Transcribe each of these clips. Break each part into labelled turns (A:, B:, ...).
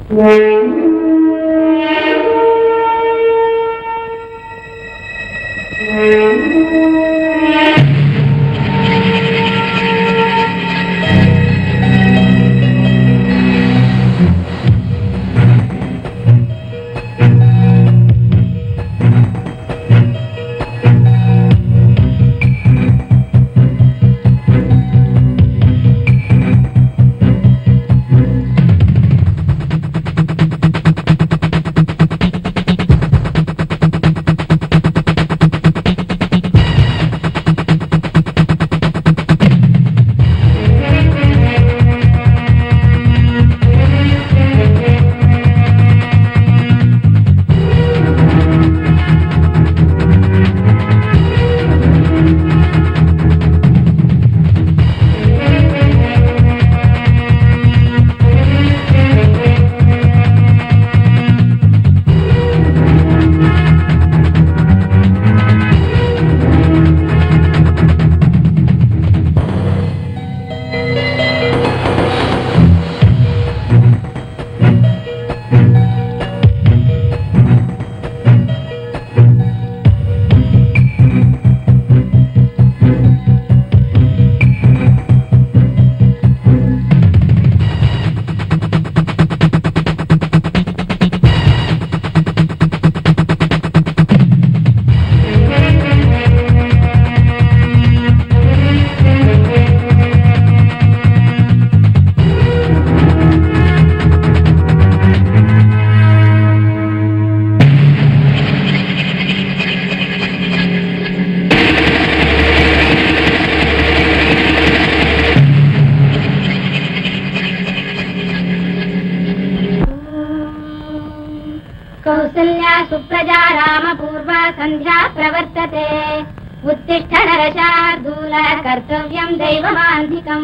A: कौसल्या सुप्रजा रामपूर्वा सन्ध्या प्रवर्तते उत्तिष्ठ नरशार्दूल कर्तव्यं दैवमान्धिकम्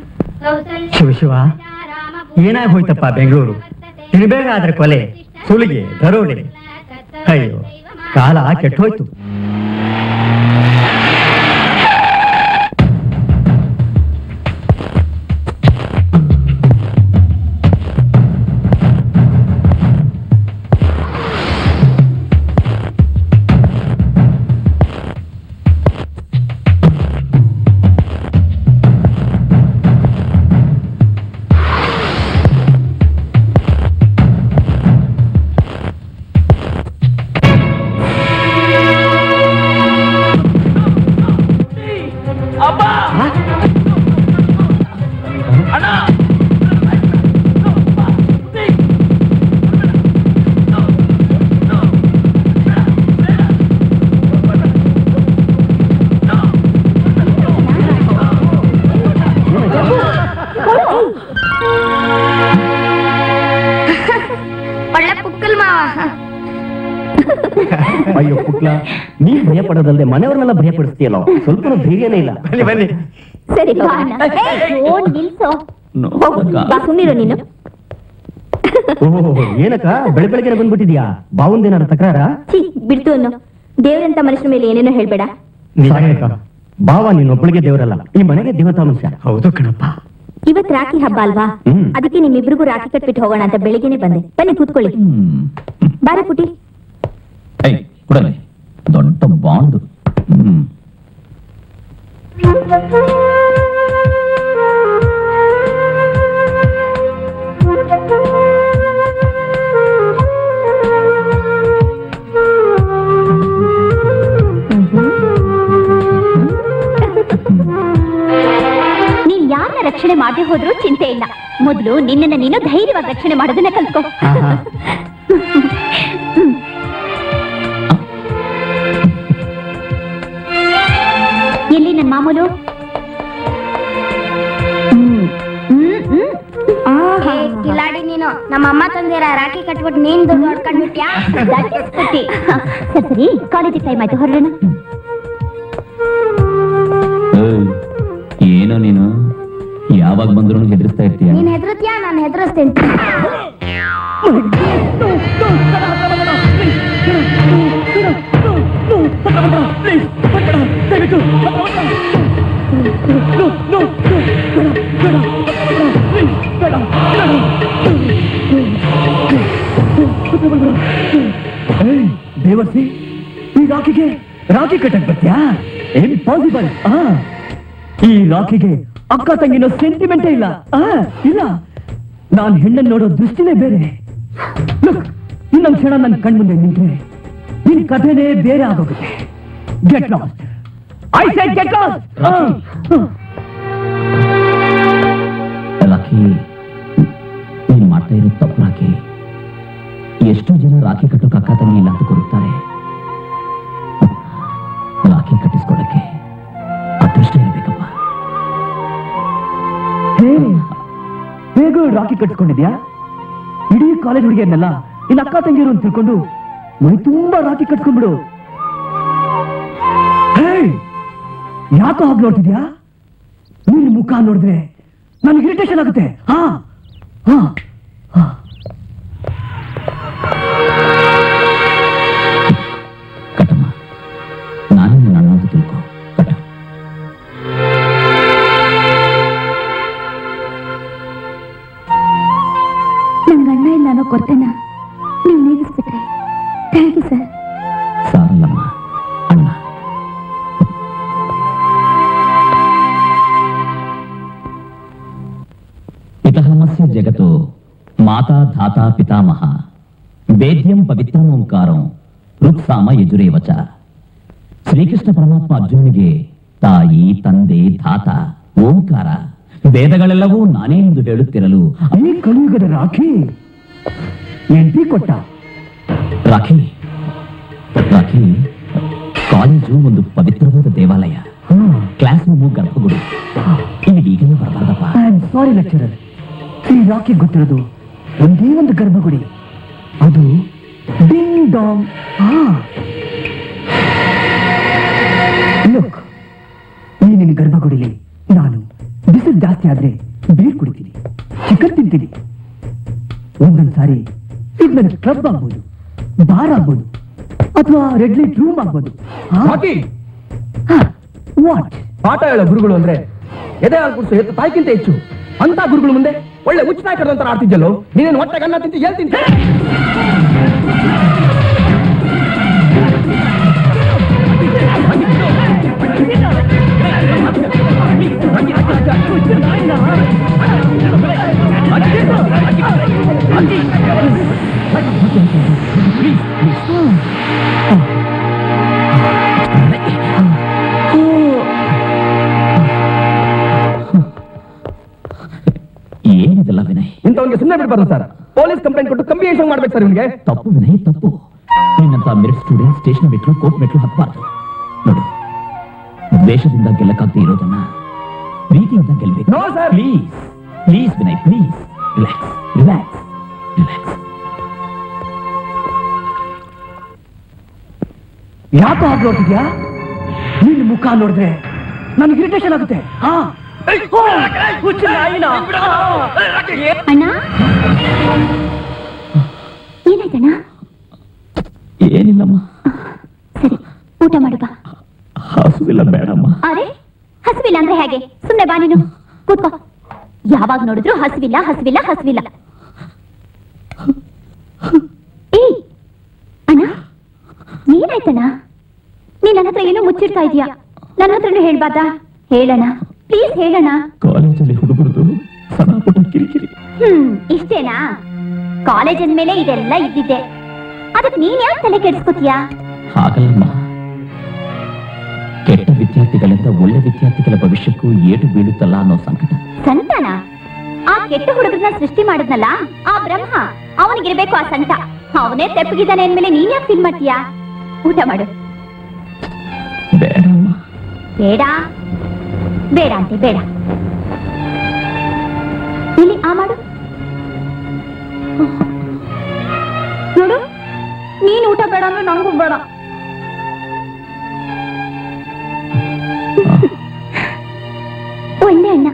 A: कौसल्या
B: ಶಿವ ಶಿವ ಏನಾಗಿ ಹೋಯ್ತಪ್ಪ ಬೆಂಗಳೂರು ತಿನ್ಬೇಕಾದ್ರೆ ಕೊಲೆ ಸುಲಿಗೆ ದರೋಡೆ ಅಯ್ಯೋ ಕಾಲ ಕೆಟ್ಟೋಯ್ತು
A: ಒಳ್ಳೆ ಪುಕ್ಕಲ್ ಮಾವ
C: ಅಯ್ಯೋ ಪುಟ್ಲ ನೀ ಭಯ ಪಡೋದಲ್ದೆ ಮನೆಯವ್ರನ್ನೆಲ್ಲ ಭಯ ಪಡಿಸ್ತೀಯಲ್ಲ ಸ್ವಲ್ಪ ಧೈರ್ಯನೇ ಇಲ್ಲ
B: ಬನ್ನಿ ಬನ್ನಿ
D: ಸರಿ ಬಾ ಅಣ್ಣ. ಓ ನಿಲ್ಸೋ ಬಾ ಸುಮ್ಮನಿರು ನೀನು
C: ಓಹೋ ಏನಕ್ಕ ಬೆಳೆ ಬೆಳಗ್ಗೆ ಬಂದ್ಬಿಟ್ಟಿದ್ಯಾ ಬಾವುಂದೇನಾರ ತಕರಾರ
D: ಛೀ ಬಿಡ್ತು ಅನ್ನು ದೇವರಂತ ಮನುಷ್ಯನ ಮೇಲೆ ಏನೇನೋ ಹೇಳ್ಬೇಡ
C: ನಿಜಾನೇಕ ಬಾವ ನೀನೊಬ್ಬಳಿಗೆ ದೇವರಲ್ಲ ಈ ಮನೆಗೆ ದೇವತಾಂಶ
B: ಹೌದು ಕಣಪ್ಪ
D: ಇವತ್ ರಾಖಿ ಹಬ್ಬ ಅಲ್ವಾ
C: ಹ್ಮ್.
D: ಅದಕ್ಕೆ ನಿಮ್ಮಿಬ್ರಿಗೂ ರಾಖಿ ಕಟ್ಬಿಟ್ಟು ಹೋಗೋಣ ಅಂತ ಬೆಳಿಗ್ಗೆನೆ ಬಂದೆ ಬನ್ನಿ ಕೂತ್ಕೊಳ್ಳಿ ಬಾರೆ ಪುಟಿ
E: ಐ ಕೊಡಲಿ ದೊಡ್ಡ ಬಾಂಡ್ ಹ್ಮ್
D: ನೀನ್ ಯಾರನ್ನ ರಕ್ಷಣೆ ಮಾಡದೆ ಹೋದ್ರೂ ಚಿಂತೆ ಇಲ್ಲ ಮೊದಲು ನಿನ್ನನ್ನ ನೀನು ಧೈರ್ಯವಾಗಿ ರಕ್ಷಣೆ ಮಾಡೋದನ್ನ ಕಲ್ತ್ಕೋ
B: ಆಹಾ.
D: ಎಲ್ಲಿ ನನ್ ಮಾಮೂಲು ಹ್ಮ್. ಹ್ಮ್, ಹ್ಮ್. ಆಹಾ.
A: ಕಿಲಾಡಿ ನೀನು ನಮ್ಮ ಅಮ್ಮ ತಂದಿರ ರಾಖಿ ಕಟ್ಬಿಟ್ಟು ನೀನ್ ದುಡ್ಡು ಹೊಡ್ಕೊಂಡ್ಬಿಟ್ಯಾ
D: That is pity. ಸರಿ ಸರಿ ಕಾಲೇಜಿಗೆ ಟೈಮ್ ಆಯ್ತು ಹೊರಡೋಣ
E: ಏಯ್, ಏನೋ ನೀನು ಯಾವಾಗ ಬಂದ್ರು ಹೆದರ್ಸ್ತಾ ಇರ್ತೀಯ
A: ನೀನ್ ಹೆದರ್ತ್ಯಾ ನಾನು ಹೆದರಿಸ್ತೇನೆ
B: ಬೇಡ ದೇವರ್ಸಿ ಈ ರಾಖಿಗೆ ರಾಖಿ ಕಟ್ಟಕ್ ಬರ್ತ್ಯಾ ಇಂಪಾಸಿಬಲ್ ಈ ರಾಖಿಗೆ ಅಕ್ಕ ತಂಗಿನ ಸೆಂಟಿಮೆಂಟೇ ಇಲ್ಲ ಆ, ಇಲ್ಲ ನಾನ್ ಹೆಣ್ಣನ್ ನೋಡೋ ದೃಷ್ಟಿನೇ ಬೇರೆ ಲುಕ್ ಇನ್ನೊಂದ್ ಕ್ಷಣ ನನ್ನ ಕಣ್ಮುಂದೆ ನಿಂತ್ರೆ ನಿನ್ ಕಥೆನೇ ಬೇರೆ ಆಗೋಗುತ್ತೆ get lost I said get lost
E: Rakhi ನೀನ್ ಮಾಡ್ತಾ ಇರೋ ತಪ್ಪು ರಾಖಿ ಎಷ್ಟೋ ಜನ ರಾಖಿ ಕಟ್ಟೋಕೆ ಅಕ್ಕ ತಂಗಿ ಇಲ್ಲ ಅಂತ ಕೊಡುತ್ತಾರೆ ರಾಖಿ ಕಟ್ಟಿಸ್ಕೊಳಕ್ಕೆ ಅದೃಷ್ಟ ಇರಬೇಕಪ್ಪ
B: ಹೇ ಹೇಗೂ ರಾಖಿ ಕಟ್ಸ್ಕೊಂಡಿದ್ಯಾ ಇಡೀ ಕಾಲೇಜ್ ಹುಡುಗಿಯನ್ನೆಲ್ಲ ನಿನ್ನ ಅಕ್ಕ ತಂಗಿರು ಅಂತ ತಿಳ್ಕೊಂಡು ಮೈ ತುಂಬಾ ರಾಖಿ ಕಟ್ಸ್ಕೊಂಡ್ಬಿಡು ಹೇ ಯಾಕೋ ಹಾಗೆ ನೋಡ್ತಿದ್ಯಾ ನಿನ್ ಮುಖ ನೋಡಿದ್ರೆ ನನಗೆ ಇರಿಟೇಷನ್ ಆಗುತ್ತೆ ಹಾ ಹಾ ಹಾ
E: ಕಟ್ಟಮ್ಮ ನಾನೇ ನನ್ನ ಅಣ್ಣ ಅಂತ ತಿಳ್ಕೊ ಕಟ್ಟ
D: ನಂಗೆ ಅಣ್ಣ ಇಲ್ಲ ಅನ್ನೋ ಕೊರತೆನ ನೀವು ನೀಗಿಸ್ಬಿಟ್ರೆ ಥ್ಯಾಂಕ್ ಯು ಸರ್
E: ಸಾರಲ್ಲಮ್ಮ ಅಣ್ಣ ಪಿತಹಮಸ್ಯ ಜಗತ್ತು ಮಾತಾ ಧಾತಾ ಪಿತಾಮಹ ವೇದ್ಯಂ ಪವಿತ್ರಮೋಂಕಾರಂ ಋಕ್ಸಾಮ ಯಜುರೇವಚ ಶ್ರೀಕೃಷ್ಣ ಪರಮಾತ್ಮ ಅರ್ಜುನನಿಗೆ ತಾಯಿ ತಂದೆ ಧಾತ ಓಂಕಾರ ವೇದಗಳೆಲ್ಲವೂ ನಾನೇ ಎಂದು ಹೇಳುತ್ತಿರಲು
B: ಈ ಕಲಿಯುಗದ ರಾಖಿ ಎಂಟಿ ಕೊಟ್ಟ
E: ರಾಖಿ ರಾಖಿ ಕಾಲೇಜು ಒಂದು ಪವಿತ್ರವಾದ ದೇವಾಲಯ ಕ್ಲಾಸ್ ರೂಮು ಗರ್ಭಗುಡಿ ಇಲ್ಲಿಗೆ ಈಗಲೂ ಬರಬಾರ್ದಪ್ಪ
B: ಐ ಆಮ್ ಸಾರಿ ಲೆಕ್ಚರರ್ ಈ ರಾಖಿ ಗೊತ್ತಿರೋದು ಒಂದೇ ಒಂದು ಗರ್ಭಗುಡಿ ಅದು ಡಿಂಗ್ ಡಾಂಗ್ ಲುಕ್ ಈ ನಿನ್ನ ಗರ್ಭಗುಡಿಲಿ ನಾನು ಬಿಸಿಲು ಜಾಸ್ತಿ ಆದ್ರೆ ಬೀರ್ ಕುಡಿತೀನಿ ಚಿಕನ್ ತಿಂತೀನಿ ಒಂದೊಂದ್ ಸಾರಿ ಇದು ನನ್ನ ಕ್ಲಬ್ ಆಗ್ಬೋದು ಬಾರ್ ಆಗ್ಬೋದು ಅಥವಾ ರೆಡ್ ಲೈಟ್ ರೂಮ್ ಆಗ್ಬೋದು ವಾಟ್
F: ಪಾಠ ಹೇಳೋ ಗುರುಗಳು ಅಂದ್ರೆ ಎದೆ ಹಾಲು ಕುಡಿಸು ಎತ್ತು ತಾಯ್ಕಿಂತ ಹೆಚ್ಚು ಅಂತ ಗುರುಗಳು ಮುಂದೆ ಒಳ್ಳೆ ಉಚಿತ ಕರೆದಂತ ಆಡ್ತಿದ್ದಲ್ಲೋ ನೀನೇನು ಹೊಟ್ಟೆ ಅನ್ನ ತಿಂತಿ ಎಲ್ಲಿ ತಿಂತಿ
E: ಏನಿದೆಲ್ಲ ವಿನಯ್
F: ಇಂಥವನ್ಗೆ ಸುಮ್ಮನೆ ಬಿಡ್ಬಾರ್ದು ಸರ್ ಪೊಲೀಸ್ ಕಂಪ್ಲೇಂಟ್ ಕೊಟ್ಟು ಕಂಬಿನೇಷನ್ ಮಾಡ್ಬೇಕು ಸರ್ ಇವ್ನಿಗೆ
E: ತಪ್ಪು ವಿನಯ್ ತಪ್ಪು ನಿನ್ನಂತ ಮೆರಿಟ್ ಸ್ಟೂಡೆಂಟ್ ಸ್ಟೇಷನ್ ಮೆಟ್ಲು ಕೋರ್ಟ್ ಮೆಟ್ಲು ಹತ್ಬಾರ್ದು ನೋಡು ದ್ವೇಷದಿಂದ ಗೆಲ್ಲಕ್ಕಾಗದೇ ಇರೋದನ್ನ ಪ್ರೀತಿಯಿಂದ ಗೆಲ್ಬೇಕು
F: No, sir.
E: Please please Vinay please relax relax relax
B: ಯಾಕೋ ಹಾಗೆ ನೋಡ್ತಿದ್ಯಾ ನಿನ್ನ ಮುಖ ನೋಡಿದ್ರೆ ನನಗೆ ಇರಿಟೇಷನ್ ಆಗುತ್ತೆ ಹಾ ಹುಚ್ಚು ನಾಯಿನ.
D: ಅಣ್ಣ ಏನಾಯ್ತಣ್ಣ
E: ಏನಿಲ್ಲಮ್ಮ
D: ಸರಿ ಊಟ ಮಾಡು ಬಾ
E: ಹಸುವಿಲ್ಲ ಬೇಡಮ್ಮ
D: ಅರೆ ಹಸಿವಿಲ್ಲ ಅಂದ್ರೆ ಹೇಗೆ ಸುಮ್ನೆ ಬಾ ನೀನು ಕೂತ್ಕೋ ಯಾವಾಗ ನೋಡಿದ್ರು ಹಸಿವಿಲ್ಲ ಹಸಿವಿಲ್ಲ ಹಸಿವಿಲ್ಲ ಏಯ್ ಅಣ್ಣ ಏನಾಯ್ತಣ್ಣ ನೀನ್ ನನ್ನ ಹತ್ರ ಏನೋ ಮುಚ್ಚಿಡ್ತಾ ಇದೀಯಾ ನನ್ನ ಹತ್ರನೂ ಹೇಳ್ಬಾರ್ದಾ ಹೇಳಣ್ಣ ಪ್ಲೀಸ್ ಹೇಳಣ್ಣ
E: ಕಾಲೇಜಲ್ಲಿ ಹುಡುಗರದು ಸಣ್ಣ ಪುಟ್ಟ ಕಿರಿಕಿರಿ
D: ಹ್ಮ್ ಇಷ್ಟೇನಾ ಕಾಲೇಜ್ ಅಂದ್ಮೇಲೆ ಇದೆಲ್ಲ ಇದ್ದಿದ್ದೆ ಅದಕ್ಕೆ ನೀನ್ ಯಾಕೆ ತಲೆ ಕೆಡಿಸ್ಕೊತೀಯಾ
E: ಹಾಗಲ್ಲಮ್ಮ ಕೆಟ್ಟ ವಿದ್ಯಾರ್ಥಿಗಳಿಂದ ಒಳ್ಳೆ ವಿದ್ಯಾರ್ಥಿಗಳ ಭವಿಷ್ಯಕ್ಕೂ ಏಟು ಬೀಳುತ್ತಲ್ಲ ಅನ್ನೋ ಸಂಕಟ
D: ಸಂತಾನ ಆ ಕೆಟ್ಟ ಹುಡುಗರನ್ನ ಸೃಷ್ಟಿ ಮಾಡಿದ್ನಲ್ಲ ಆ ಬ್ರಹ್ಮ ಅವನಿಗಿರ್ಬೇಕು ಆ ಸಂತ ಅವನೇ ತೆಪ್ಪಗಿದ್ದಾನೆ ಅಂದ್ಮೇಲೆ ನೀನ್ ಯಾಕೆ ಫೀಲ್ ಮಾಡ್ತೀಯಾ ಊಟ ಮಾಡು
E: ಬೇಡಮ್ಮ
D: ಬೇಡ ಬೇಡ ಅಂತೆ ಬೇಡ ಇಲ್ಲಿ ಆ ಮಾಡು ನೋಡು ನೀನ್ ಊಟ ಬೇಡ ಅಂದ್ರೆ ನನಗೂ ಬೇಡ ಒಳ್ಳೆ ಅಣ್ಣ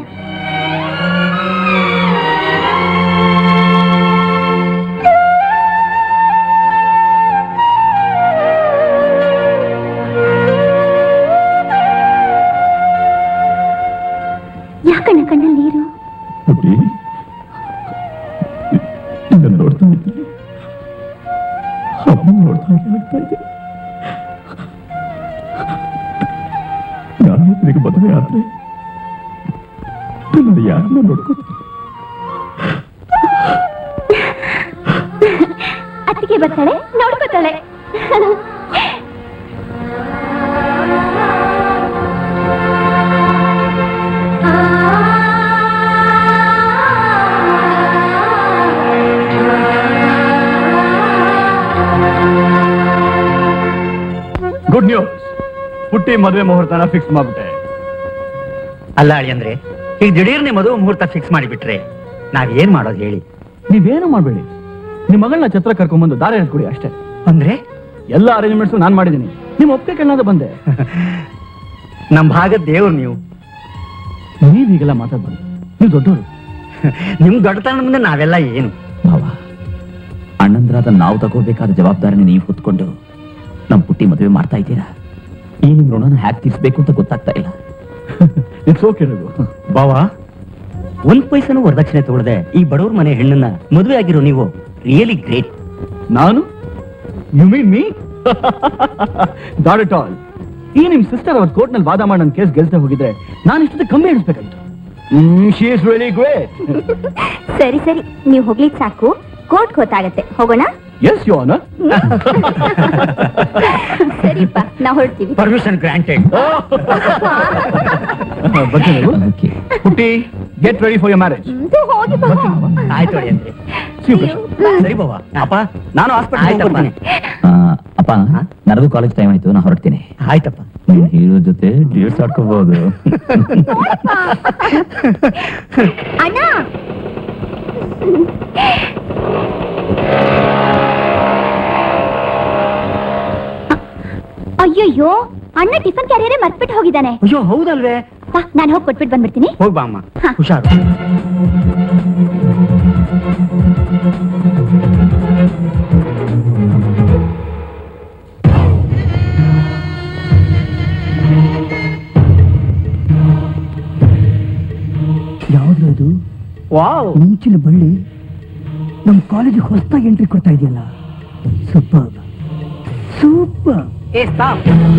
D: ಯಾಕಣ್ಣ ಕಣ್ಣಲ್ಲಿ ನೀರು
E: ಹುಡಿ ನಿನ್ನ ನೋಡ್ತಾ ಇದ್ದೀನಿ ಅಮ್ಮ ನೋಡ್ತಾ ಹಾಗೆ ಆಗ್ತಾ ಇದೆ ಮದುವೆ ಆದ್ರೆ ನಾನು ಯಾರನ್ನ ನೋಡ್ಕೋತೀನಿ
D: ಅತ್ತಿಗೆ ಬರ್ತಾಳೆ ನೋಡ್ಕೊತಾಳೆ
B: ಗುಡ್ ನ್ಯೂಸ್ ಪುಟ್ಟಿ ಮದುವೆ ಮುಹೂರ್ತನ ಫಿಕ್ಸ್ ಮಾಡ್ಬಿಟ್ಟೆ
C: ಅಲ್ಲ ಅಳಿಯಂದ್ರೆ ಈಗ ದಿಢೀರ್ನೆ ಮದುವೆ ಮುಹೂರ್ತ ಫಿಕ್ಸ್ ಮಾಡಿಬಿಟ್ರೆ ನಾವ್ ಏನ್ ಮಾಡೋದು ಹೇಳಿ
B: ನೀವೇನು ಮಾಡಬೇಡಿ ನಿಮ್ಮ ಮಗಳನ್ನ ಛತ್ರ ಕರ್ಕೊಂಡ್ಬಂದು ದಾರಿ ಹೇಳ್ಕೊಡಿ ಅಷ್ಟೇ
C: ಅಂದ್ರೆ
B: ಎಲ್ಲ ಅರೇಂಜ್ಮೆಂಟ್ಸ್ ನಾನು ಮಾಡಿದ್ದೀನಿ ನಿಮ್ಮ ಒಪ್ಪಿಗೆ ಕೇಳೋದು ಬಂದೆ
C: ನಮ್ ಭಾಗದ ದೇವ್ರು ನೀವು
B: ನೀವ್ ಹೀಗೆಲ್ಲ ಮಾತಾಡ್ಬಾರ್ದು ನೀವು ದೊಡ್ಡವರು
C: ನಿಮ್ ದೊಡ್ಡತನ ಮುಂದೆ ನಾವೆಲ್ಲ ಏನು
E: ಭಾವ ಅಣ್ಣಂದ್ರಾದ ನಾವು ತಗೋಬೇಕಾದ ಜವಾಬ್ದಾರಿನ ನೀವು ಹೊತ್ಕೊಂಡು ನಮ್ ಪುಟ್ಟಿ ಮದುವೆ ಮಾಡ್ತಾ ಇದ್ದೀರಾ ಈ ನಿಮ್ ಋಣನ ಹ್ಯಾಕ್ ತೀರ್ಸ್ಬೇಕು ಅಂತ ಗೊತ್ತಾಗ್ತಾ ಇಲ್ಲ
B: ಇಟ್ಸ್ ಓಕೆ ರಘು
C: ಬಾವಾ ಒಂದ್ ಪೈಸನು ವರದಕ್ಷಿಣೆ ತಗೊಳ್ಳದೆ ಈ ಬಡವ್ರ ಮನೆ ಹೆಣ್ಣನ್ನ ಮದುವೆ ಆಗಿರೋ ನೀವು ರಿಯಲಿ ಗ್ರೇಟ್
B: ನಾನು you mean me not at all ಈ ನಿಮ್ ಸಿಸ್ಟರ್ ಅವ್ರ ಕೋರ್ಟ್ ನಲ್ಲಿ ವಾದ ಮಾಡಿ ನನ್ನ ಕೇಸ್ ಗೆಲ್ಸದೆ ಹೋಗಿದ್ರೆ ನಾನು ಇಷ್ಟೊತ್ತಿಗೆ ಕಮ್ಮಿ ಎಣಿಸ್ಬೇಕಾಗಿತ್ತು ಶಿ ಇಸ್ ರಿಯಲಿ ಗ್ರೇಟ್
D: ಸರಿ ಸರಿ ನೀವು ಹೋಗ್ಲಿಕ್ಕೆ ಸಾಕು ಕೋರ್ಟ್ ಗೊತ್ತಾಗತ್ತೆ ಹೋಗೋಣ
B: ಎಸ್ ಯು ಆನರ್
D: ಸರಿಪ್ಪ ನಾವು ಹೊರಡ್ತೀವಿ
C: ಪರ್ಮಿಷನ್ ಗ್ರಾಂಟೆಡ್
E: ಅದಕ್ಕೆ
B: ಪುಟ್ಟಿ get ready for your marriage
D: ಹೋಗಿ ಬಾ.
C: ಆಯ್ತು ಅಳಿಯಂದ್ರೆ ಸರಿ ಬಾವಾ ಅಪ್ಪ ನಾನು ಹಾಸ್ಪಿಟಲ್
E: ಆ, ಅಪ್ಪ ನರದು ಕಾಲೇಜ್ ಟೈಮ್ ಆಯ್ತು ನಾ ಹೊರಡ್ತೀನಿ
C: ಆಯ್ತಪ್ಪ
E: ನೀನ್ ಹೀರೋ ಜೊತೆ ಡೇಟ್ಸ್ ಆಡ್ಕೋಬಹುದು
D: ಅಣ್ಣ ಅಯ್ಯಯ್ಯೋ ಅಣ್ಣ ಟಿಫನ್ ಕ್ಯಾರಿಯರೇ ಮರ್ತ್ಬಿಟ್ಟು ಹೋಗಿದ್ದಾನೆ
C: ಅಯ್ಯೋ ಹೌದಲ್ವೇ
D: ಬಾ ನಾನು ಹೋಗಿ ಕೊಟ್ಬಿಟ್ಟು ಬಂದ್ಬಿಡ್ತೀನಿ
C: ಹೋಗ್ ಬಾ ಅಮ್ಮ
D: ಹಾ.
C: ಹುಷಾರು
B: ಯಾವ್ದು ಅದು
C: ವಾವ್
B: ಮುಂಚಿನ ಬಳ್ಳಿ ನಮ್ಮ ಕಾಲೇಜಿಗೆ ಹೊಸದಾಗಿ ಎಂಟ್ರಿ ಕೊಡ್ತಾ ಇದೆಯಲ್ಲ ಸೂಪರ್ ಸೂಪರ್
C: ಏ stop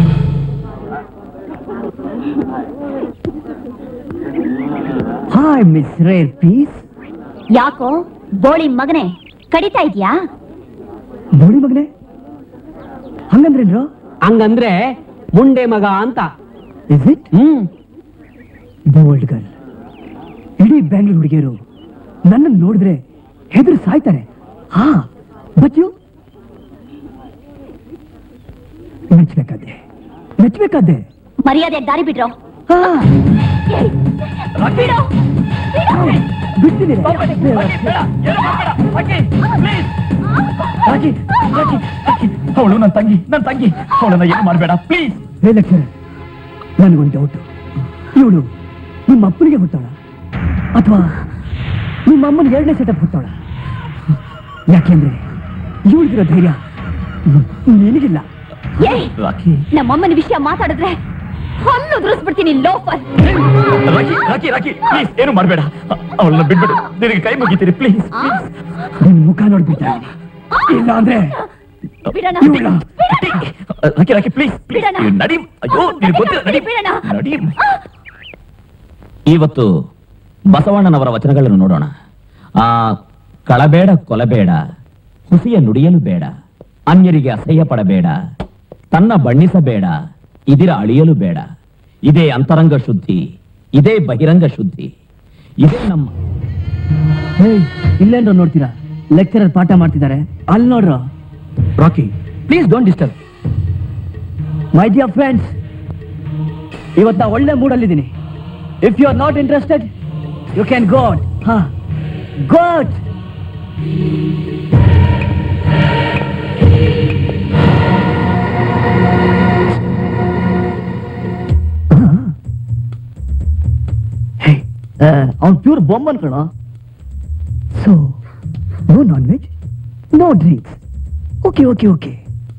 B: hi miss rare piece
D: ಯಾಕೋ ಬೋಳಿ ಮಗನೇ ಕಡಿತಾ ಇದ್ಯಾ
B: ಬೋಳಿ ಮಗನೆ ಹಂಗಂದ್ರೇನ್ರು
G: ಹಂಗಂದ್ರೆ ಮುಂಡೆ ಮಗ ಅಂತ
B: is it
G: hmm
B: bold girl ಇಡೀ ಬ್ಯಾಂಗ್ಳೂರ್ ಹುಡುಗಿಯರು ನನ್ನನ್ನು ನೋಡಿದ್ರೆ ಹೆದರು ಸಾಯ್ತಾರೆ ಹಾ ಬಟ್ ಯು ಮೆಚ್ಚಬೇಕಾದೆ ಮೆಚ್ಚಬೇಕಾದೆ
D: ಮರ್ಯಾದೆ ದಾರಿ ಬಿಡ್ರೋ
B: ಹಾ
D: ಬಿಡು
B: ಬಿಡ್ತೀನಿ
E: ಅವಳು ನನ್ನ ತಂಗಿ ನನ್ನ ತಂಗಿ ಅವಳನ್ನ ಏನು ಮಾಡಬೇಡ ಪ್ಲೀಸ್
B: ಹೇ ಲೆಕ್ಚರ್ ನನಗೊಂದು ಡೌಟ್ ಇವಳು ನಿಮ್ಮ ಅಪ್ಪನಿಗೆ ಹುಟ್ಟೋಳ ಅಥವಾ ನಿಮ್ಮ ಅಮ್ಮನಿಗೆ ಎರಡನೇ ಸೆಟಪ್ ಹುಟ್ಟೋಳ ಯಾಕೆಂದ್ರೆ ಇವಳಿಗಿರೋ ಧೈರ್ಯ ನಿನಗಿಲ್ಲ
D: ಏಯ್
E: ರಾಕಿ
D: ನಮ್ಮಮ್ಮನ ವಿಷಯ ಮಾತಾಡಿದ್ರೆ ಹಲ್ಲು ಉದುರಿಸ್ಬಿಡ್ತೀನಿ loafer
E: Rocky Rocky Rocky please ಏನು ಮಾಡಬೇಡ ಅವಳನ್ನ ಬಿಟ್ಬಿಡು ನಿನಗೆ ಕೈ ಮುಗಿತೀರಿ ಪ್ಲೀಸ್
B: ನಿನ್ ಮುಖ ನೋಡ್ಬಿಡ್ತಾ ಇಲ್ಲ ಅಂದ್ರೆ
D: ಬಿಡೋಣ
B: ಇವ್ಳ
E: ರಾಕಿ ರಾಕಿ ಪ್ಲೀಸ್ ಪ್ಲೀಸ್
D: ಬಿಡಣ.
E: ನಡಿ ಅಯ್ಯೋ ನಿನಗೆ ಗೊತ್ತಿಲ್ಲ ನಡಿ
D: ಬಿಡಣ.
E: ನಡಿ ಇವತ್ತು ಬಸವಣ್ಣನವರ ವಚನಗಳನ್ನು ನೋಡೋಣ ಆ ಕಳಬೇಡ ಕೊಲಬೇಡ ಹುಸಿಯ ನುಡಿಯಲು ಬೇಡ ಅನ್ಯರಿಗೆ ಅಸಹ್ಯ ಪಡಬೇಡ ತನ್ನ ಬಣ್ಣಿಸಬೇಡ ಇದಿರ ಅಳಿಯಲು ಬೇಡ ಇದೇ ಅಂತರಂಗ ಶುದ್ಧಿ ಇದೇ ಬಹಿರಂಗ ಶುದ್ಧಿ ಇದೇ ನಮ್ಮ
B: ಹೇ ಇಲ್ಲೇನ್ರ ನೋಡ್ತೀರಾ ಲೆಕ್ಚರರ್ ಪಾಠ ಮಾಡ್ತಿದ್ದಾರೆ ಅಲ್ಲಿ ನೋಡ್ರ Rocky please don't disturb my dear friends ಇವತ್ತ ಒಳ್ಳೆ ಮೂಡಲ್ಲಿದ್ದೀನಿ if you are not interested you can go ಹಾ ಗೋಡ್ ಅವ್ನು ಪ್ಯೂರ್ ಬೊಮ್ಮನ್ ಕಣ so no non veg no drinks okay okay okay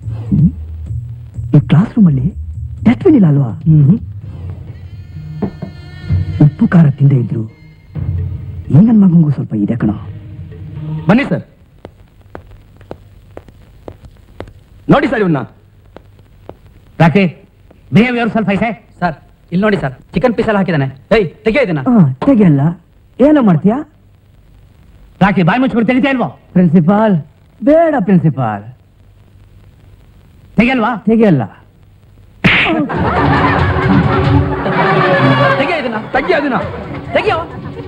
B: ಈ ಕ್ಲಾಸ್ ರೂಮಲ್ಲಿ ಡಸ್ಟ್ಬಿನ್ ಇಲ್ಲ ಅಲ್ವಾ ಉಪ್ಪು ಖಾರ ತಿಂದೇ ಇದ್ರು ಈ ನನ್ನ ಮಗಂಗೂ ಸ್ವಲ್ಪ ಇದೆ ಕಣ
F: ಬನ್ನಿ ಸರ್ ನೋಡಿ ಸರ್ ಇವನ್ನ
C: ಯಾಕೆ ಬಿಹೇವಿಯರ್ ಸ್ವಲ್ಪ ಐಸೆ
F: ಸರ್
G: ಇಲ್ಲಿ ನೋಡಿ ಸರ್ ಚಿಕನ್ ಪೀಸ್ ಎಲ್ಲ ಹಾಕಿದಾನೆ ಏಯ್ ತೆಗಿಯೋ ಇದನ್ನ
B: ತೆಗಿಯಲ್ಲ ಏನೋ ಮಾಡ್ತೀಯಾ
G: ರಾಕಿ ಬಾಯಿ ಮುಚ್ಕೊಂಡು ತೆಗಿತಾ ಇಲ್ವೋ
B: ಪ್ರಿನ್ಸಿಪಾಲ್ ಬೇಡ ಪ್ರಿನ್ಸಿಪಾಲ್
G: ತೆಗಿಯಲ್ವಾ
B: ತೆಗಿಯಲ್ಲ
G: ತೆಗಿಯೋ ಇದನ್ನ
F: ತೆಗಿ ಅದನ್ನ
G: ತೆಗಿಯೋ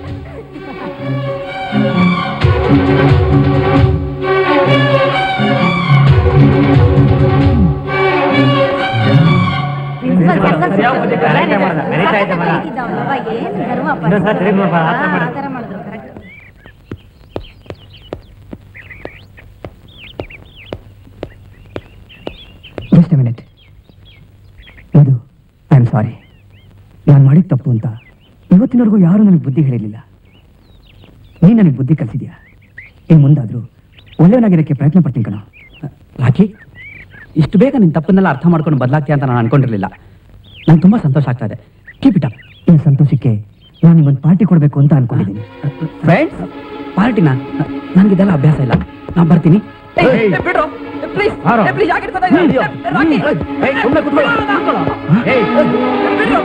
B: just minute Madhu I am sorry ನಾನು ಮಾಡಿದ ತಪ್ಪು ಅಂತ ಇವತ್ತಿನವರೆಗೂ ಯಾರೂ ನನಗೆ ಬುದ್ಧಿ ಹೇಳಿರಲಿಲ್ಲ ನೀನು ನನಗೆ ಬುದ್ಧಿ ಕಲಿಸಿದ್ಯಾ ಇನ್ನು ಮುಂದಾದರೂ ಒಳ್ಳೆಯವನಾಗಿರೋಕ್ಕೆ ಪ್ರಯತ್ನ ಪಡ್ತೀನಿ ಕಣೋ
G: ರಾಕಿ ಇಷ್ಟು ಬೇಗ ನಿನ್ ತಪ್ಪನ್ನೆಲ್ಲ ಅರ್ಥ ಮಾಡ್ಕೊಂಡು ಬದಲಾಗ್ತೀಯ ಅಂತ ನಾನು ಅನ್ಕೊಂಡಿರ್ಲಿಲ್ಲ ನಂಗೆ ತುಂಬಾ ಸಂತೋಷ ಆಗ್ತಾ ಇದೆ ಕೀಪ್ ಇಟ್ ಅಪ್
B: ಈ ಸಂತೋಷಕ್ಕೆ ನಾನು ನಿಮ್ಮೊಂದು ಪಾರ್ಟಿ ಕೊಡಬೇಕು ಅಂತ ಅನ್ಕೊಂಡಿದ್ದೀನಿ
G: ಫ್ರೆಂಡ್ಸ್ ಪಾರ್ಟಿನ ನನಗಿದೆಲ್ಲ ಅಭ್ಯಾಸ ಇಲ್ಲ ನಾನು ಬರ್ತೀನಿ
F: ಬಿಡ್ರು ಪ್ಲೀಸ್
B: ಬಾರೋ.
F: ಪ್ಲೀಸ್ ಯಾಕೆ ಇರ್ತಾನೆ ಇದು? ರಾಕಿ
B: ಏಯ್, ಸುಮ್ನೆ ಕೂತ್ಕೊಳ್ಳೋ. ಏಯ್,
F: ಬಿಡ್ರು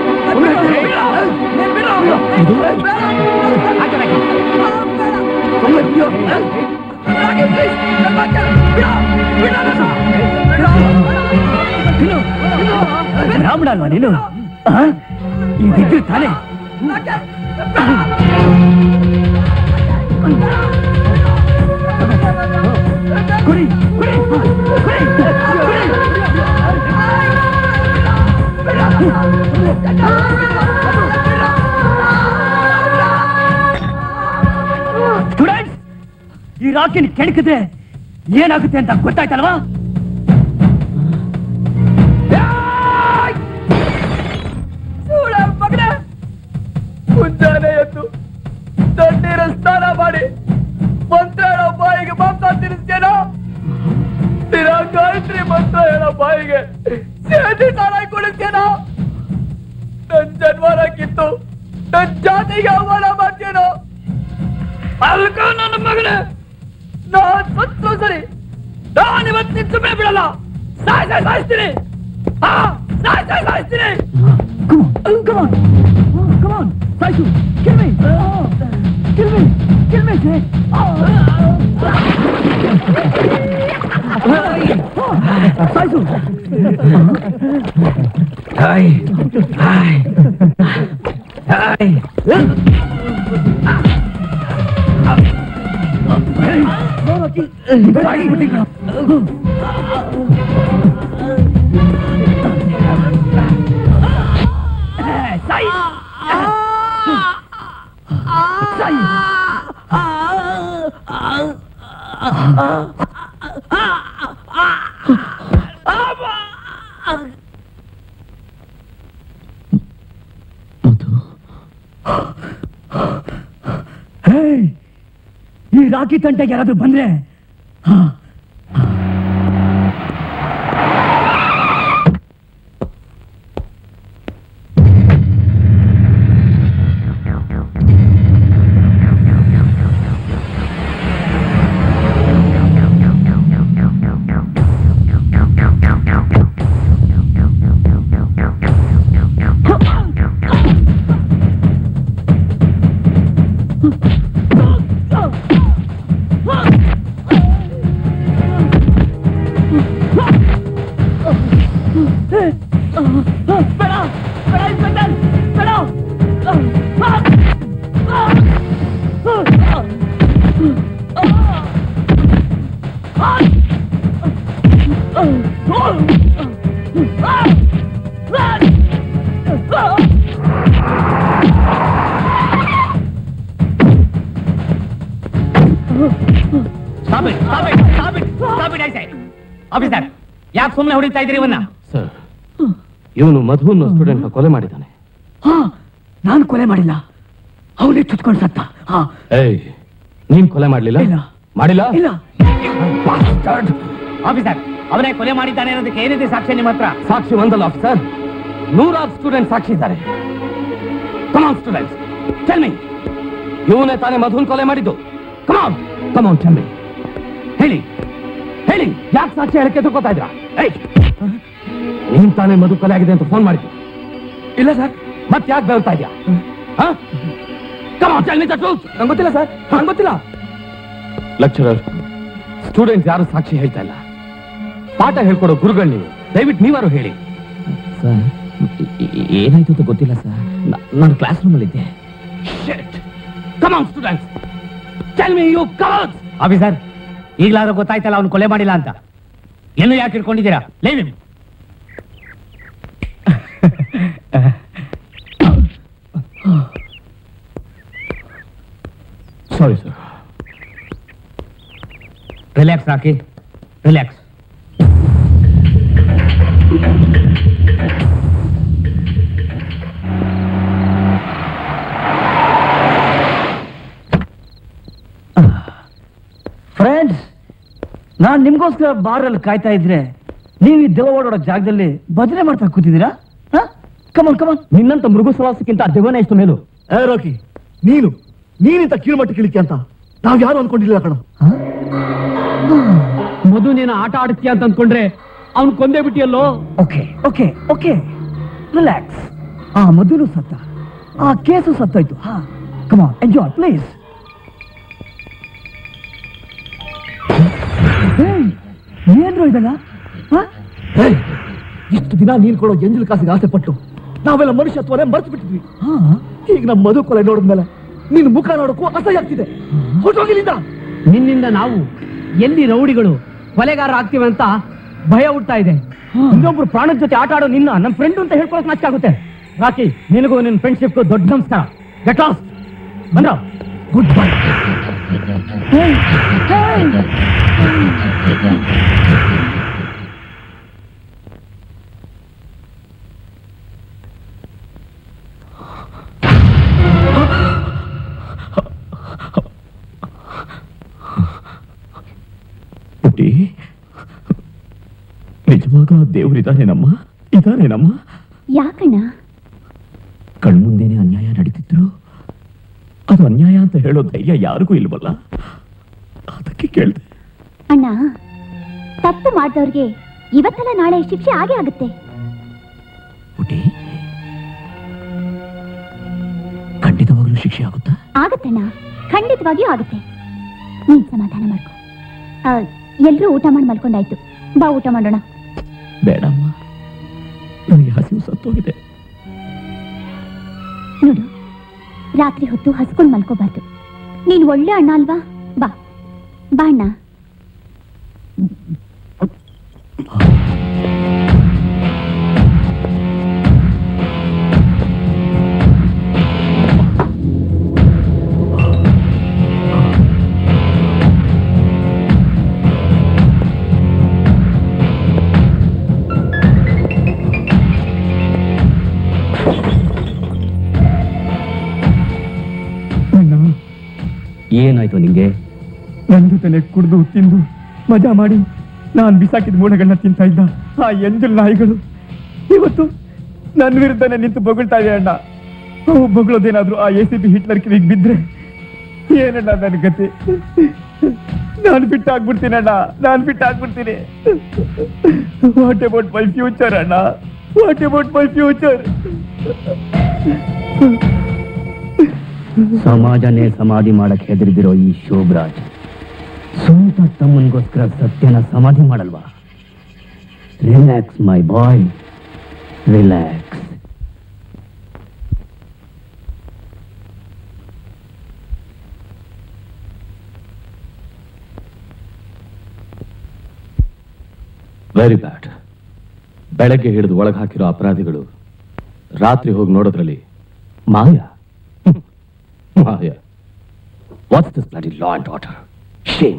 B: ರಾಮಣ ಅಲ್ವಾ ನೀನು ಆ? ಇದಿದ್ರೆ ತಾನೇ ಕುಡಿ ಕುಡಿ ಕುಡಿ ಸ್ಟೂಡೆಂಟ್ಸ್ ಈ ರಾಕಿನ ಕೆಣಕಿದ್ರೆ ಏನಾಗುತ್ತೆ ಅಂತ ಗೊತ್ತಾಯ್ತಲ್ವಾ
F: ಮಗನೇ ಮುಂಜಾನೆ ಎದ್ದು ತಣ್ಣೀರ ಸ್ನಾನ ಮಾಡಿ ಮಂತ್ರ ಹೇಳೋ ಬಾಯಿಗೆ ಮಾಂಸ ತಿನ್ನಿಸ್ತೇನೋ ದಿನ ಗಾಯತ್ರಿ ಮಂತ್ರ ಹೇಳೋ ಬಾಯಿಗೆ ಸೇದಿ ಸಾರಾಯಿ ಕುಡಿಸ್ತೇನೋ ನನ್ ಜನ್ಮರ ಕಿತ್ತು ನನ್ ಜಾತಿಗೆ ಅವಮಾನ ಮಾಡ್ತೇನೋ ಅಲ್ಕ ನನ್ನ ಮಗನೇ ನಾನ್ ಸತ್ತು ಸರಿ ನಾನ್ ಇವತ್ತಿನ ಸುಮ್ಮನೆ ಬಿಡಲ್ಲ ಸಾಯ್ ಸಾಯ್ ಸಾಯಿಸ್ತೀನಿ ಹಾ ಸಾಯ್ ಸಾಯ್ ಸಾಯಿಸ್ತೀನಿ
B: Come on, come on, Oh, come on, Saisu, kill me, Oh, kill me, kill me, Jay. Saisu.
F: Ay, ay, ay.
B: Hey, ಈ ರಾಕಿ ತಂಟೆಗೆ ಯಾರಾದ್ರೂ ಬಂದ್ರೆ ಹಾ
G: ಆಫೀಸರ್ ಯಾಕೆ ಸುಮ್ಮನೆ ಹೊಡಿತಾ ಇದ್ದೀರಿ ಇವನ್ನ
F: ಸರ್ ಇವನು ಮಧುನ್ ಸ್ಟೂಡೆಂಟ್ ಕೊಲೆ ಮಾಡಿದ್ದಾನೆ
B: ಹಾ ನಾನು ಕೊಲೆ ಮಾಡಿಲ್ಲ ಅವನೇ ಚುಚ್ಕೊಂಡು ಸತ್ತ ಹಾ
F: ಏಯ್ ನೀನ್ ಕೊಲೆ ಮಾಡ್ಲಿಲ್ಲ
B: ಇಲ್ಲ.
F: ಮಾಡಿಲ್ಲ
B: ಇಲ್ಲ
G: ಆಫೀಸರ್ ಅವನೇ ಕೊಲೆ ಮಾಡಿದ್ದಾನೆ ಅನ್ನೋದಕ್ಕೆ ಏನಿದೆ ಸಾಕ್ಷ್ಯ ನಿಮ್ಮ ಹತ್ರ
F: ಸಾಕ್ಷಿ ಒಂದಲ್ಲ ಆಫೀಸರ್ ನೂರಾರು ಸ್ಟೂಡೆಂಟ್ ಸಾಕ್ಷಿ ಇದ್ದಾರೆ ಕಮಾನ್ ಸ್ಟೂಡೆಂಟ್ಸ್ ಟೆಲ್ ಮೀ ಇವನೇ ತಾನೇ ಮಧುನ್ ಕೊಲೆ ಮಾಡಿದ್ದು ಕಮಾನ್ ಕಮಾನ್ ಟೆಲ್ ಮೀ ಹೇಳಿ ಹೇಳಿ ಯಾಕೆ ಸಾಕ್ಷಿ ಹೇಳಕ್ಕೆ ತಗೋತಾ ಇದ್ರ ಏಯ್ ನೀನ್ ತಾನೇ ಮಧು ಕೊಲೆ ಆಗಿದೆ ಅಂತ ಫೋನ್ ಮಾಡಿದ್ದು ಇಲ್ಲ ಸರ್
E: ಮತ್ತೆ ಯಾಕೆ ಬೆಳ್ತಾ ಇದೆಯಾ
F: ನಂಗೆ ಗೊತ್ತಿಲ್ಲ ಸರ್ ನಂಗೆ ಗೊತ್ತಿಲ್ಲ ಲೆಕ್ಚರರ್ ಸ್ಟೂಡೆಂಟ್ಸ್ ಯಾರು ಸಾಕ್ಷಿ ಹೇಳ್ತಾ ಇಲ್ಲ ಪಾಠ ಹೇಳ್ಕೊಡೋ ಗುರುಗಳು ನೀವು ದಯವಿಟ್ಟು ನೀವಾರು ಹೇಳಿ
E: ಸರ್ ಏನಾಯ್ತು ಅಂತ ಗೊತ್ತಿಲ್ಲ ಸರ್ ನಾನು ಕ್ಲಾಸ್ ರೂಮಲ್ಲಿ ಇದ್ದೆ
F: come on students tell me you come on
C: officer ಈಗಲಾದ್ರೂ ಗೊತ್ತಾಯ್ತಲ್ಲ ಅವ್ನು ಕೊಲೆ ಮಾಡಿಲ್ಲ ಅಂತ ಏನು ಯಾಕೆ ಇಟ್ಕೊಂಡಿದ್ದೀರಾ ಲೇವಿ
F: sorry sir
C: relax Rocky relax
B: friends ನಾನ್ ನಿಮ್ಗೋಸ್ಕರ ಬಾರಲ್ಲಿ ಕಾಯ್ತಾ ಇದ್ರೆ ನೀವು ಈ ದೆವ್ವ ಓಡಾಡೋ ಜಾಗದಲ್ಲಿ ಭಜನೆ ಮಾಡ್ತಾ ಕೂತಿದ್ದೀರಾ ಕಮನ್ ಕಮನ್
E: ನಿನ್ನಂತ ಮೃಗು ಸವಾಸಕ್ಕಿಂತ ದೆವ್ವನೇ ಎಷ್ಟು ಮೇಲು
B: ಏ ರೋಕಿ ನೀನು ನೀನಿಂತ ಕೀಳ್ಮಟ್ಟ ಕಿಳಿಕೆ ಅಂತ ನಾವ್ ಯಾರು ಅನ್ಕೊಂಡಿಲ್ಲ ಕಣ
G: ಮಧು ನೀನು ಆಟ ಆಡ್ತೀಯ ಅಂತ ಅಂದ್ಕೊಂಡ್ರೆ ಅವ್ನು ಕೊಂದೇ ಬಿಟ್ಟಿಯಲ್ಲೋ
B: ಓಕೆ ಓಕೆ ಓಕೆ ರಿಲ್ಯಾಕ್ಸ್ ಆ ಮಧುನು ಸತ್ತ ಆ ಕೇಸು ಸತ್ತಾಯ್ತು ಹಾ ಕಮಾನ್ ಎಂಜಾಯ್ ಪ್ಲೀಸ್ ಏನ್ರು ಇದಲ್ಲ ಇಷ್ಟು ದಿನ ನೀನ್ ಕೊಡೋ ಎಂಜಲ್ ಕಾಸಿಗೆ ಆಸೆ ಪಟ್ಟು ನಾವೆಲ್ಲ ಮನುಷ್ಯತ್ವನೇ ಮರ್ತು ಬಿಟ್ಟಿದ್ವಿ ಈಗ ನಮ್ಮ ಮಧು ಕೊಲೆ ನೋಡಿದ್ಮೇಲೆ ನಿನ್ ಮುಖ ನೋಡಕ್ಕೂ ಅಸಹ್ಯ ಆಗ್ತಿದೆ ಹೊರಟೋಗಿಲ್ಲಿಂದ
G: ನಿನ್ನಿಂದ ನಾವು ಎಲ್ಲಿ ರೌಡಿಗಳು ಕೊಲೆಗಾರ ಆಗ್ತೀವಿ ಅಂತ ಭಯ ಹುಡ್ತಾ ಇದೆ ಇನ್ನೊಬ್ರು ಪ್ರಾಣದ ಜೊತೆ ಆಟ ಆಡೋ ನಿನ್ನ ನಮ್ಮ ಫ್ರೆಂಡ್ ಅಂತ ಹೇಳ್ಕೊಳಕ್ ನಾಚಿಕೆ ಆಗುತ್ತೆ ರಾಕಿ ನಿನಗೂ ನಿನ್ನ ಫ್ರೆಂಡ್ಶಿಪ್ ದೊಡ್ಡ ನಮಸ್ಕಾರ ಗೆಟ್ ಲಾಸ್ಟ್ ಬಂದ್ರ
B: ಗುಡ್ ಬೈ
E: ಪುಟ್ಟಿ ನಿಜವಾಗ ದೇವರಿದಾನೇನಮ್ಮ ಇದಾನೇನಮ್ಮ
D: ಯಾಕಣ್ಣ
E: ಕಣ್ಮುಂದೆನೆ ಅನ್ಯಾಯ ನಡೀತಿದ್ರು ಅದು ಅನ್ಯಾಯ ಅಂತ ಹೇಳೋ ಧೈರ್ಯ ಯಾರಿಗೂ ಇಲ್ವಲ್ಲ ಅದಕ್ಕೆ ಕೇಳ್ದೆ
D: ಅಣ್ಣ ತಪ್ಪು ಮಾಡಿದವ್ರಿಗೆ ಇವತ್ತಲ್ಲ ನಾಳೆ ಶಿಕ್ಷೆ ಆಗೇ ಆಗುತ್ತೆ
E: ಪುಟಿ ಖಂಡಿತವಾಗ್ಲೂ ಶಿಕ್ಷೆ ಆಗುತ್ತಾ
D: ಆಗತ್ತಣ್ಣ ಖಂಡಿತವಾಗಿಯೂ ಆಗುತ್ತೆ ನೀನ್ ಸಮಾಧಾನ ಮಾಡ್ಕೊ ಎಲ್ಲರೂ ಊಟ ಮಾಡಿ ಮಲ್ಕೊಂಡಾಯ್ತು ಬಾ ಊಟ ಮಾಡೋಣ
E: ಬೇಡಮ್ಮ ನನಗೆ ಹಸಿವು ಸತ್ತೋಗಿದೆ
D: ನೋಡು ರಾತ್ರಿ ಹೊತ್ತು ಹಸ್ಕೊಂಡು ಮಲ್ಕೋಬಾರ್ದು ನೀನ್ ಒಳ್ಳೆ ಅಣ್ಣ ಅಲ್ವಾ ಬಾ ಬಾ ಅಣ್ಣ
C: ಏನಾಯ್ತು ನಿಂಗೆ
B: ನನ್ನ ಜೊತೆನೆ ಕುಡಿದು ತಿಂದು ಮಜಾ ಮಾಡಿ ನಾನ್ ಬಿಸಾಕಿದ ಮೂಳೆಗಳನ್ನ ತಿಂತಾ ಇದ್ದ ಆ ಎಂಜಲ್ ನಾಯಿಗಳು ಇವತ್ತು ನನ್ನ ವಿರುದ್ಧನೇ ನಿಂತು ಬೊಗಳ್ತಾ ಇದೆ ಅಣ್ಣ ಅವು ಬೊಗಳೋದೇನಾದ್ರೂ ಆ ಎ ಸಿ ಬಿ ಹಿಟ್ಲರ್ ಕಿವಿಗೆ ಬಿದ್ರೆ ಏನಣ್ಣ ನನ್ನ ಗತಿ ನಾನು ಬಿಟ್ಟಾಗ್ಬಿಡ್ತೀನಿ ಅಣ್ಣ ನಾನು ಬಿಟ್ಟಾಗ್ಬಿಡ್ತೀನಿ ವಾಟ್ ಅಬೌಟ್ ಮೈ ಫ್ಯೂಚರ್ ಅಣ್ಣ ವಾಟ್ ಅಬೌಟ್ ಮೈ ಫ್ಯೂಚರ್
C: ಸಮಾಜನೇ ಸಮಾಧಿ ಮಾಡಕ್ ಹೆದರಿದಿರೋ ಈ ಶೋಭರಾಜ್ ಸ್ವಂತ ತಮ್ಮನಿಗೋಸ್ಕರ ಸತ್ಯನ ಸಮಾಧಿ ಮಾಡಲ್ವಾ relax my boy relax
F: very bad ಬೆಳಗ್ಗೆ ಹಿಡಿದು ಒಳಗೆ ಹಾಕಿರೋ ಅಪರಾಧಿಗಳು ರಾತ್ರಿ ಹೋಗಿ ನೋಡೋದ್ರಲ್ಲಿ ಮಾಯ ಹ್ಮ್. ಮಾಯ what's this bloody law and order shame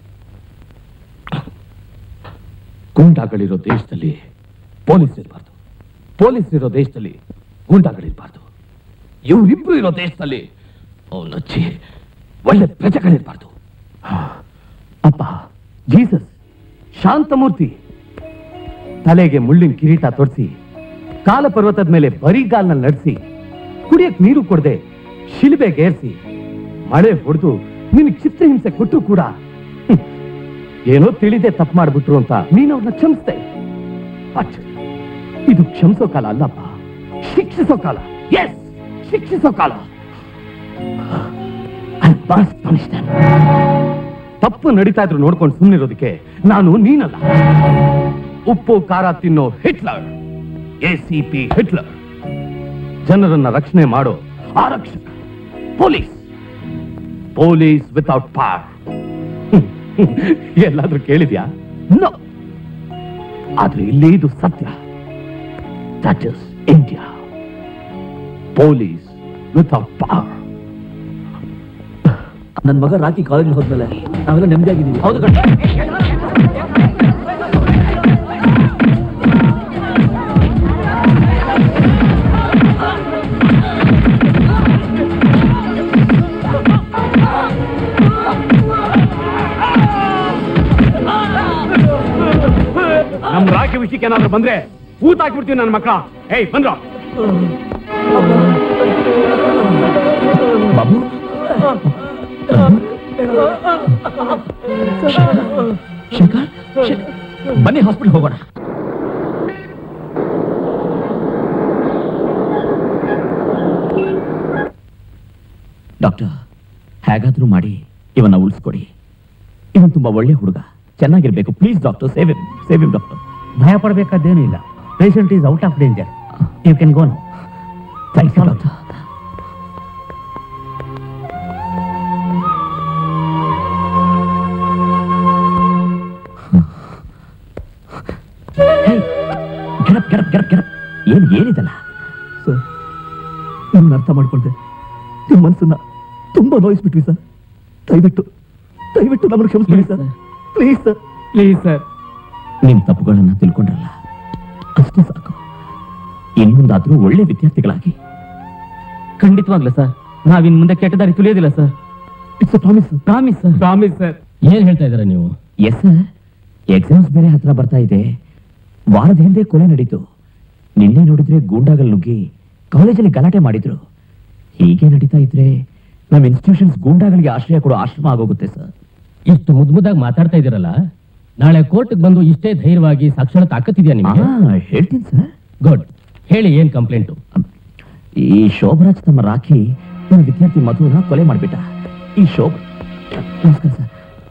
F: ಗೂಂಡಾಗಳಿರೋ ದೇಶದಲ್ಲಿ ಪೊಲೀಸ್ ಇರಬಾರ್ದು ಪೊಲೀಸ್ ಇರೋ ದೇಶದಲ್ಲಿ ಗೂಂಡಾಗಳಿರ್ಬಾರ್ದು ಇವರಿಬ್ರು ಇರೋ ದೇಶದಲ್ಲಿ ಅವನಚ್ಚಿ ಒಳ್ಳೆ ಪ್ರಜೆಗಳಿರ್ಬಾರ್ದು
B: ಅಪ್ಪ ಜೀಸಸ್ ಶಾಂತಮೂರ್ತಿ ತಲೆಗೆ ಮುಳ್ಳಿನ ಕಿರೀಟ ತೊಡಿಸಿ ಕಾಲ ಪರ್ವತದ ಮೇಲೆ ಬರಿಗಾಲ್ನಲ್ಲಿ ನಡೆಸಿ ಕುಡಿಯಕ್ ನೀರು ಕೊಡದೆ ಶಿಲ್ಬೆಗೇರಿಸಿ ಮಳೆ ಹೊಡೆದು ನಿನ್ ಚಿತ್ರಹಿಂಸೆ ಕೊಟ್ಟರು ಕೂಡ ಹ್ಮ್, ಏನೋ ತಿಳಿದೆ ತಪ್ಪು ಮಾಡ್ಬಿಟ್ರು ಅಂತ ನೀನ್ ಅವ್ರನ್ನ ಕ್ಷಮಿಸ್ದೆ ಬಟ್ ಇದು ಕ್ಷಮಿಸೋ ಕಾಲ ಅಲ್ಲಪ್ಪ
H: ಶಿಕ್ಷಿಸೋ ಕಾಲ ಎಸ್ ಶಿಕ್ಷಿಸೋ ಕಾಲ I must punish them. ತಪ್ಪು ನಡೀತಾ ಇದ್ರು ನೋಡ್ಕೊಂಡು ಸುಮ್ಮನಿರೋದಕ್ಕೆ ನಾನು ನೀನಲ್ಲ ಉಪ್ಪು ಖಾರ ತಿನ್ನೋ Hitler A C P Hitler ಜನರನ್ನ ರಕ್ಷಣೆ ಮಾಡೋ ಆರಕ್ಷಕ ಪೊಲೀಸ್ ಪೊಲೀಸ್ ವಿತೌಟ್ ಪಾರ್ ಎಲ್ಲಾದ್ರೂ ಕೇಳಿದ್ಯಾ ನೋ ಆದ್ರೆ ಇಲ್ಲಿ ಇದು ಸತ್ಯ that is India police without ಪಾರ್
B: ನನ್ನ ಮಗ ರಾಕಿ ಕಾಲೇಜ್ ಹೋದ್ಮೇಲೆ ನಾವೆಲ್ಲ ನೆಮ್ಮದಿಯಾಗಿದ್ದೀವಿ ಹೌದು
H: ನಮ್ ರಾಕಿ ವಿಷಯಕ್ಕೆ ಏನಾದ್ರು ಬಂದ್ರೆ ಊತ ಹಾಕ್ಬಿಡ್ತೀವಿ ನನ್ನ ಮಕ್ಕಳ ಏಯ್ ಬಂದ್ರು
E: ಬಾಬು ಶಂಕರ್ ಶಂಕರ್, ಬನ್ನಿ ಹಾಸ್ಪಿಟಲ್ ಹೋಗೋಣ ಡಾಕ್ಟರ್ ಹೇಗಾದ್ರೂ ಮಾಡಿ ಇವನ್ನ ಉಳಿಸ್ಕೊಡಿ ಇವನ್ ತುಂಬಾ ಒಳ್ಳೆ ಹುಡುಗ ಚೆನ್ನಾಗಿರ್ಬೇಕು please doctor save save doctor
G: ಭಯ ಪಡಬೇಕಾದ್ದೇನೂ ಇಲ್ಲ patient is out of danger you can go no
E: thanks doctor get up get up get up get up ಏನ್ ಏನಿದಲ್ಲ
B: ಸರ್ ನಿಮ್ನ ಅರ್ಥ ಮಾಡ್ಕೊಳ್ದೆ ನಿಮ್ಮ ಮನಸ್ಸನ್ನ ತುಂಬಾ ನೋಯಿಸ್ಬಿಟ್ವಿ ಸರ್ ದಯವಿಟ್ಟು ದಯವಿಟ್ಟು ನಮ್ಮನ್ನು ಕ್ಷಮಿಸ್ಬಿಡಿ sir please sir
H: please sir
E: ನಿಮ್ ತಪ್ಪುಗಳನ್ನ ತಿಳ್ಕೊಂಡ್ರಲ್ಲ ಅಷ್ಟೇ ಸಾಕು ಇನ್ಮುಂದಾದ್ರೂ ಒಳ್ಳೆ ವಿದ್ಯಾರ್ಥಿಗಳಾಗಿ
G: ಖಂಡಿತವಾಗ್ಲ ಸರ್ ನಾವಿನ್ ಮುಂದೆ ಕೆಟ್ಟ ದಾರಿ ತುಳಿಯೋದಿಲ್ಲ sir
B: it's promise
G: promise sir
H: promise sir
G: ಏನ್ ಹೇಳ್ತಾ ಇದ್ದೀರಾ ನೀವು
E: ಎಸ್ ಸರ್ ಎಕ್ಸಾಮ್ಸ್ ಬೇರೆ ಹತ್ರ ಬರ್ತಾ ಇದೆ ವಾರದ ಹಿಂದೆ ಕೊಲೆ ನಡೀತು ನಿನ್ನೆ ನೋಡಿದ್ರೆ ಗೂಂಡಾಗಳು ನುಗ್ಗಿ ಕಾಲೇಜಲ್ಲಿ ಗಲಾಟೆ ಮಾಡಿದ್ರು ಹೀಗೆ ನಡೀತಾ ಇದ್ರೆ ನಮ್ಮ ಇನ್ಸ್ಟಿಟ್ಯೂಷನ್ಸ್ ಗೂಂಡಾಗಳಿಗೆ ಆಶ್ರಯ ಕೊಡೋ ಆಶ್ರಮ ಆಗೋಗುತ್ತೆ ಸರ್
G: ಇಷ್ಟು ಮುದ್ ಮುದ್ದಾಗಿ ಮಾತಾಡ್ತಾ ಇದ್ದೀರಲ್ಲ ನಾಳೆ ಕೋರ್ಟ್ಗೆ ಬಂದು ಇಷ್ಟೇ ಧೈರ್ಯವಾಗಿ ಸಾಕ್ಷರ ತಾಕತ್ತಿದ್ಯಾ ನಿಮಗೆ
E: ಹೇಳ್ತೀನಿ ಸರ್
G: ಗುಡ್ ಹೇಳಿ ಏನ್ ಕಂಪ್ಲೇಂಟು
E: ಈ ಶೋಭರಾಜ್ ತಮ್ಮ ರಾಖಿ ನನ್ನ ವಿದ್ಯಾರ್ಥಿ ಮಧುನ ಕೊಲೆ ಮಾಡಿಬಿಟ್ಟ ಈ ಶೋಭ ನಮಸ್ಕಾರ ಸರ್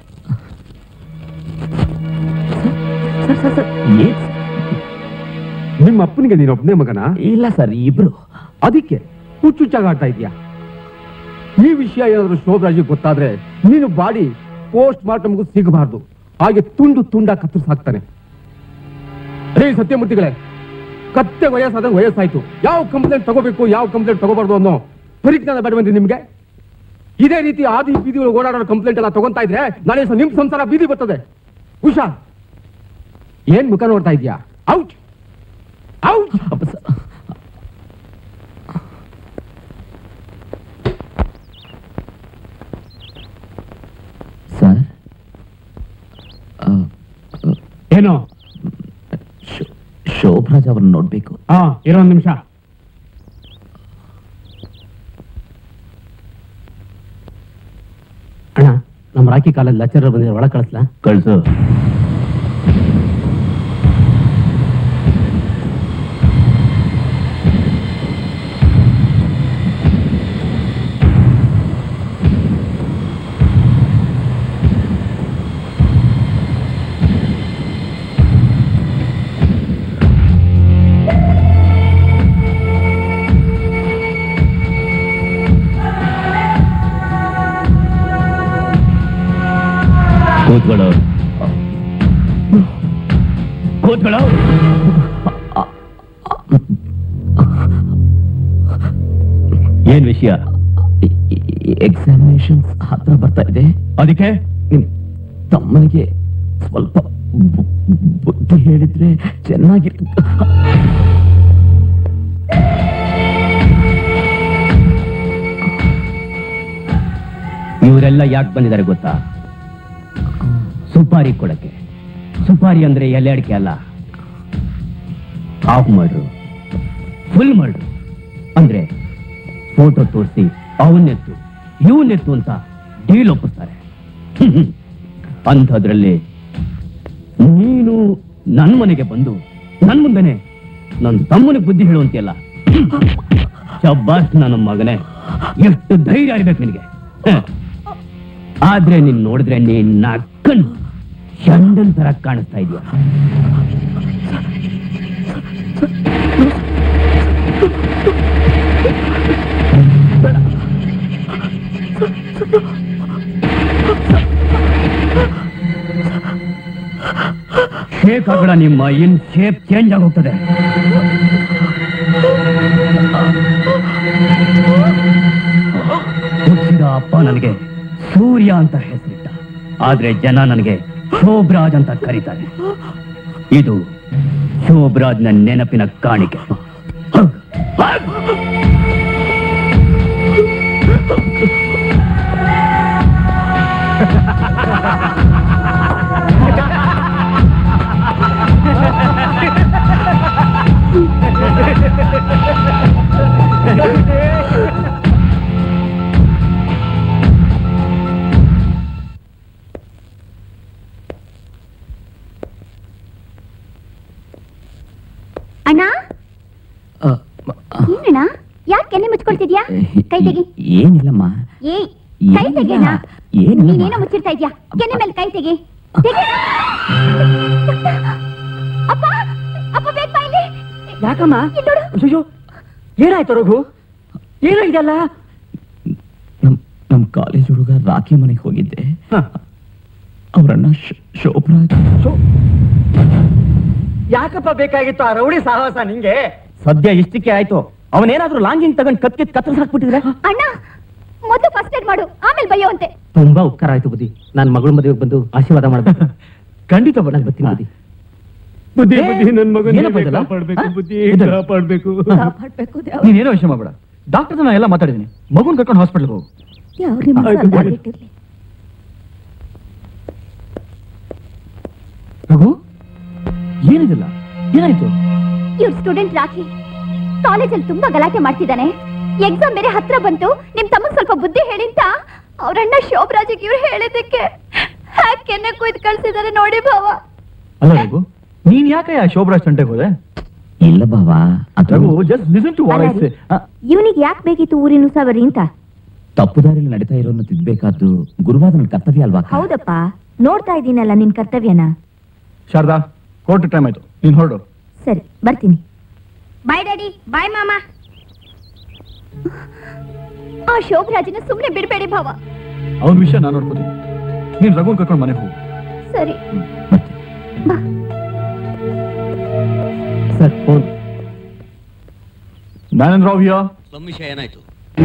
E: ಸರ್ ಸರ್ ಸರ್ ಏನ್ ಸರ್?
H: ನಿಮ್ಮ ಅಪ್ಪನಿಗೆ ನೀನು ಒಬ್ಬನೇ ಮಗನ
E: ಇಲ್ಲ ಸರ್ ಇಬ್ರು
H: ಅದಕ್ಕೆ ಹುಚ್ಚುಚ್ಚಾಗಿ ಆಡ್ತಾ ಇದೀಯಾ ಈ ವಿಷಯ ಏನಾದ್ರು ಶೋಭರಾಜಿಗೆ ಗೊತ್ತಾದ್ರೆ ನೀನು ಬಾಡಿ ಪೋಸ್ಟ್ ಮಾರ್ಟಮ್ಗೂ ಸಿಗಬಾರ್ದು ಹಾಗೆ ತುಂಡು ತುಂಡ ಕತ್ತರಿಸಿ ಹಾಕ್ತಾನೆ ರೇ ಸತ್ಯಮೂರ್ತಿಗಳೇ ಕತ್ತೆ ವಯಸ್ಸಾದಂಗೆ ವಯಸ್ಸಾಯ್ತು ಯಾವ ಕಂಪ್ಲೇಂಟ್ ತಗೋಬೇಕು ಯಾವ ಕಂಪ್ಲೇಂಟ್ ತಗೋಬಾರ್ದು ಅನ್ನೋ ಪರಿಜ್ಞಾನ ಬೇಡವಂದ್ರೆ ನಿಮ್ಗೆ ಇದೇ ರೀತಿ ಆದಿ ಬೀದಿ ಓಡಾಡೋ ಕಂಪ್ಲೇಂಟ್ ಎಲ್ಲ ತಗೊಂತಾ ಇದ್ರೆ ನಾಳೆ ದಿವಸ ನಿಮ್ ಸಂಸಾರ ಬೀದಿ ಬರ್ತದೆ ಉಷಾ ಏನ್ ಮುಖ ನೋಡ್ತಾ ಇದೀಯಾ ಔಟ್ ಔಟ್
E: ಅಪ್ಪ ಸರ್ ಸರ್ ಆ,
H: ಏನು
E: ಶೋ- ಶೋಭರಾಜ್ ಅವ್ರನ್ನ ನೋಡ್ಬೇಕು
H: ಹಾ ಇರೋ ಒಂದ್ ನಿಮಿಷ
G: ಅಣ್ಣ ನಮ್ಮ ರಾಕಿ ಕಾಲದ ಲೆಕ್ಚರರ್ ಬಂದಿದ್ರೆ ಒಳಗೆ ಕಳಿಸ್ಲಾ
E: ಕಳ್ಸು ಕೂತ್ಕೊಳ್ಳೋ ಕೂತ್ಕೊಳ್ಳೋ ಏನ್ ವಿಷಯ ಎಕ್ಸಾಮಿನೇಷನ್ಸ್ ಹತ್ರ ಬರ್ತಾ ಇದೆ ಅದಕ್ಕೆ ನಿಮ್ ತಮ್ಮನಿಗೆ ಸ್ವಲ್ಪ ಬು- ಬುದ್ಧಿ ಹೇಳಿದ್ರೆ ಚೆನ್ನಾಗಿರ್ತ
G: ಇವರೆಲ್ಲ ಯಾಕೆ ಬಂದಿದ್ದಾರೆ ಗೊತ್ತಾ ಸುಪಾರಿ ಕೊಡಕ್ಕೆ ಸುಪಾರಿ ಅಂದ್ರೆ ಎಲೆ ಅಡಿಕೆ ಅಲ್ಲ ಆಫ್ ಮಾಡ್ರು ಫುಲ್ ಮಾಡ್ರು ಅಂದ್ರೆ ಫೋಟೋ ತೋರಿಸಿ ಅವನ್ನೆತ್ತು ಇವನ್ನೆತ್ತು ಅಂತ ಡೀಲ್ ಒಪ್ಪಿಸ್ತಾರೆ ಅಂಥದ್ರಲ್ಲಿ ನೀನು ನನ್ನ ಮನೆಗೆ ಬಂದು ನನ್ನ ಮುಂದೆನೆ ನನ್ನ ತಮ್ಮನಿಗೆ ಬುದ್ಧಿ ಹೇಳುವಂತೆಲ್ಲ
C: ಶಬ್ಬಾಸ್ ನನ್ನ ಮಗನೇ ಎಷ್ಟು ಧೈರ್ಯ ಇರ್ಬೇಕು ನಿನಗೆ ಹ. ಆದ್ರೆ ನೀನ್ ನೋಡಿದ್ರೆ ನೀನ್ ನಕ್ಕನ್ ಚಂಡನ್ ತರ ಕಾಣಿಸ್ತಾ ಇದೀಯ ಶೇಪ್ ಆಗಡ ನಿಮ್ಮ ಇನ್ ಶೇಪ್ ಚೇಂಜ್ ಆಗೋಗ್ತದೆ ಹುಟ್ಟಿದ ಅಪ್ಪ ನನಗೆ ಸೂರ್ಯ ಅಂತ ಹೆಸರಿಟ್ಟ ಆದ್ರೆ ಜನ ನನಗೆ ಶೋಭರಾಜ್ ಅಂತ ಕರೀತಾರೆ ಇದು ಶೋಭರಾಜ್ನ ನೆನಪಿನ ಕಾಣಿಕೆ
D: ಅಣ್ಣ ಏನಣ್ಣ ಯಾಕೆ ಕೆನ್ನೆ ಮುಚ್ಕೊಳ್ತಿದ್ಯಾ ಕೈ ತೆಗಿ
E: ಏನಿಲ್ಲಮ್ಮ
D: ಏಯ್ ಕೈ ತೆಗಿಯಣ್ಣ
E: ಏನಿಲ್ಲ
D: ನೀನೇನೋ ಮುಚ್ಚಿರ್ತಾ ಇದ್ಯಾ ಕೆನ್ನೆ ಮೇಲೆ ಕೈ ತೆಗಿ ತೆಗಿ ಅಪ್ಪ ಅಪ್ಪ ಬೇಗ ಬಾ ಇಲ್ಲಿ
B: ಯಾಕಮ್ಮ
D: ಇಲ್ಲಿ ನೋಡು
B: ಅಯ್ಯೋ ಏನಾಯ್ತು ರಘು ಏನಾಗಿದೆಯಲ್ಲ
E: ನಮ್ ನಮ್ ಕಾಲೇಜ್ ಹುಡುಗ ರಾಖಿ ಮನೆಗೆ ಹೋಗಿದ್ದೆ ಅವರನ್ನ ಶೋಭರಾಜ್
B: ಯಾಕಪ್ಪ ಬೇಕಾಗಿತ್ತು ಆ ರೌಡಿ ಸಾಹಸ ನಿಂಗೆ
C: ಸದ್ಯ ಇಷ್ಟಕ್ಕೆ ಆಯ್ತು ಅವನೇನಾದ್ರೂ ಲಾಂಗಿಂಗ್ ತಗೊಂಡ್ ಕತ್ಕಿತ್ ಕತ್ತರಿಸ್ ಹಾಕ್ಬಿಟ್ಟಿದ್ರೆ
D: ಅಣ್ಣ ಮೊದಲು ಫಸ್ಟ್ ಏಡ್ ಮಾಡು ಆಮೇಲೆ ಬೈಯೋಂತೆ
C: ತುಂಬಾ ಉಪಕಾರ ಆಯ್ತು ಬುದ್ಧಿ ನಾನ್ ಮಗಳ ಮದುವೆಗೆ ಬಂದು ಆಶೀರ್ವಾದ ಮಾಡ್ಬೇಕು
H: ಖಂಡಿತ
C: ನಾನು ಬರ್ತೀನಿ ಬುದ್ಧಿ
H: ಬುದ್ಧಿ ಬುದ್ಧಿ ನನ್ ಮಗನ
C: ಏನಪ್ಪ ಇದೆಲ್ಲ?
H: ಕಾಪಾಡ್ಬೇಕು
C: ಹ?
H: ಬುದ್ಧಿ
C: ಇದೆಲ್ಲ?
H: ಕಾಪಾಡ್ಬೇಕು
G: ನೀನೇನೋ ವಿಷಯ ಮಾಡ್ಬೇಡ ಡಾಕ್ಟರ್ ನಾ ಎಲ್ಲ ಮಾತಾಡಿದೀನಿ ಮಗುನ್ ಕರ್ಕೊಂಡು ಹಾಸ್ಪಿಟಲ್ ಹೋಗು ರಘು ಏನಿದಿಲ್ಲ ಏನಾಯ್ತು
D: ಇವ್ರ ಸ್ಟೂಡೆಂಟ್ ರಾಖಿ ಕಾಲೇಜಲ್ಲಿ ತುಂಬಾ ಗಲಾಟೆ ಮಾಡ್ತಿದ್ದಾನೆ ಎಕ್ಸಾಮ್ ಬೇರೆ ಹತ್ರ ಬಂತು ನಿಮ್ ತಮ್ಮಗ್ ಸ್ವಲ್ಪ ಬುದ್ಧಿ ಹೇಳಿ ಅಂತ ಅವ್ರಣ್ಣ ಶೋಭರಾಜಿಗೆ ಇವ್ರು ಹೇಳಿದ್ದಕ್ಕೆ ಹ್ಯಾಕ್ ಕೆನ್ನೆ ಕುಯ್ದು ಕಳ್ಸಿದಾರೆ ನೋಡಿ ಭಾವ
G: ಅಲ್ಲ ರಘು ನೀನ್ ಯಾಕೆ ಆ ಶೋಭರಾಜ್ ತಂಟೆಗೆ ಹೋದೆ
E: ಇಲ್ಲ ಬಾವಾ ಅದು
G: Raghu just listen to voice
D: ಇವನಿಗೆ ಯಾಕೆ ಬೇಕಿತ್ತು ಊರಿನ ಉಸಾವರಿ ಅಂತ
E: ತಪ್ಪು ದಾರಿಯಲ್ಲಿ ನಡೀತಾ ಇರೋನ್ನ ತಿದ್ದಬೇಕಾದ್ದು ಗುರುವಾದ ನನ್ನ ಕರ್ತವ್ಯ ಅಲ್ವಾ ಅಕ್ಕ?
D: ಹೌದಪ್ಪ ನೋಡ್ತಾ ಇದ್ದೀನಲ್ಲ ನಿನ್ ಕರ್ತವ್ಯನ
G: ಶಾರದಾ ಕೋರ್ಟ್ ಟೈಮ್ ಆಯ್ತು ನೀನ್ ಹೊರಡು
D: ಸರಿ ಬರ್ತೀನಿ
A: ಬಾಯ್ ಡ್ಯಾಡಿ ಬಾಯ್ ಮಾಮ
D: ಆ ಶೋಭರಾಜನ ಸುಮ್ನೆ ಬಿಡ್ಬೇಡಿ ಭಾವ
G: ಅವನ ವಿಷಯ ನಾನು ನೋಡ್ಕೋತೀನಿ ನೀನ್ ರಘುನ್ ಕರ್ಕೊಂಡು ಮನೆಗೆ ಹೋಗು
D: ಸರಿ ಬಾ
C: ಸರ್ ಫೋನ್
G: ನಾನೇನ್ ರಾವ್ ಹಿಯರ್
C: ವಿಷಯ ಏನಾಯ್ತು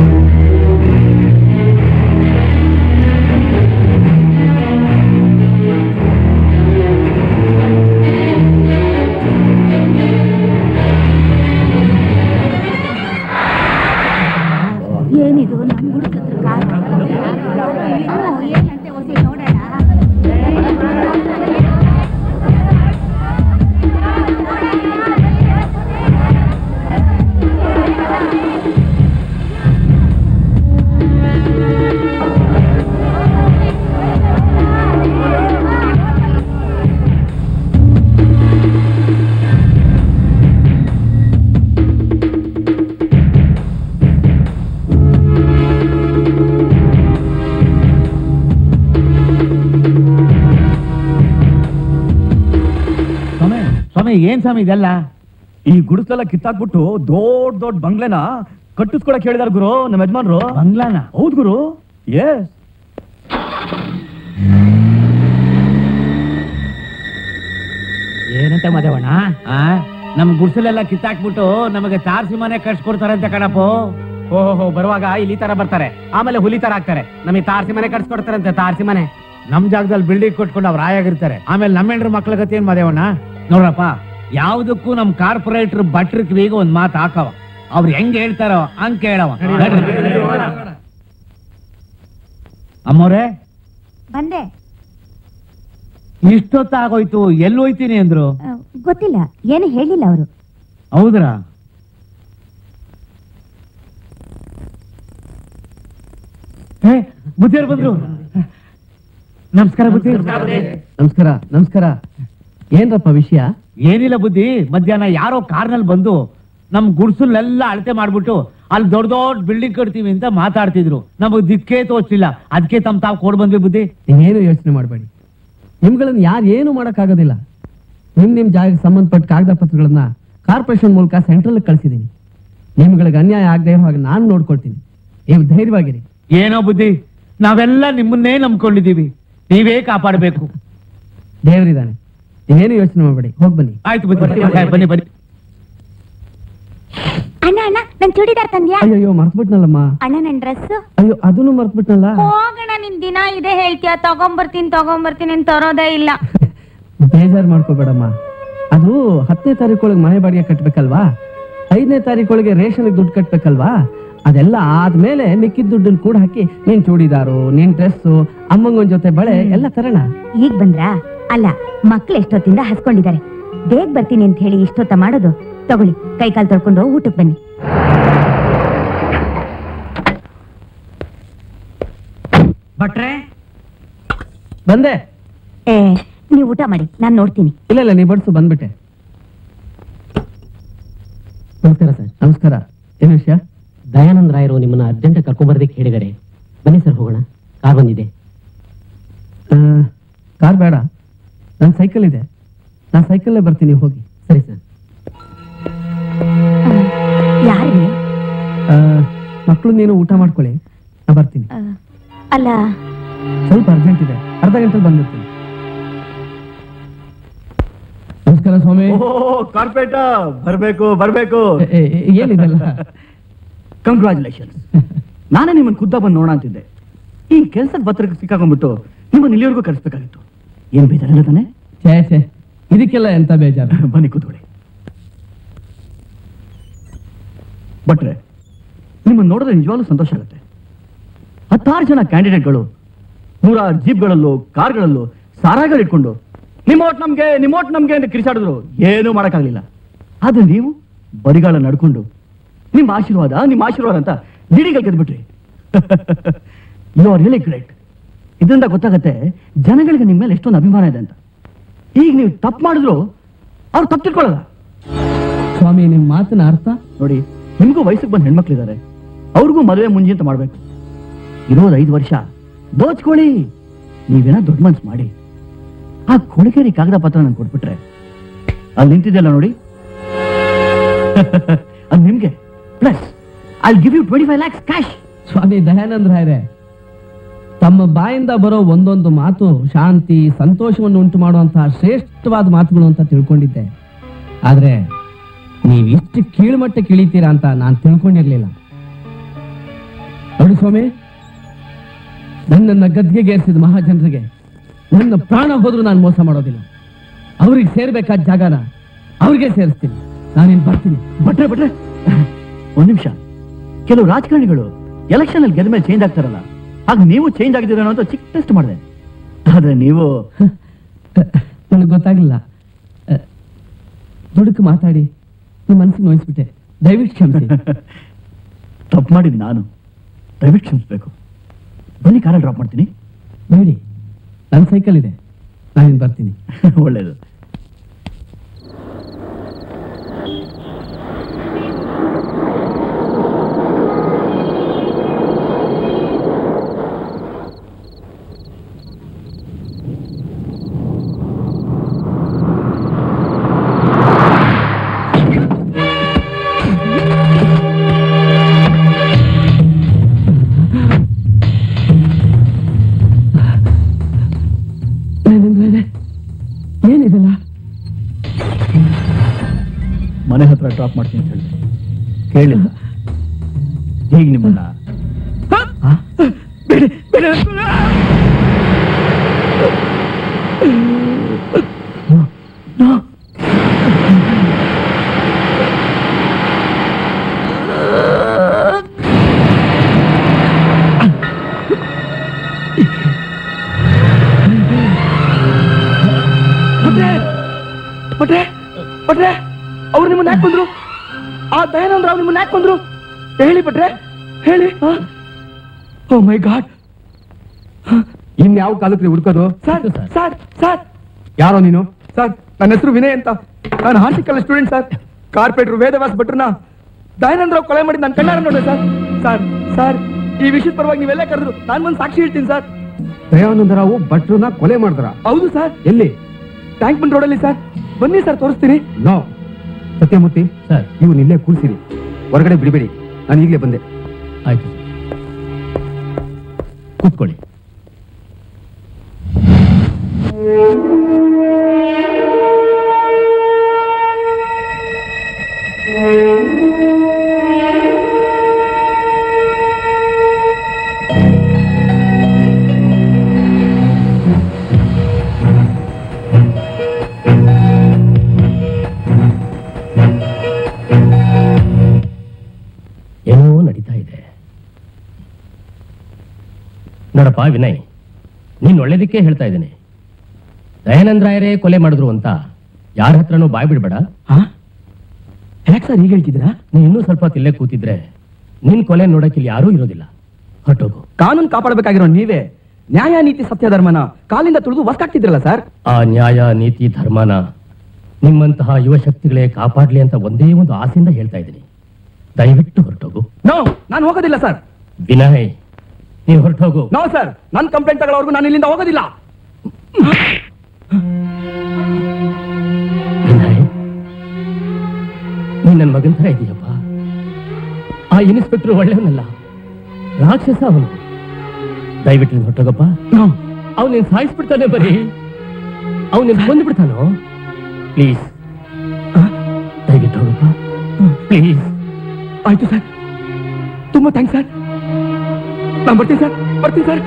D: ಏನಿದು ನಮ್ ಹುಡುಗತ್ರ ಏನಂತೆ ಹೊಸಿ ನೋಡೋಣ
G: ಸ್ವಾಮಿ ಸ್ವಾಮಿ ಏನ್ ಸ್ವಾಮಿ ಇದೆಲ್ಲ ಈ ಗುಡಿಸಲೆಲ್ಲ ಕಿತ್ತಾಕ್ಬಿಟ್ಟು ದೊಡ್ಡ ದೊಡ್ಡ ಬಂಗ್ಲೆನ ಕಟ್ಟಿಸ್ಕೊಳಕ್ ಹೇಳಿದಾರ ಗುರು ನಮ್ಮ ಯಜಮಾನ್ರು ಬಂಗ್ಲಾನ ಹೌದ್ ಗುರು ಎಸ್
C: ಏನಂತ ಮದೇವಣ್ಣ ನಮ್ ಗುಡ್ಸಲೆಲ್ಲ ಕಿತ್ತಾಕ್ಬಿಟ್ಟು ನಮಗೆ ತಾರಸಿ ಮನೆ ಕಟ್ಸ್ಕೊಡ್ತಾರಂತೆ ಕಣಪ್ಪ
B: ಓಹೋ ಬರುವಾಗ ಇಲ್ಲಿ ತರ ಬರ್ತಾರೆ ಆಮೇಲೆ ಹುಲಿ ತರ ಆಗ್ತಾರೆ ನಮಗೆ ತಾರಸಿ ಮನೆ ಕಟ್ಸ್ಕೊಡ್ತಾರಂತೆ ತಾರಸಿ ಮನೆ
G: ನಮ್ ಜಾಗದಲ್ಲಿ ಬಿಲ್ಡಿಂಗ್ ಕೊಟ್ಕೊಂಡು ಅವ್ರು ಆಯಾಗಿರ್ತಾರೆ ಆಮೇಲೆ ನಮ್ಮ ಹೆಂಡ್ರ ಮಕ್ಳ ಗತಿ ಏನ್ ಮದೇವಣ್ಣ
C: ನೋಡ್ರಪ್ಪ ಯಾವ್ದಕ್ಕೂ ನಮ್ ಕಾರ್ಪೊರೇಟರ್ ಭಟ್ರ ಕಿವಿಗೆ ಒಂದ್ ಮಾತು ಹಾಕವ ಅವ್ರು ಹೆಂಗ್ ಹೇಳ್ತಾರೋ ಹಂಗ್ ಕೇಳವ ಅಮ್ಮೋರೆ
D: ಬಂದೆ
C: ಇಷ್ಟೊತ್ತಾಗೋಯ್ತು ಎಲ್ಲಿ ಹೋಯ್ತೀನಿ ಅಂದ್ರು
D: ಗೊತ್ತಿಲ್ಲ ಏನು ಹೇಳಿಲ್ಲ ಅವರು
C: ಹೌದ್ರಾ
G: ಏ, ಬುದ್ಧಿಯವ್ರು ಬಂದ್ರು ನಮಸ್ಕಾರ ಬುದ್ಧಿ
B: ನಮಸ್ಕಾರ ನಮಸ್ಕಾರ ಏನ್ರಪ್ಪ ವಿಷಯ
C: ಏನಿಲ್ಲ ಬುದ್ಧಿ ಮಧ್ಯಾಹ್ನ ಯಾರೋ ಕಾರ್ನಲ್ಲಿ ಬಂದು
F: ನಮ್ ಗುಡ್ಸಲ್ಲೆಲ್ಲ ಅಳತೆ ಮಾಡ್ಬಿಟ್ಟು ಅಲ್ಲಿ ದೊಡ್ಡ ದೊಡ್ಡ ಬಿಲ್ಡಿಂಗ್ ಕಟ್ತೀವಿ ಅಂತ ಮಾತಾಡ್ತಿದ್ರು ನಮಗ್ ದಿಕ್ಕೇ ತೋಚಿಲ್ಲ ಅದಕ್ಕೆ ತಮ್ ತಾವ್ ಕೊಡ್ ಬಂದ್ವಿ ಬುದ್ಧಿ
G: ನೀವೇನು ಯೋಚನೆ ಮಾಡಬೇಡಿ ನಿಮ್ಗಳನ್ನ ಯಾರು ಏನು ಮಾಡೋಕ್ಕಾಗೋದಿಲ್ಲ ನಿಮ್ ನಿಮ್ ಜಾಗಕ್ಕೆ ಸಂಬಂಧಪಟ್ಟ ಕಾಗದ ಪತ್ರಗಳನ್ನ ಕಾರ್ಪೊರೇಷನ್ ಮೂಲಕ ಸೆಂಟ್ರಲ್ ಕಳಿಸಿದ್ದೀನಿ ನಿಮ್ಗಳಿಗೆ ಅನ್ಯಾಯ ಆಗದೆ ಇರೋ ಹಾಗೆ ನಾನು ನೋಡ್ಕೊಳ್ತೀನಿ ನೀವು ಧೈರ್ಯವಾಗಿರಿ
F: ಏನೋ ಬುದ್ಧಿ ನಾವೆಲ್ಲ ನಿಮ್ಮನ್ನೇ ನಂಬ್ಕೊಂಡಿದೀವಿ ನೀವೇ ಕಾಪಾಡಬೇಕು
G: ದೇವರಿದ್ದಾನೆ ನೀವೇನು ಯೋಚನೆ ಮಾಡಬೇಡಿ ಹೋಗಿ ಬನ್ನಿ
F: ಆಯ್ತು ಬುದ್ಧಿ ಬನ್ನಿ ಬನ್ನಿ
A: ಅಣ್ಣ ಅಣ್ಣ ನನ್ ಚೂಡಿದಾರ್ ತಂದ್ಯಾ
G: ಅಯ್ಯೋ ಮರ್ತ್ಬಿಟ್ನಲ್ಲಮ್ಮ
A: ಅಣ್ಣ ನನ್ ಡ್ರೆಸ್
G: ಅಯ್ಯೋ ಅದನ್ನು ಮರ್ತ್ಬಿಟ್ನಲ್ಲ
A: ಹೋಗಣ ನಿನ್ ದಿನ ಇದೇ ಹೇಳ್ತೀಯ ತಗೊಂಬರ್ತೀನಿ ತಗೊಂಬರ್ತೀನಿ ಅಂತ ತರೋದೇ ಇಲ್ಲ
G: ಬೇಜಾರ್ ಮಾಡ್ಕೋಬೇಡಮ್ಮ ಅದು ಹತ್ತನೇ ತಾರೀಕೊಳಗೆ ಮನೆ ಬಾಡಿಗೆ ಕಟ್ಬೇಕಲ್ವಾ ಐದನೇ ತಾರೀಕೊಳಗೆ ರೇಷನ್ಗೆ ದುಡ್ಡು ಕಟ್ಬೇಕಲ್ವಾ ಅದೆಲ್ಲ ಆದ್ಮೇಲೆ ಮಿಕ್ಕಿದ ದುಡ್ಡನ್ನ ಕೂಡ ಹಾಕಿ ನೀನ್ ಚೂಡಿದಾರು ನಿನ್ ಡ್ರೆಸ್ಸು ಅಮ್ಮಂಗೊಂದ್ ಜೊತೆ ಬಳೆ ಎಲ್ಲ ತರೋಣ
A: ಈಗ ಬಂದ್ರಾ ಅಲ್ಲ ಮಕ್ಳು ಎಷ್ಟೊತ್ತಿಂದ ಹಸ್ಕೊಂಡಿದ್ದಾರೆ ಬೇಗ ಬರ್ತೀನಿ ಅಂತ ಹೇಳಿ ಇಷ್ಟೊತ್ತ ಮಾಡೋದು ತಗೊಳ್ಳಿ ಕೈ ಕಾಲು ತೊಳ್ಕೊಂಡು ಊಟಕ್ಕೆ ಬನ್ನಿ
G: ಭಟ್ರೆ ಬಂದೆ
A: ಏ ನೀವು ಊಟ ಮಾಡಿ ನಾನ್ ನೋಡ್ತೀನಿ
G: ಇಲ್ಲ ಇಲ್ಲ ನೀ ಬಡ್ಸು ಬಂದ್ಬಿಟ್ಟೆ ನಮಸ್ಕಾರ ಸರ್ ನಮಸ್ಕಾರ ಏನು ವಿಷಯ
I: ದಯಾನಂದ್ ರಾಯರು ನಿಮ್ಮನ್ನ ಅರ್ಜೆಂಟ್ ಕರ್ಕೊಂಬರ್ದಕ್ಕೆ ಹೇಳಿದ್ದಾರೆ ಬನ್ನಿ ಸರ್ ಹೋಗೋಣ ಕಾರ್ ಬಂದಿದೆ
G: ಕಾರ್ ಬೇಡ ನನ್ನ ಸೈಕಲ್ ಇದೆ ನಾನು ಸೈಕಲ್ಲೇ ಬರ್ತೀನಿ ಹೋಗಿ
I: ಸರಿ ಸರ್
A: ಯಾರಿಗೆ
G: ಮಕ್ಕಳು ನೀನು ಊಟ ಮಾಡ್ಕೊಳ್ಳಿ ನಾ ಬರ್ತೀನಿ
A: ಅಲ್ಲ
G: ಸ್ವಲ್ಪ ಅರ್ಜೆಂಟ್ ಇದೆ ಅರ್ಧ ಗಂಟೆ ಬಂದ್ಬಿಡ್ತೀನಿ ನಮಸ್ಕಾರ ಸ್ವಾಮಿ
B: ಕಾರ್ಪೇಟ ಬರ್ಬೇಕು ಬರ್ಬೇಕು
G: ಏ, ಏ, ಏ, ಏನಿದೆಲ್ಲ
B: ಕಂಗ್ರಾಚುಲೇಷನ್ಸ್ ನಾನೇ ನಿಮ್ಮನ್ನ ಖುದ್ದ ಬಂದು ನೋಡ ಅಂತಿದ್ದೆ ಈ ಕೆಲ್ಸದ ಪತ್ರಕ್ಕೆ ಸಿಕ್ಕಾಕೊಂಡ್ಬಿಟ್ಟು ನಿಮ್ಮನ್ನ ಇಲ್ಲಿವರೆಗೂ ಕರೆಸ್ಬೇಕಾಗಿತ್ತು ಏನ್ ಬೇಜಾರಿಲ್ಲ ತಾನೆ
G: ಛೇ ಛೇ ಇದಕ್ಕೆಲ್ಲ ಎಂತ ಬೇಜಾರು
B: ಬನ್ನಿ ಕೂತ್ಕೊಳ್ಳಿ ಭಟ್ರೆ ನಿಮ್ಮನ್ನ ನೋಡಿದ್ರೆ ನಿಜವಾಗ್ಲೂ ಸಂತೋಷ ಆಗುತ್ತೆ ಹತ್ತಾರು ಜನ ಕ್ಯಾಂಡಿಡೇಟ್ಗಳು ನೂರಾರು ಜೀಪ್ಗಳಲ್ಲೂ ಕಾರ್ಗಳಲ್ಲೂ ಸಾರಾಗಳು ಇಟ್ಕೊಂಡು ನಿಮ್ಮ ಓಟ್ ನಮ್ಗೆ ನಿಮ್ಮ ಓಟ್ ನಮ್ಗೆ ಅಂತ ಕಿರಿಚಾಡಿದ್ರು ಏನೂ ಮಾಡಕ್ಕಾಗ್ಲಿಲ್ಲ ಆದ್ರೆ ನೀವು ಬರಿಗಾಲ ನಡ್ಕೊಂಡು ನಿಮ್ಮ ಆಶೀರ್ವಾದ ನಿಮ್ಮ ಆಶೀರ್ವಾದ ಅಂತ ಗಿಡಿಗಳು ಗೆದ್ಬಿಟ್ರಿ ಯು ಆರ್ ರಿಯಲಿ ಗ್ರೇಟ್ ಇದರಿಂದ ಗೊತ್ತಾಗತ್ತೆ ಜನಗಳಿಗೆ ನಿಮ್ಮ ಮೇಲೆ ಎಷ್ಟೊಂದು ಅಭಿಮಾನ ಇದೆ ಅಂತ ಈಗ ನೀವು ತಪ್ಪು ಮಾಡಿದ್ರು ಅವ್ರು ತಪ್ಪು ತಿಳ್ಕೊಳ್ಳಲ್ಲ
G: ಸ್ವಾಮಿ ನಿಮ್ ಮಾತಿನ ಅರ್ಥ
B: ನೋಡಿ ನಿಮಗೂ ವಯಸ್ಸಿಗೆ ಬಂದ ಹೆಣ್ಮಕ್ಳಿದ್ದಾರೆ ಅವ್ರಿಗೂ ಮದುವೆ ಮುಂಜಿ ಅಂತ ಮಾಡ್ಬೇಕು ಇರೋದು ಐದು ವರ್ಷ ದೋಚ್ಕೊಳ್ಳಿ ನೀವೇನ ದೊಡ್ಡ ಮನ್ಸು ಮಾಡಿ ಆ ಕೊಳಿಕೇರಿ ಕಾಗದ ಪತ್ರ ನಂಗೆ ಕೊಟ್ಬಿಟ್ರೆ ಅಲ್ಲಿ ನಿಂತಿದೆಯಲ್ಲ ನೋಡಿ ಅದು ನಿಮ್ಗೆ plus I give you twenty five lakhs cash
G: ಸ್ವಾಮಿ ದಯಾನಂದ ರಾಯರೇ ತಮ್ಮ ಬಾಯಿಂದ ಬರೋ ಒಂದೊಂದು ಮಾತು ಶಾಂತಿ ಸಂತೋಷವನ್ನು ಉಂಟು ಮಾಡುವಂತಹ ಶ್ರೇಷ್ಠವಾದ ಮಾತುಗಳು ಅಂತ ತಿಳ್ಕೊಂಡಿದ್ದೆ ಆದ್ರೆ ನೀವು ಇಷ್ಟು ಕೀಳ್ಮಟ್ಟಕ್ಕೆ ಇಳಿತೀರಾ ಅಂತ ನಾನು ತಿಳ್ಕೊಂಡಿರ್ಲಿಲ್ಲ ನೋಡಿ ಸ್ವಾಮಿ ನನ್ನನ್ನ ಗದ್ಗೆಗೇರಿಸಿದ ಮಹಾಜನರಿಗೆ ನನ್ನ ಪ್ರಾಣ ಹೋದ್ರೂ ನಾನು ಮೋಸ ಮಾಡೋದಿಲ್ಲ ಅವ್ರಿಗೆ ಸೇರ್ಬೇಕಾದ ಜಾಗನ ಅವ್ರಿಗೆ ಸೇರಿಸ್ತೀನಿ ನಾನೇನ್ ಬರ್ತೀನಿ
B: ಬಟ್ರೆ ಬಟ್ರೆ ಒಂದ್ ನಿಮಿಷ ಕೆಲವು ರಾಜಕಾರಣಿಗಳು ಎಲೆಕ್ಷನ್ ಅಲ್ಲಿ ಗೆದ್ದ ಮೇಲೆ ಚೇಂಜ್ ಆಗ್ತಾರಲ್ಲ ಆಗ ನೀವು ಚೇಂಜ್ ಆಗಿದ್ದೀರ ಅಂತ ಚಿಕ್ಕ ಟೆಸ್ಟ್ ಮಾಡಿದೆ ಆದ್ರೆ ನೀವು
G: ನನಗೆ ಗೊತ್ತಾಗಲಿಲ್ಲ ದುಡುಕು ಮಾತಾಡಿ ನಿಮ್ಮ ಮನಸ್ಸಿಗೆ ನೋಯಿಸ್ಬಿಟ್ಟೆ ದಯವಿಟ್ಟು ಕ್ಷಮಿಸಿ
B: ತಪ್ಪು ಮಾಡಿದ್ ನಾನು ದಯವಿಟ್ಟು ಕ್ಷಮಿಸ್ಬೇಕು ಬನ್ನಿ ಕಾರಲ್ಲಿ ಡ್ರಾಪ್ ಮಾಡ್ತೀನಿ
G: ಬೇಡಿ ನನ್ನ ಸೈಕಲ್ ಇದೆ ನಾನಿನ್ ಬರ್ತೀನಿ
B: ಒಳ್ಳೇದು
G: ಏನಿದೆ? ಏನಿದೆಲ್ಲ
B: ಮನೆ ಹತ್ರ ಡ್ರಾಪ್ ಮಾಡ್ತೀನಿ ಅಂತ ಹೇಳಿದೆ ಕೇಳಿಲ್ಲ ಈಗ ನಿಮ್ಮನ್ನ ಆ?
F: ಪಟ್ರೆ ಪಟ್ರೆ ಅವ್ರು ನಿಮ್ಮನ್ನ ಯಾಕೆ ಬಂದ್ರು ಆ ದಯಾನಂದ್ರ ಅವ್ರು ನಿಮ್ಮನ್ನ ಯಾಕೆ ಬಂದ್ರು ಹೇಳಿ ಪಟ್ರೆ ಹೇಳಿ ಓ ಮೈ ಗಾಡ್
H: ಇನ್ಯಾವ ಕಾಲಕ್ಕೆ ಹುಡ್ಕೋದು
F: ಸರ್ ಸರ್ ಸರ್
H: ಯಾರೋ ನೀನು ಸರ್ ನನ್ನ ಹೆಸರು ವಿನಯ್ ಅಂತ ನಾನು ಹಾರ್ಟಿಕಲ್ ಸ್ಟೂಡೆಂಟ್ ಸರ್
F: ಕಾರ್ಪೆಟ್ರು ವೇದವಾಸ್ ಭಟ್ರನ್ನ ದಯಾನಂದ್ರ ಕೊಲೆ ಮಾಡಿ ನನ್ನ ಕಣ್ಣಾರ ನೋಡ್ರಿ ಸರ್ ಸರ್ ಸರ್ ಈ ವಿಷಯದ ಪರವಾಗಿ ನೀವೆಲ್ಲ ಕರೆದ್ರು ನಾನು ಒಂದು ಸಾಕ್ಷಿ ಹೇಳ್ತೀನಿ ಸರ್
H: ದಯಾನಂದರಾವು ಭಟ್ರನ್ನ ಕೊಲೆ ಮಾಡಿದ್ರ
F: ಹೌದು ಸರ್
H: ಎಲ್ಲಿ
F: ಟ್ಯಾಂಕ್ ಬಂಡ್ ರೋಡಲ್ಲಿ ಸರ್ ಬನ್ನಿ ಸರ್ ತೋರಿಸ್ತೀನಿ
H: ನೋ ಸತ್ಯಮೂರ್ತಿ
C: ಸರ್
H: ಇವ್ನ ಇಲ್ಲೇ ಕೂರಿಸಿರಿ ಹೊರಗಡೆ ಬಿಡಬೇಡಿ ನಾನು ಈಗಲೇ ಬಂದೆ
C: ಆಯ್ತು ಕೂತ್ಕೊಳ್ಳಿ ಏನೋ ನಡೀತಾ ಇದೆ ನೋಡಪ್ಪ ವಿನಯ್ ನೀನ್ ಒಳ್ಳೇದಕ್ಕೆ ಹೇಳ್ತಾ ಇದ್ದೀನಿ ದಯಾನಂದ್ರಾಯರೇ ಕೊಲೆ ಮಾಡಿದ್ರು ಅಂತ ಯಾರ ಹತ್ರನೂ ಬಾಯ್ ಬಿಡ್ಬೇಡ
B: ಯಾಕೆ ಸರ್ ಈಗ ಹೇಳ್ತಿದ್ದೀರಾ
C: ನೀನ್ ಇನ್ನೂ ಸ್ವಲ್ಪ ಹೊತ್ತು ಇಲ್ಲೇ ಕೂತಿದ್ರೆ ನಿನ್ ಕೊಲೆ ನೋಡಕ್ಕೆ ಇಲ್ಲಿ ಯಾರೂ ಇರೋದಿಲ್ಲ ಹೊರಟೋಗು
F: ಕಾನೂನು ಕಾಪಾಡಬೇಕಾಗಿರೋ ನೀವೇ ನ್ಯಾಯ ನೀತಿ ಸತ್ಯ ಧರ್ಮನ ಕಾಲಿಂದ ತುಳಿದು ವಸ್ತಾಗ್ತಿದ್ರಲ್ಲ ಸರ್
C: ಆ ನ್ಯಾಯ ನೀತಿ ಧರ್ಮನ ನಿಮ್ಮಂತಹ ಯುವ ಶಕ್ತಿಗಳೇ ಕಾಪಾಡ್ಲಿ ಅಂತ ಒಂದೇ ಒಂದು ಆಸೆಯಿಂದ ಹೇಳ್ತಾ ಇದ್ದೀನಿ ದಯವಿಟ್ಟು ಹೊರಟೋಗು
F: ನೋ ನಾನು ಹೋಗೋದಿಲ್ಲ ಸರ್
C: ವಿನಯ್ ನೀವು ಹೊರಟೋಗು
F: ನೋ ಸರ್ ನನ್ನ ಕಂಪ್ಲೇಂಟ್ ತಗೊಳ್ಳೋರ್ಗು ನಾನು ಇಲ್ಲಿಂದ ಹೋಗೋದಿಲ್ಲ
C: ವಿನಯ್ ನೀನ್ ನನ್ನ ಮಗನ್ ತರ ಇದೀಯಪ್ಪ ಆ ಇನ್ಸ್ಪೆಕ್ಟರ್ ಒಳ್ಳೆಯವನಲ್ಲ ರಾಕ್ಷಸ ಅವನು ದಯವಿಟ್ಟು ನೀನ್ ಹೊರಟೋಗಪ್ಪ ಅವ್ನು ನೀನ್ ಸಾಯಿಸ್ಬಿಡ್ತಾನೆ ಬರೀ ಅವ್ನು ನೀನ್ ಕೊಂದ್ಬಿಡ್ತಾನೋ ಪ್ಲೀಸ್ ದಯವಿಟ್ಟು ಹೋಗಪ್ಪ ಪ್ಲೀಸ್
F: ಆಯ್ತು ಸರ್ ತುಂಬಾ ಥ್ಯಾಂಕ್ಸ್ ಸರ್ ನಾನು ಬರ್ತೀನಿ ಸರ್ ಬರ್ತೀನಿ ಸರ್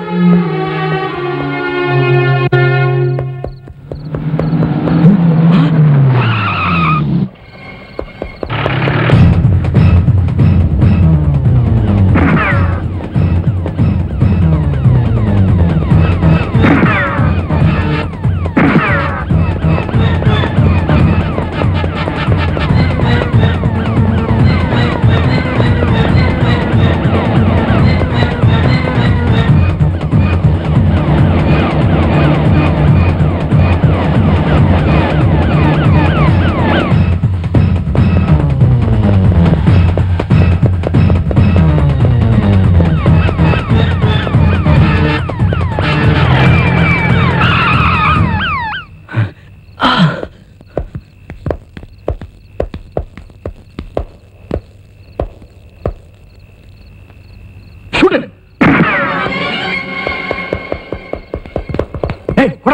F: ಏಯ್ ಕೊಡ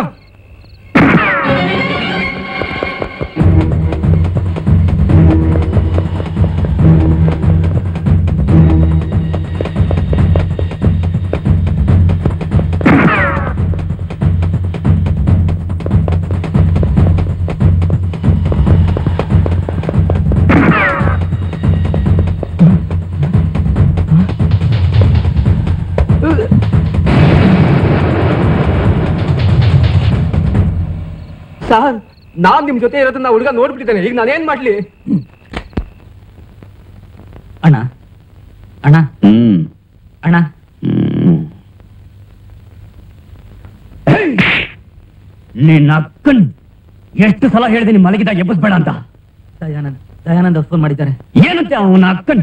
F: ಸರ್ ನಾನ್ ನಿಮ್ ಜೊತೆ ಇರೋದನ್ನ ಹುಡುಗ ನೋಡ್ಬಿಟ್ಟಿದ್ದೇನೆ ಈಗ ನಾನೇನ್ ಮಾಡ್ಲಿ
B: ಅಣ್ಣ ಅಣ್ಣ
E: ಹ್ಮ್
B: ಅಣ್ಣ
E: ಹ್ಮ್
C: ನಿನ್ನ ಅಕ್ಕನ್ ಎಷ್ಟು ಸಲ ಹೇಳಿದೆ ನಿಮ್ ಮಲಗಿದಾಗ ಎಬ್ಬಿಸ್ಬೇಡ ಅಂತ
B: ದಯಾನಂದ್ ದಯಾನಂದ್ ಫೋನ್ ಮಾಡಿದ್ದಾರೆ
C: ಏನಂತೆ ಅವನ ಅಕ್ಕನ್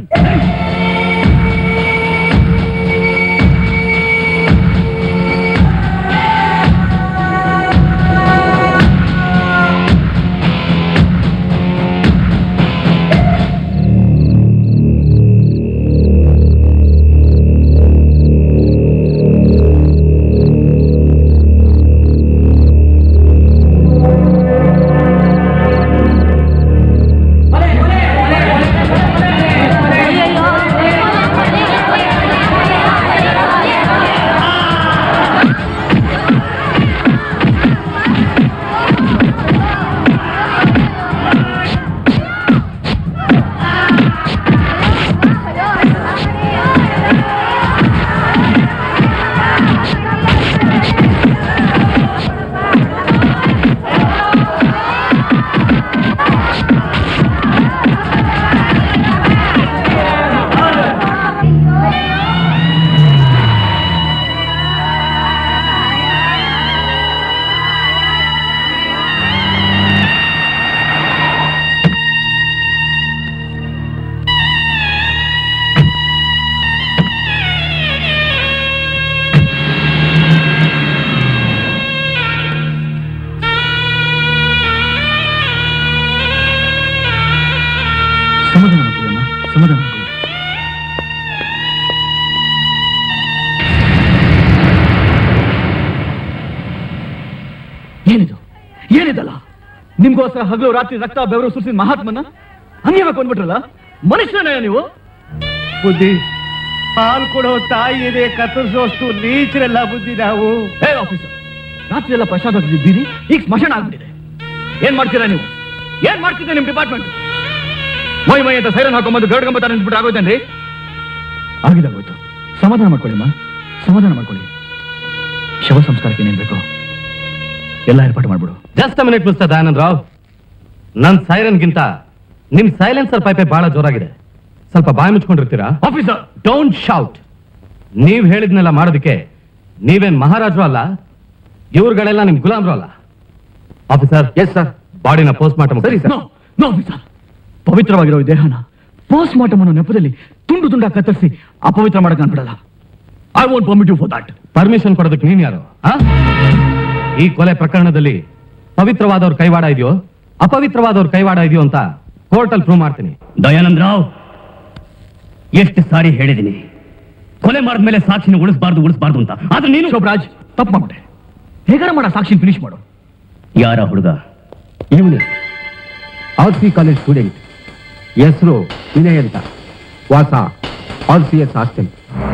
A: ಅಯ್ಯಯ್ಯೋ
B: ಏನಿದಲ್ಲ ನಿಮ್ಗೋಸ್ಕರ ಹಗಲು ರಾತ್ರಿ ರಕ್ತ ಬೆವರು ಸುರಿಸಿದ ಮಹಾತ್ಮನ ಹಂಗೆ ಕೊಂಡ್ಬಿಟ್ರಲ್ಲ ಮನುಷ್ಯನೇ ನೀವು
G: ಬುದ್ಧಿ ಹಾಲು ಕೊಡೋ ತಾಯಿ ಇದೆ ಕತ್ತರಿಸೋಷ್ಟು ನೀಚರೆಲ್ಲ ಬುದ್ಧಿ ನಾವು
B: ಹೇ ಆಫೀಸರ್ ರಾತ್ರಿ ಎಲ್ಲ ಪ್ರಸಾದ ಇದ್ದೀರಿ ಈಗ ಸ್ಮಶಾನ ಆಗ್ಬಿಟ್ಟಿದೆ ಏನ್ ಮಾಡ್ತೀರಾ ನೀವು ಏನ್ ಮಾಡ್ತಿದ್ದೆ ನಿಮ್ ಡಿಪಾರ್ಟ್ಮೆಂಟ್ ಮೈ ಮೈ ಅಂತ ಸೈರನ್ ಹಾಕೊಂಬಂದು ಗರ್ಡ್ ಗಂಬ ತರ ನಿಂತ್ಬಿಟ್ಟು ಆಗೋಯ್ತೇನ್ರಿ ಆಗಿಲ್ಲ ಹೋಯ್ತು ಸಮಾಧಾನ ಮಾಡ್ಕೊಳ್ಳಿ ಅಮ್ಮ ಸಮಾಧಾನ ಮಾಡ್ಕೊಳ್ಳಿ ಶವ ಸಂಸ್ಕಾರಕ್ಕೆ ಏನೇನ್ ಬೇಕು ಎಲ್ಲ ಏರ್ಪಾಡು ಮಾಡ್ಬಿಡು
J: just minute mister Dayanand Rao ನನ್ ಸೈರನ್ಗಿಂತ ನಿಮ್ ಸೈಲೆನ್ಸರ್ ಪೈಪೆ ಬಹಳ ಜೋರಾಗಿದೆ ಸ್ವಲ್ಪ ಬಾಯಿ ಮುಚ್ಕೊಂಡಿರ್ತೀರಾ
B: ಆಫೀಸರ್
J: ಡೋಂಟ್ ಶೌಟ್ ನೀವ್ ಹೇಳಿದ್ನೆಲ್ಲ ಮಾಡೋದಕ್ಕೆ ನೀವೇನ್ ಮಹಾರಾಜರು ಅಲ್ಲ ಇವ್ರುಗಳೆಲ್ಲ ನಿಮ್ ಗುಲಾಮ್ರು ಅಲ್ಲ ಆಫೀಸರ್
H: ಎಸ್ ಸರ್
J: ಬಾಡಿನ ಪೋಸ್ಟ್ ಮಾರ್ಟಮ್ ಸರಿ
B: ನೋ ನೋ ಆಫೀಸರ್ ಪವಿತ್ರವಾಗಿರೋ ಈ ದೇಹನ ಪೋಸ್ಟ್ ಮಾರ್ಟಮ್ ಅನ್ನೋ ನೆಪದಲ್ಲಿ ತುಂಡು ತುಂಡ ಕತ್ತರಿಸಿ ಅಪವಿತ್ರ ಮಾಡಕ್ ನಾನು ಬಿಡಲ್ಲ I want permit you for that
J: permission ಕೊಡೋದಕ್ಕೆ ನೀನ್ ಯಾರು ಆ? ಈ ಕೊಲೆ ಪ್ರಕರಣದಲ್ಲಿ ಪವಿತ್ರವಾದವ್ರ ಕೈವಾಡ ಇದೆಯೋ ಅಪವಿತ್ರವಾದವ್ರ ಕೈವಾಡ ಇದೆಯೋ ಅಂತ ಕೋರ್ಟಲ್ಲಿ ಪ್ರೂವ್ ಮಾಡ್ತೀನಿ
B: ದಯಾನಂದ್ ರಾವ್ ಎಷ್ಟು ಸಾರಿ ಹೇಳಿದ್ದೀನಿ ಕೊಲೆ ಮಾಡಿದ್ಮೇಲೆ ಸಾಕ್ಷಿನ ಉಳಿಸಬಾರ್ದು ಉಳಿಸಬಾರ್ದು ಅಂತ ಆದ್ರೆ ನೀನು ಶೋಭರಾಜ್ ತಪ್ಪು ಮಾಡ್ಬಿಟ್ಟೆ ಹೇಗಾರ ಮಾಡ ಸಾಕ್ಷಿ ಫಿನಿಶ್ ಮಾಡು ಯಾರ ಹುಡುಗ
H: ಇವನೇ ಆರ್ ಸಿ ಕಾಲೇಜ್ ಸ್ಟೂಡೆಂಟ್ ಹೆಸರು ವಿನಯ್ ಅಂತ ವಾಸ R C S hostel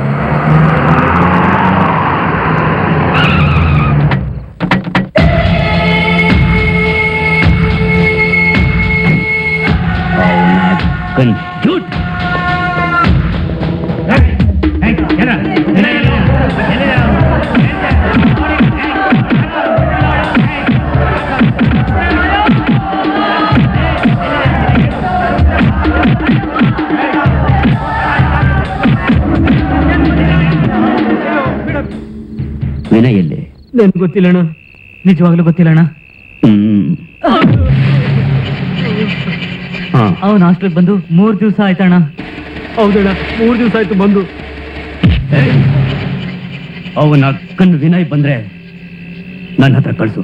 B: Good. Vinay ಎಲ್ಲಿ
G: ನನ್ಗೆ ಗೊತ್ತಿಲ್ಲಣ್ಣ ನಿಜವಾಗ್ಲೂ ಗೊತ್ತಿಲ್ಲಣ್ಣ ಅವನ ಹಾಸ್ಟೆಲ್ ಬಂದು ಮೂರ್ ದಿವಸ ಆಯ್ತಣ್ಣ ಹೌದಣ್ಣ ಮೂರ್ ದಿವಸ ಆಯ್ತು ಬಂದು
B: ಅವನ ಅಕ್ಕನ್ ವಿನಯ್ ಬಂದ್ರೆ ನನ್ನ ಹತ್ರ ಕಳಿಸು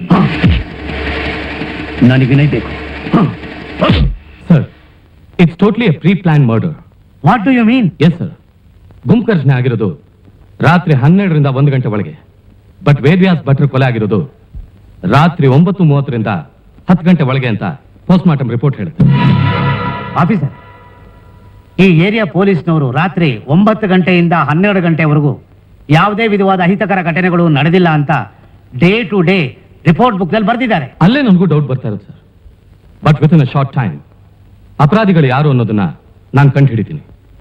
B: ನನಗೆ ವಿನಯ್ ಬೇಕು
J: sir it's totally a pre plan murder
G: what do you mean
J: yes sir ಗುಂಪುಕರ್ಷಣೆ ಆಗಿರೋದು ರಾತ್ರಿ ಹನ್ನೆರಡರಿಂದ ಒಂದು ಗಂಟೆ ಒಳಗೆ ಬಟ್ ವೇದ್ವ್ಯಾಸ್ ಭಟ್ರು ಕೊಲೆ ಆಗಿರೋದು ರಾತ್ರಿ ಒಂಬತ್ತು ಮೂವತ್ತರಿಂದ ಹತ್ತು ಗಂಟೆ ಒಳಗೆ ಅಂತ ಪೋಸ್ಟ್ ಮಾರ್ಟಮ್ ರಿಪೋರ್ಟ್ ಹೇಳುತ್ತೆ
K: ಆಫೀಸರ್ ಈ ಏರಿಯಾ ಪೊಲೀಸ್ನವರು ರಾತ್ರಿ ಒಂಬತ್ತು ಗಂಟೆಯಿಂದ ಹನ್ನೆರಡು ಗಂಟೆವರೆಗೂ ಯಾವುದೇ ವಿಧವಾದ ಅಹಿತಕರ ಘಟನೆಗಳು ನಡೆದಿಲ್ಲ ಅಂತ day to day report book ನಲ್ಲಿ ಬರೆದಿದ್ದಾರೆ
J: ಅಲ್ಲೇ ನನಗೂ ಡೌಟ್ ಬರ್ತಾ ಇರೋದು sir but within a short time ಅಪರಾಧಿಗಳು ಯಾರು ಅನ್ನೋದನ್ನ ನಾನು ಕಂಡು ಹಿಡಿತೀನಿ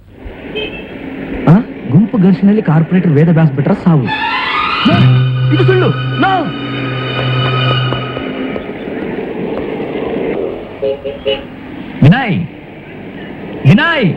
B: ಗುಂಪು ಘರ್ಷಣೆಯಲ್ಲಿ ಕಾರ್ಪೊರೇಟರ್ ವೇದ ವ್ಯಾಸ್ ಬಿಟ್ರ ಸಾವು ಇದು ಸುಳ್ಳು ನಾವು ವಿನಯ್ ವಿನಯ್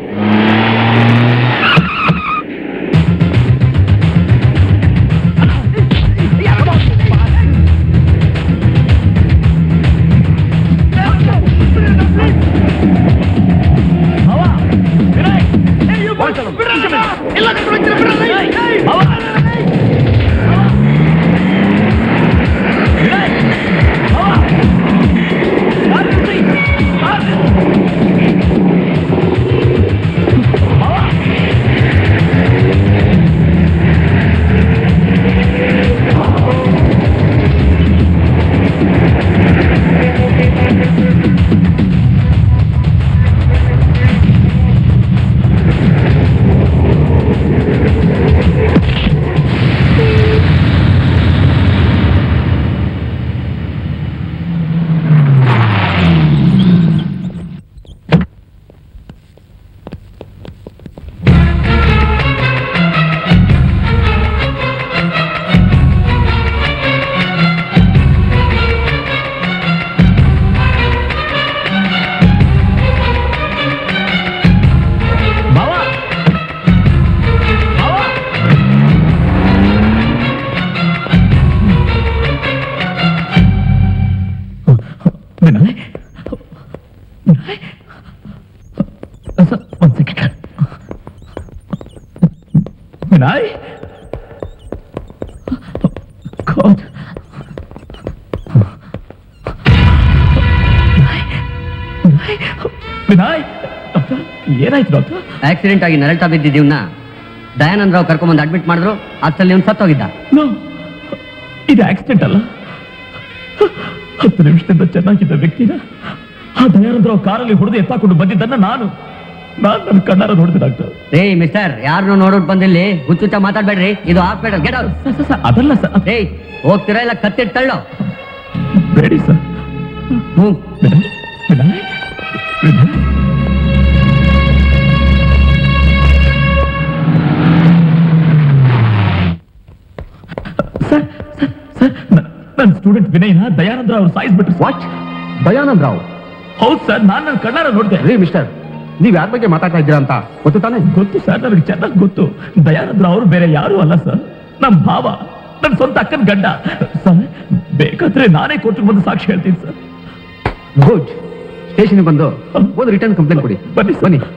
B: ವಿನಯ್ ವಿನಯ್ ಒಂದ್ second Vinay God. Vinay doctor ಏನಾಯ್ತು ಡಾಕ್ಟರ್
K: ಆಕ್ಸಿಡೆಂಟ್ ಆಗಿ ನರಳ್ತಾ ಬಿದ್ದಿದ್ದೀವ್ನ ದಯಾನಂದ್ ರಾವ್ ಕರ್ಕೊಂಡ್ಬಂದು ಅಡ್ಮಿಟ್ ಮಾಡಿದ್ರು ಅಷ್ಟರಲ್ಲಿ ಅವ್ನು ಸತ್ತೋಗಿದ್ದ
B: ನೋ ಇದು ಆಕ್ಸಿಡೆಂಟ್ ಅಲ್ಲ
E: ಹತ್ತು ನಿಮಿಷದಿಂದ ಚೆನ್ನಾಗಿದ್ದ ವ್ಯಕ್ತಿನ ಆ ದಯಾನಂದ್ರ ಕಾರಲ್ಲಿ ಹೊಡೆದು ಎತ್ತಾಕೊಂಡು ಬಂದಿದ್ದನ್ನ ನಾನು ನಾನು ನನ್ನ ಕಣ್ಣಾರ ನೋಡಿದೆ ಡಾಕ್ಟರ್
L: ರೇ ಮಿಸ್ಟರ್ ಯಾರನ್ನು ನೋಡ್ಬಿಟ್ಟು ಬಂದಿಲ್ಲಿ ಹುಚ್ಚುಚ್ಚ ಮಾತಾಡ್ಬೇಡ್ರಿ ಇದು ಹಾಸ್ಪಿಟಲ್ ಗೆಟ್ ಔಟ್
E: ಅದಲ್ಲ ಸರ್
L: ಏಯ್ ಹೋಗ್ತೀರಾ ಇಲ್ಲ ಕತ್ತಿಟ್ಟು ತಳ್ಳೋ
E: ಬೇಡಿ ಸರ್
L: ಹ್ಞೂ
E: Vinay Vinay Vinay sir sir sir ನನ್ನ ಸ್ಟೂಡೆಂಟ್ ವಿನಯ್ನ ದಯಾನಂದ್ರ ಅವ್ರು ಸಾಯಿಸ್ಬಿಟ್ರು
H: ವಾಟ್ ದಯಾನಂದ್ ರಾವ್
E: ಹೌದು ಸರ್ ನಾನು ನನ್ನ ಕಣ್ಣಾರ ನೋಡಿದೆ
H: ರೀ ಮಿಸ್ಟರ್ ನೀವ್ ಯಾರ ಬಗ್ಗೆ ಮಾತಾಡ್ತಾ ಇದ್ದೀರಾ ಅಂತ ಗೊತ್ತು ತಾನೇ
E: ಗೊತ್ತು ಸರ್ ನನಗೆ ಚೆನ್ನಾಗಿ ಗೊತ್ತು ದಯಾನಂದ್ರ ಅವರು ಬೇರೆ ಯಾರು ಅಲ್ಲ ಸರ್ ನಮ್ಮ ಭಾವ ನನ್ನ ಸ್ವಂತ ಅಕ್ಕನ ಗಂಡ ಸರ್ ಬೇಕಾದ್ರೆ ನಾನೇ ಕೋರ್ಟ್ಗೆ ಬಂದು ಸಾಕ್ಷಿ ಹೇಳ್ತೀನಿ ಸರ್
H: ಗುಡ್ ಸ್ಟೇಷನ್ಗೆ ಬಂದು ಒಂದು ರಿಟರ್ನ್ ಕಂಪ್ಲೇಂಟ್ ಕೊಡಿ
E: ಬನ್ನಿ ಸರ್.
H: ಬನ್ನಿ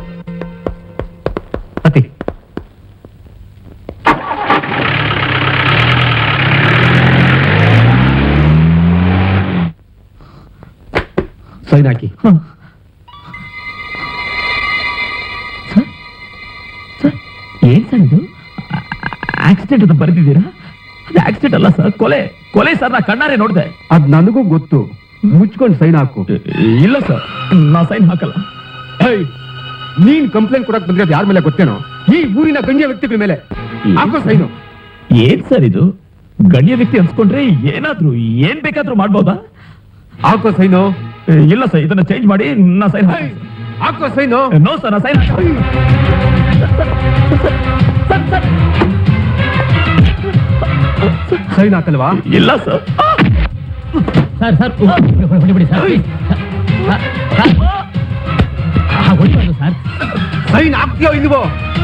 H: ಅತಿ ಸೈನ್ ಹಾಕಿ
E: ಸರ್ ಏನ್ ಸರ್ ಇದು ಆಕ್ಸಿಡೆಂಟ್ ಅಂತ ಬರೆದಿದ್ದೀರಾ ಅದು ಆಕ್ಸಿಡೆಂಟ್ ಅಲ್ಲ ಸರ್ ಕೊಲೆ ಕೊಲೆ ಸರ್ ನಾ ಕಣ್ಣಾರೆ ನೋಡಿದೆ
H: ಅದ್ ನನಗೂ ಗೊತ್ತು ಮುಚ್ಕೊಂಡು ಸೈನ್ ಹಾಕು
E: ಇಲ್ಲ ಸರ್ ನಾ ಸೈನ್ ಹಾಕಲ್ಲ
H: ಹೇಯ್, ನೀನ್ ಕಂಪ್ಲೇಂಟ್ ಕೊಡಕ್ ಬಂದಿರೋದು ಯಾರ ಮೇಲೆ ಗೊತ್ತೇನೋ ಈ ಊರಿನ ಗಣ್ಯ ವ್ಯಕ್ತಿಗಳ ಮೇಲೆ ಹಾಕೋ ಸೈನು
E: ಏನ್ ಸರ್ ಇದು ಗಣ್ಯ ವ್ಯಕ್ತಿ ಅನ್ಸ್ಕೊಂಡ್ರೆ ಏನಾದ್ರೂ ಏನ್ ಬೇಕಾದ್ರೂ ಮಾಡ್ಬೋದಾ
H: ಹಾಕೋ ಸೈನು
E: ಏ, ಇಲ್ಲ ಸರ್ ಇದನ್ನ ಚೇಂಜ್ ಮಾಡಿ ನಾ ಸೈನ್
H: ಹೇಯ್, ಹಾಕೋ ಸೈನು
E: ನೋ ಸರ್ ನಾ ಸೈನ್
H: ಸೈನ್ ಹಾಕಲ್ವಾ
E: ಇಲ್ಲ ಸರ್
C: ಸರ್ ಸರ್ ಹೊಡಿಬಿಡಿ sir please. Sir, sir, sir. ಆ, ಹೊಡಿಬಾರ್ದು ಸರ್
H: ಸೈನ್ ಹಾಕ್ತೀಯೋ ಇಲ್ವೋ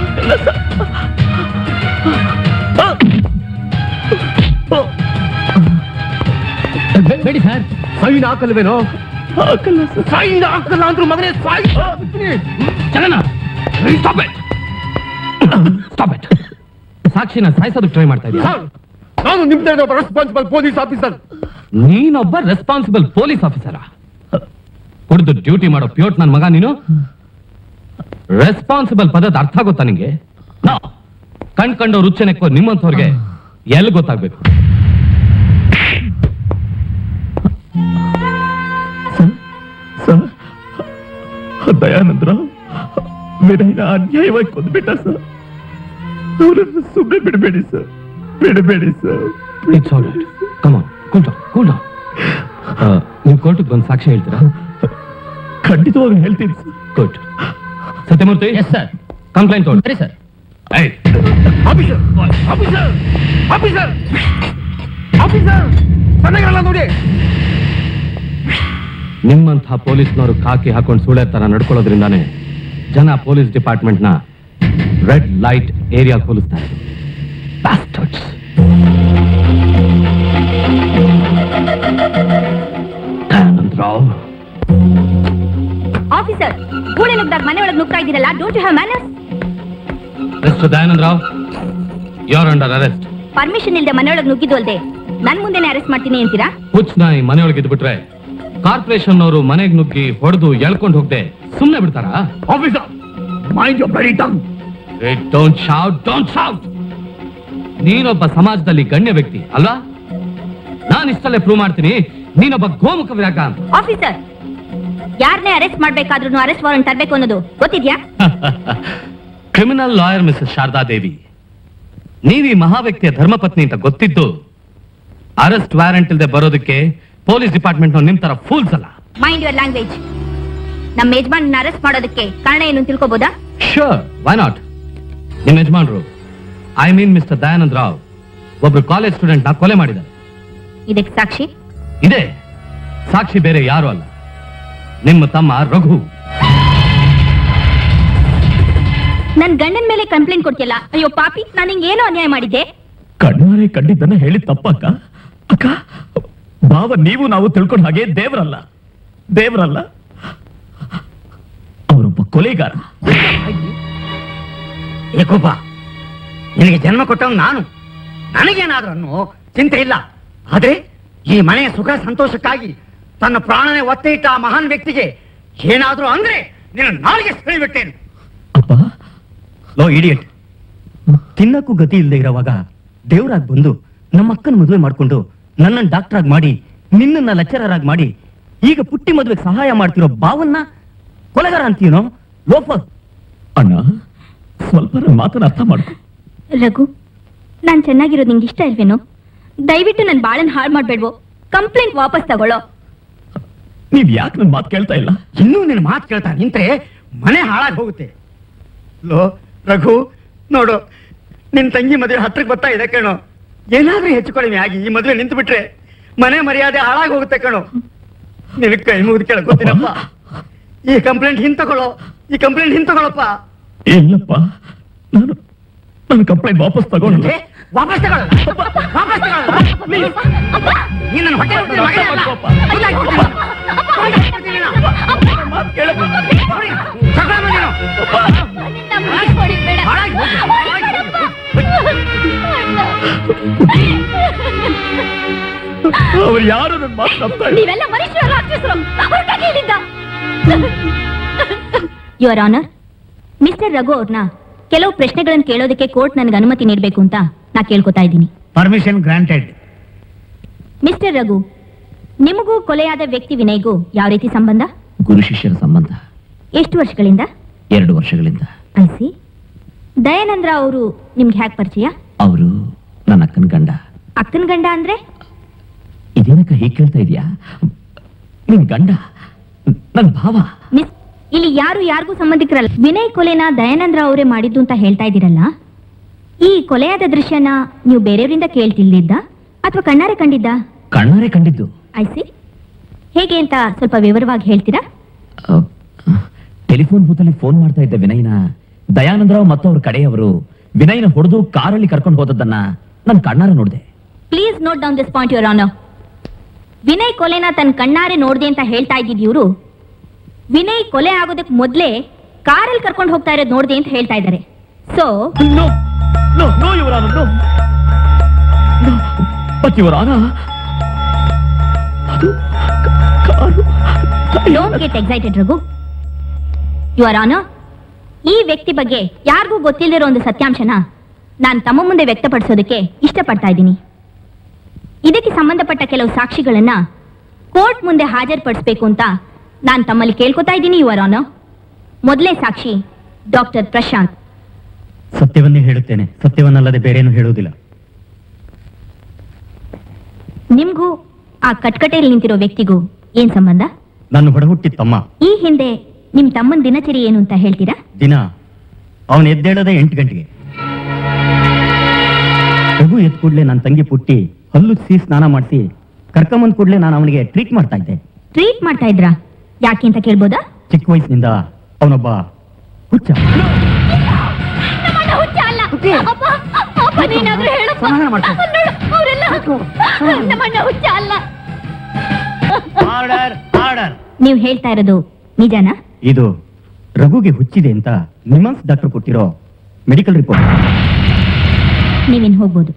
C: ಬೇ- ಬೇಡಿ ಸರ್
H: ಸೈನ್ ಹಾಕಲ್ವೇನೋ
E: ಹಾಕಲ್ಲ ಸರ್
H: ಸೈನ್ ಹಾಕಲ್ಲ ಅಂದ್ರೂ ಮಗನೇ ಸಾಯ್
J: ಚಲನ ಸ್ಟಾಪ್ ಇಟ್ ಸ್ಟಾಪ್ ಇಟ್ ಸಾಕ್ಷಿನ ಸಾಯಿಸೋದಕ್ಕೆ ಟ್ರೈ ಮಾಡ್ತಾ ಇದೀಯ
H: ಸರ್, ನಾನು ನಿಮ್ದೇ ಒಬ್ಬ ರೆಸ್ಪಾನ್ಸಿಬಲ್ ಪೊಲೀಸ್ ಆಫೀಸರ್
J: ನೀನೊಬ್ಬ ರೆಸ್ಪಾನ್ಸಿಬಲ್ ಪೊಲೀಸ್ ಆಫೀಸರ ಕುಡಿದು ಡ್ಯೂಟಿ ಮಾಡೋ ಪ್ಯೂಟ್ ನನ್ನ ಮಗ ನೀನು ರೆಸ್ಪಾನ್ಸಿಬಲ್ ಪದದ ಅರ್ಥ ಗೊತ್ತಾ ನಿಂಗೆ ನಾ ಕಣ್ ಕಂಡು ರುಚನೆಕ್ಕೋ ನಿಮ್ಮಂಥವ್ರಿಗೆ ಎಲ್ಲಿ ಗೊತ್ತಾಗ್ಬೇಕು
E: ಸರ್ ದಯಾನಂದ್ರ ವಿನಯ್ನ ಅನ್ಯಾಯವಾಗಿ ಕೊಂದ್ಬಿಟ್ಟ ಸರ್ ಅವರನ್ನು ಸುಮ್ಮನೆ ಬಿಡಬೇಡಿ ಸರ್ ಬಿಡಬೇಡಿ sir
J: it's all right come on cool down cool down ನೀವು ಕೋರ್ಟಿಗೆ ಬಂದು ಸಾಕ್ಷಿ ಹೇಳ್ತೀರಾ
E: ಖಂಡಿತವಾಗಿ ಹೇಳ್ತೀನಿ sir
J: good Sathyamurthy
C: yes sir
J: complaint ತೊಗೊಳ್ಳಿ
C: ಸರಿ ಸರ್
J: ಏಯ್
H: ಆಫೀಸರ್ ಆಫೀಸರ್ ಆಫೀಸರ್ ಆಫೀಸರ್ ಚೆನ್ನಾಗಿರಲ್ಲ ನೋಡಿ
J: ನಿಮ್ಮಂಥ ಪೊಲೀಸ್ನವರು ಖಾಕಿ ಹಾಕೊಂಡು ಸುಳ್ಳೆ ತರ ನಡ್ಕೊಳ್ಳೋದ್ರಿಂದಾನೇ ಜನ ಪೊಲೀಸ್ ಡಿಪಾರ್ಟ್ಮೆಂಟ್ನ ರೆಡ್ ಲೈಟ್ ಏರಿಯಾ ಹೋಲಿಸ್ತಾರೆ Bastards. ದಯಾನಂದ್ ರಾವ್
A: ಆಫೀಸರ್ ಕೂಡೆ ನುಗ್ದಾಗ ಮನೆ ಒಳಗೆ ನುಗ್ತಾ ಇದ್ದೀರಲ್ಲ don't you have manners
J: mister Dayanand Rao your under arrest
A: permission ಇಲ್ಲದೆ ಮನೆಯೊಳಗೆ ನುಗ್ಗಿದ್ದು ಅಲ್ದೆ ನನ್ ಮುಂದೆನೆ ಅರೆಸ್ಟ್ ಮಾಡ್ತೀನಿ ಅಂತೀರಾ
J: ಹುಚ್ಚ ನಾಯಿ ಮನೆಯೊಳಗೆ ಇದ್ಬಿಟ್ರೆ ಕಾರ್ಪೊರೇಷನ್ ಅವರು ಮನೆಗೆ ನುಗ್ಗಿ ಹೊಡೆದು ಎಳ್ಕೊಂಡು ಹೋಗದೆ ಸುಮ್ಮನೆ ಬಿಡ್ತಾರಾ
H: officer mind your bloody tongue
J: don't shout don't shout ನೀನೊಬ್ಬ ಸಮಾಜದಲ್ಲಿ ಗಣ್ಯ ವ್ಯಕ್ತಿ ಅಲ್ವಾ ನಾನು ಇಷ್ಟಲ್ಲೇ ಪ್ರೂವ್ ಮಾಡ್ತೀನಿ ನೀನೊಬ್ಬ ಗೋಮುಖ ವಿರಾಗ ಅಂತ
A: ಆಫೀಸರ್ ಯಾರನ್ನೇ ಅರೆಸ್ಟ್ ಮಾಡ್ಬೇಕಾದ್ರೂ ಅರೆಸ್ಟ್ ವಾರೆಂಟ್ ತರಬೇಕು ಅನ್ನೋದು ಗೊತ್ತಿದ್ಯಾ
J: criminal lawyer Mrs Sharada Devi ನೀವೀ ಮಹಾವ್ಯಕ್ತಿಯ ಧರ್ಮಪತ್ನಿ ಅಂತ ಗೊತ್ತಿದ್ದು ಅರೆಸ್ಟ್ ವಾರೆಂಟ್ ಇಲ್ಲದೆ ಬರೋದಕ್ಕೆ ಪೊಲೀಸ್ ಡಿಪಾರ್ಟ್ಮೆಂಟ್ ನಿಮ್ ತರ ಫೂಲ್ಸ್ ಅಲ್ಲ
A: ಮೈಂಡ್ ಯುವರ್ ಲ್ಯಾಂಗ್ವೇಜ್ ನಮ್ಮ ಯಜಮಾನ್ ಅರೆಸ್ಟ್ ಮಾಡೋದಕ್ಕೆ ಕಾರಣ ಏನು ಅಂತ ತಿಳ್ಕೊಬೋದಾ
J: ಶೋರ್ ವೈ ನಾಟ್ ನಿಮ್ ಯಜಮಾನ್ರು I mean mister Dayanand Rao ಒಬ್ರು ಕಾಲೇಜ್ ಸ್ಟೂಡೆಂಟ್ ನ ಕೊಲೆ ಮಾಡಿದ್ದಾರೆ
A: ಇದಕ್ಕೆ ಸಾಕ್ಷಿ
J: ಇದೆ ಸಾಕ್ಷಿ ಬೇರೆ ಯಾರು ಅಲ್ಲ ನಿಮ್ಮ ತಮ್ಮ ರಘು
A: ನನ್ ಗಂಡನ ಮೇಲೆ ಕಂಪ್ಲೇಂಟ್ ಕೊಡ್ತಿಯಲ್ಲ ಅಯ್ಯೋ ಪಾಪಿ ನಾನು ಹಿಂಗ್ ಏನೋ ಅನ್ಯಾಯ ಮಾಡಿದ್ದೆ
E: ಕಣ್ಣಾರೆ ಕಂಡಿದ್ದನ್ನ ಹೇಳಿ ತಪ್ಪಕ್ಕ ಅಕ್ಕ ಭಾವ ನೀವು ನಾವು ತಿಳ್ಕೊಂಡ ಹಾಗೆ ದೇವರಲ್ಲ ದೇವರಲ್ಲ ಅವರೊಬ್ಬ ಕೊಲೆಗಾರ
K: ಏಕೋಪ ನಿನಗೆ ಜನ್ಮ ಕೊಟ್ಟವ್ ನಾನು ನನಗೇನಾದ್ರೂ ಅನ್ನೋ ಚಿಂತೆ ಇಲ್ಲ ಆದ್ರೆ ಈ ಮನೆಯ ಸುಖ ಸಂತೋಷಕ್ಕಾಗಿ ತನ್ನ ಪ್ರಾಣನೇ ಒತ್ತೆ ಇಟ್ಟ ಆ ಮಹಾನ್ ವ್ಯಕ್ತಿಗೆ ಏನಾದ್ರೂ ಅಂದ್ರೆ ನಿನ್ನ ನಾಳಿಗೆ ಸೆಳಿಬಿಟ್ಟೇನು
E: ಅಪ್ಪ
G: ಲೋ ಇಡಿಯಟ್ ತಿನ್ನಕ್ಕೂ ಗತಿ ಇಲ್ಲದೆ ಇರೋವಾಗ ದೇವರಾಗ್ ಬಂದು ನಮ್ಮ ಅಕ್ಕನ ಮದುವೆ ಮಾಡ್ಕೊಂಡು ನನ್ನನ್ನು ಡಾಕ್ಟರ್ ಆಗಿ ಮಾಡಿ
B: ನಿನ್ನನ್ನ ಲೆಕ್ಚರರ್ ಆಗಿ ಮಾಡಿ ಈಗ ಪುಟ್ಟಿ ಮದುವೆಗೆ ಸಹಾಯ ಮಾಡ್ತಿರೋ ಬಾವನ್ನ ಕೊಲೆಗಾರ ಅಂತೀನೋ ಲೋಫರ್
E: ಅಣ್ಣ ಸ್ವಲ್ಪ ನನ್ನ ಮಾತನ್ನ ಅರ್ಥ ಮಾಡ್ಕೊ
A: ರಘು ನಾನ್ ಚೆನ್ನಾಗಿರೋದು ನಿಂಗೆ ಇಷ್ಟ ಇಲ್ವೇನೋ ದಯವಿಟ್ಟು ನನ್ ಬಾಳನ್ ಹಾಳು ಮಾಡ್ಬೇಡ್ವೋ ಕಂಪ್ಲೇಂಟ್ ವಾಪಸ್ ತಗೊಳ್ಳೋ
E: ನೀವ್ ಯಾಕೆ ನನ್ನ ಮಾತು ಕೇಳ್ತಾ ಇಲ್ಲ
K: ಇನ್ನೂ ನಿನ್ನ ಮಾತು ಕೇಳ್ತಾ ನಿಂತ್ರೆ ಮನೆ ಹಾಳಾಗಿ ಹೋಗುತ್ತೆ ಲೋ ರಘು ನೋಡು ನಿನ್ ತಂಗಿ ಮದುವೆ ಹತ್ರಕ್ಕೆ ಬರ್ತಾ ಇದೆ ಕಣೋ ಏನಾದ್ರೂ ಹೆಚ್ಚು ಕಡಿಮೆ ಆಗಿ ಈ ಮದುವೆ ನಿಂತು ಬಿಟ್ರೆ ಮನೆ ಮರ್ಯಾದೆ ಹಾಳಾಗಿ ಹೋಗುತ್ತೆ ಕಣೋ ನಿನಗೆ ಕೈ ಮುಗಿದು ಕೇಳ್ಕೊತೀನಪ್ಪ ಈ ಕಂಪ್ಲೇಂಟ್ ಹಿಂದ್ ತಗೊಳ್ಳೋ ಈ ಕಂಪ್ಲೇಂಟ್ ಹಿಂದ್ ತಗೊಳಪ್ಪ
E: ಇಲ್ಲಪ್ಪ ನಾನು ನನ್ನ ಕಂಪ್ಲೇಂಟ್ ವಾಪಸ್ ತಗೊಂಡು
K: ಏ, ವಾಪಸ್ ತಗೊಳ್ಳ ವಾಪಸ್ ತಗೊಳ್ಳ ನೀನ್ ನನ್ನ ಹೊಟ್ಟೆ ಉರ್ತೀನಿ ಮಗನೇ ಅಲ್ಲ. ಸುತ್ತಾಕ್ಬಿಡ್ತೀನಿ ನಾನು. ಸುತ್ತಾಕ್ಬಿಡ್ತೀನಿ ನಾನು. ನೋಡಿ, ತಗೊಳ್ಳು ನೀನು. ಹಾಳಾಗಿ ಹೋಗು, ಹಾಳಾಗಿ ಹೋಗು.
E: ಅವ್ರು ಯಾರು ನನ್ನ ಮಾತು ನಂಬ್ತಾ ಇಲ್ಲ
A: ನೀವೆಲ್ಲ ಮನುಷ್ಯರು ರಾಕ್ಷಸರು ಹೊರಟಾಗಿ ಇಲ್ಲಿಂದ ಯುವರ್ ಆನರ್ ಮಿಸ್ಟರ್ ರಘು ಅವ್ರನ್ನ ಕೆಲವು ಪ್ರಶ್ನೆಗಳನ್ನು ಕೇಳೋದಕ್ಕೆ ಕೋರ್ಟ್ ನನಗೆ ಅನುಮತಿ ನೀಡಬೇಕು ಅಂತ ನಾ ಕೇಳ್ಕೊತಾ ಇದ್ದೀನಿ
K: ಪರ್ಮಿಷನ್ ಗ್ರಾಂಟೆಡ್
A: ಮಿಸ್ಟರ್ ರಘು ನಿಮಗೂ ಕೊಲೆಯಾದ ವ್ಯಕ್ತಿ ವಿನಯ್ಗೂ ಯಾವ ರೀತಿ ಸಂಬಂಧ
E: ಗುರು ಶಿಷ್ಯರ ಸಂಬಂಧ
A: ಎಷ್ಟು ವರ್ಷಗಳಿಂದ
E: ಎರಡು ವರ್ಷಗಳಿಂದ
A: ಐಸಿ ದಯಾನಂದ್ರ ಅವರು ನಿಮ್ಗೆ ಹ್ಯಾಕ್ ಪರಿಚಯ
E: ಅವರು ನನ್ನ ಅಕ್ಕನ ಗಂಡ
A: ಅಕ್ಕನ ಗಂಡ ಅಂದ್ರೆ
E: ಇದೇನಕ್ಕ ಹೀಗೆ ಕೇಳ್ತಾ ಇದೀಯಾ ನಿನ್ ಗಂಡ ನನ್ ಭಾವ
A: ಮಿಸ್ ಇಲ್ಲಿ ಯಾರು ಯಾರಿಗೂ ಸಂಬಂಧಿಕರಲ್ಲ ವಿನಯ್ ಕೊಲೆನ ದಯಾನಂದ್ರ ಅವರೇ ಮಾಡಿದ್ದು ಅಂತ ಹೇಳ್ತಾ ಇದ್ದೀರಲ್ಲ ಈ ಕೊಲೆಯಾದ ದೃಶ್ಯನ ನೀವು ಬೇರೆಯವರಿಂದ ಕೇಳ್ತಿಲ್ದಿದ್ದ ಅಥವಾ ಕಣ್ಣಾರೆ ಕಂಡಿದ್ದ
E: ಕಣ್ಣಾರೆ ಕಂಡಿದ್ದು
A: ಐಸಿ ಹೇಗೆ ಅಂತ ಸ್ವಲ್ಪ ವಿವರವಾಗಿ ಹೇಳ್ತೀರಾ
E: ಟೆಲಿಫೋನ್ ಬೂತಲ್ಲಿ ಫೋನ್ ಮಾಡ್ತಾ ಇದ್ದ ವಿನಯ್ನ ದಯಾನಂದರಾವ್ ಮತ್ತು ಅವ್ರ ಕಡೆಯವರು ವಿನಯ್ನ ಹೊಡೆದು ಕಾರಲ್ಲಿ ಕರ್ಕೊಂಡು ಹೋದದ್ದನ್ನ ನಾನು ಕಣ್ಣಾರೆ ನೋಡಿದೆ
A: please note down this point your honour Vinay ಕೊಲೆನ ತನ್ನ ಕಣ್ಣಾರೆ ನೋಡ್ದೆ ಅಂತ ಹೇಳ್ತಾ ಇದ್ದಿದ್ ಇವರು ವಿನಯ್ ಕೊಲೆ ಆಗೋದಕ್ಕೆ ಮೊದ್ಲೇ ಕಾರಲ್ಲಿ ಕರ್ಕೊಂಡು ಹೋಗ್ತಾ ಇರೋದು ನೋಡ್ದೆ ಅಂತ ಹೇಳ್ತಾ ಇದ್ದಾರೆ so
E: no no no your honour no but your honour ಅದು car
A: don't get excited Raghu your honour ಈ ವ್ಯಕ್ತಿ ಬಗ್ಗೆ ಯಾರಿಗೂ ಗೊತ್ತಿಲ್ಲದಿರೋ ಒಂದು ಸತ್ಯಾಂಶನ ನಾನು ತಮ್ಮ ಮುಂದೆ ವ್ಯಕ್ತಪಡಿಸೋದಕ್ಕೆ ಇಷ್ಟಪಡ್ತಾ ಇದ್ದೀನಿ ಇದಕ್ಕೆ ಸಂಬಂಧಪಟ್ಟ ಕೆಲವು ಸಾಕ್ಷಿಗಳನ್ನ ಕೋರ್ಟ್ ಮುಂದೆ ಹಾಜರುಪಡಿಸಬೇಕು ಅಂತ ನಾನು ತಮ್ಮಲ್ಲಿ ಕೇಳ್ಕೊತಾ ಇದ್ದೀನಿ ಯುವರ್ ಆನರ್ ಮೊದಲೇ ಸಾಕ್ಷಿ ಡಾಕ್ಟರ್ ಪ್ರಶಾಂತ್
B: ಸತ್ಯವನ್ನೇ ಹೇಳುತ್ತೇನೆ ಸತ್ಯವನ್ನಲ್ಲದೆ ಬೇರೇನು ಹೇಳುವುದಿಲ್ಲ
A: ನಿಮ್ಗೂ ಆ ಕಟ್ಕಟೆಯಲ್ಲಿ ನಿಂತಿರೋ ವ್ಯಕ್ತಿಗೂ ಏನ್ ಸಂಬಂಧ
B: ನನ್ನ ಹೊಡಹುಟ್ಟಿ ತಮ್ಮ
A: ಈ ಹಿಂದೆ ನಿಮ್ ತಮ್ಮನ ದಿನಚರಿ ಏನು ಅಂತ ಹೇಳ್ತೀರಾ
B: ದಿನ ಅವನು ಎದ್ದೇಳದೆ ಎಂಟು ಗಂಟೆಗೆ ರಘು ಎದ್ದ ಕೂಡಲೇ ನನ್ನ ತಂಗಿ ಪುಟ್ಟಿ ಹಲ್ಲು ಸಿ ಸ್ನಾನ ಮಾಡಿಸಿ ಕರ್ಕೊಂಬಂದ್ ಕೂಡಲೇ ನಾನು ಅವನಿಗೆ ಟ್ರೀಟ್ ಮಾಡ್ತಾ ಇದ್ದೆ
A: ಟ್ರೀಟ್ ಮಾಡ್ತಾ ಇದ್ರಾ ಯಾಕೆ ಅಂತ ಕೇಳ್ಬೋದಾ
B: ಚಿಕ್ಕ ವಯಸ್ಸಿನಿಂದ ಅವನೊಬ್ಬ ಹುಚ್ಚ
K: ಸಮಾಧಾನ ಮಾಡ್ಕೊ. ಆರ್ಡರ್ ಆರ್ಡರ್
A: ನೀವು ಹೇಳ್ತಾ ಇರೋದು ನಿಜನಾ
B: ಇದು ರಘುಗೆ ಹುಚ್ಚಿದೆ ಅಂತ ನಿಮನ್ಸ್ ಡಾಕ್ಟರ್ ಕೊಟ್ಟಿರೋ ಮೆಡಿಕಲ್ ರಿಪೋರ್ಟ್
A: ನೀವಿನ್ ಹೋಗ್ಬೋದು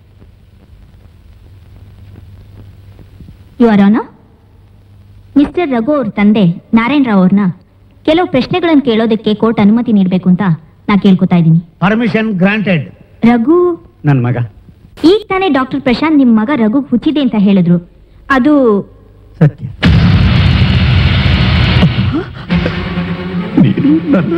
A: ಯುವರಾನ ಮಿಸ್ಟರ್ ರಘು ಅವ್ರ ತಂದೆ ನಾರಾಯಣ ರಾವ್ ಅವ್ರನ್ನ ಕೆಲವು ಪ್ರಶ್ನೆಗಳನ್ನು ಕೇಳೋದಕ್ಕೆ ಕೋರ್ಟ್ ಅನುಮತಿ ನೀಡಬೇಕು ಅಂತ ನಾ ಕೇಳ್ಕೊತಾ ಇದ್ದೀನಿ
K: ಪರ್ಮಿಷನ್ ಗ್ರಾಂಟೆಡ್
A: ರಘು
B: ನನ್ನ ಮಗ
A: ಈಗ ತಾನೇ ಡಾಕ್ಟರ್ ಪ್ರಶಾಂತ್ ನಿಮ್ ಮಗ ರಘು ಹುಚ್ಚಿದೆ ಅಂತ ಹೇಳಿದ್ರು ಅದು
B: ಸತ್ಯ
E: ನೀನು ನನ್ನ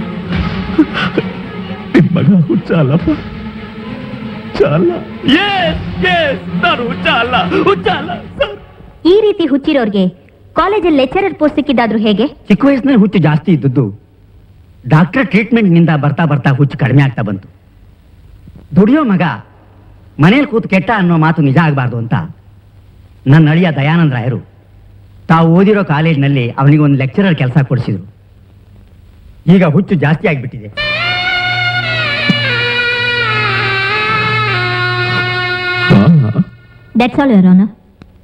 E: ನಿನ್ ಮಗ ಹುಚ್ಚ ಅಲ್ಲಪ್ಪ ಹುಚ್ಚ ಅಲ್ಲ ಎಸ್ ಎಸ್ ನಾನು ಹುಚ್ಚ ಅಲ್ಲ ಹುಚ್ಚ ಅಲ್ಲ ಸರ್
A: ಈ ರೀತಿ ಹುಚ್ಚಿರೋರ್ಗೆ ಕಾಲೇಜಲ್ಲಿ ಲೆಕ್ಚರರ್ ಪೋಸ್ಟ್ ಸಿಕ್ಕಿದ್ದಾದ್ರೂ ಹೇಗೆ
B: ಚಿಕ್ಕ ವಯಸ್ಸಿನಲ್ಲಿ ಹುಚ್ಚು ಜಾಸ್ತಿ ಇದ್ದದ್ದು ಡಾಕ್ಟರ್ ಟ್ರೀಟ್ಮೆಂಟ್ ನಿಂದ ಬರ್ತಾ ಬರ್ತಾ ಹುಚ್ಚು ಕಡಿಮೆ ಆಗ್ತಾ ಬಂತು ದುಡಿಯೋ ಮಗ ಮನೇಲಿ ಕೂತು ಕೆಟ್ಟ ಅನ್ನೋ ಮಾತು ನಿಜ ಆಗಬಾರ್ದು ಅಂತ ನನ್ನ ಅಳಿಯ ದಯಾನಂದ ರಾಯರು ತಾವು ಓದಿರೋ ಕಾಲೇಜಿನಲ್ಲಿ ಅವನಿಗೆ ಒಂದು ಲೆಕ್ಚರರ್ ಕೆಲಸ ಕೊಡಿಸಿದ್ರು ಈಗ ಹುಚ್ಚು ಜಾಸ್ತಿ ಆಗಿಬಿಟ್ಟಿದೆ
A: ದಟ್ಸ್ ಆಲ್ ಯುವರ್ ಆನರ್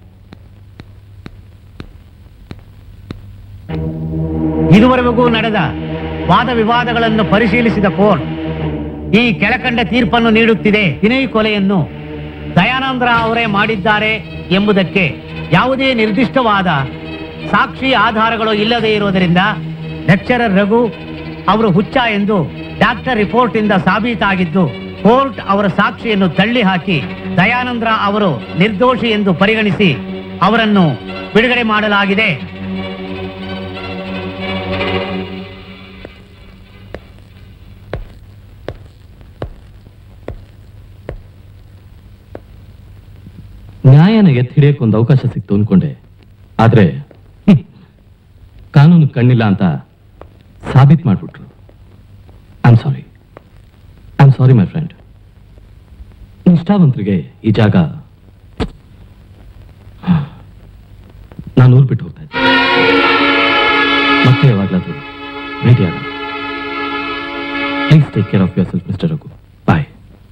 K: ಇದುವರೆಗೂ ನಡೆದ ವಾದ ವಿವಾದಗಳನ್ನು ಪರಿಶೀಲಿಸಿದ ಕೋರ್ಟ್ ಈ ಕೆಳಕಂಡ ತೀರ್ಪನ್ನು ನೀಡುತ್ತಿದೆ ವಿನಯ್ ಕೊಲೆಯನ್ನು ದಯಾನಂದ್ರ ಅವರೇ ಮಾಡಿದ್ದಾರೆ ಎಂಬುದಕ್ಕೆ ಯಾವುದೇ ನಿರ್ದಿಷ್ಟವಾದ ಸಾಕ್ಷಿ ಆಧಾರಗಳು ಇಲ್ಲದೆ ಇರುವುದರಿಂದ ಲೆಕ್ಚರರ್ ರಘು ಅವರು ಹುಚ್ಚ ಎಂದು ಡಾಕ್ಟರ್ ರಿಪೋರ್ಟ್ ಇಂದ ಸಾಬೀತಾಗಿದ್ದು ಕೋರ್ಟ್ ಅವರ ಸಾಕ್ಷಿಯನ್ನು ತಳ್ಳಿ ಹಾಕಿ ದಯಾನಂದ್ರ ಅವರು ನಿರ್ದೋಷಿ ಎಂದು ಪರಿಗಣಿಸಿ ಅವರನ್ನು ಬಿಡುಗಡೆ ಮಾಡಲಾಗಿದೆ
J: ನ್ಯಾಯನ ಎತ್ತಿ ಹಿಡಿಯಕ್ಕೆ ಒಂದು ಅವಕಾಶ ಸಿಕ್ತು ಅನ್ಕೊಂಡೆ ಆದ್ರೆ ಹ್ಮ್, ಕಾನೂನು ಕಣ್ಣಿಲ್ಲ ಅಂತ ಸಾಬೀತ್ ಮಾಡ್ಬಿಟ್ರು I am sorry I am sorry my friend ನಿಷ್ಠಾವಂತರಿಗೆ ಈ ಜಾಗ ನಾನು ಊರು ಬಿಟ್ಟು ಹೋಗ್ತಾ ಇದ್ದೆ ಮತ್ತೆ ಯಾವಾಗ್ಲಾದ್ರೂ ಭೇಟಿಯಾಗ please take care of yourself mister Raghu bye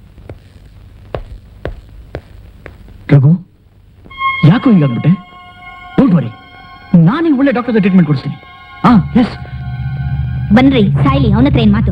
B: Raghu ಯಾಕೋ ಹಿಂಗಾಗ್ಬಿಟ್ಟೆ ಡೋಂಟ್ ವರಿ ನಾನು ಒಳ್ಳೆ ಡಾಕ್ಟರ್ ಟ್ರೀಟ್ಮೆಂಟ್ ಕೊಡಿಸ್ತೀನಿ ಹಾ ಎಸ್
A: ಬನ್ರಿ ಸಾಯ್ಲಿ ಅವನ ಹತ್ರ ಏನ್ ಮಾತು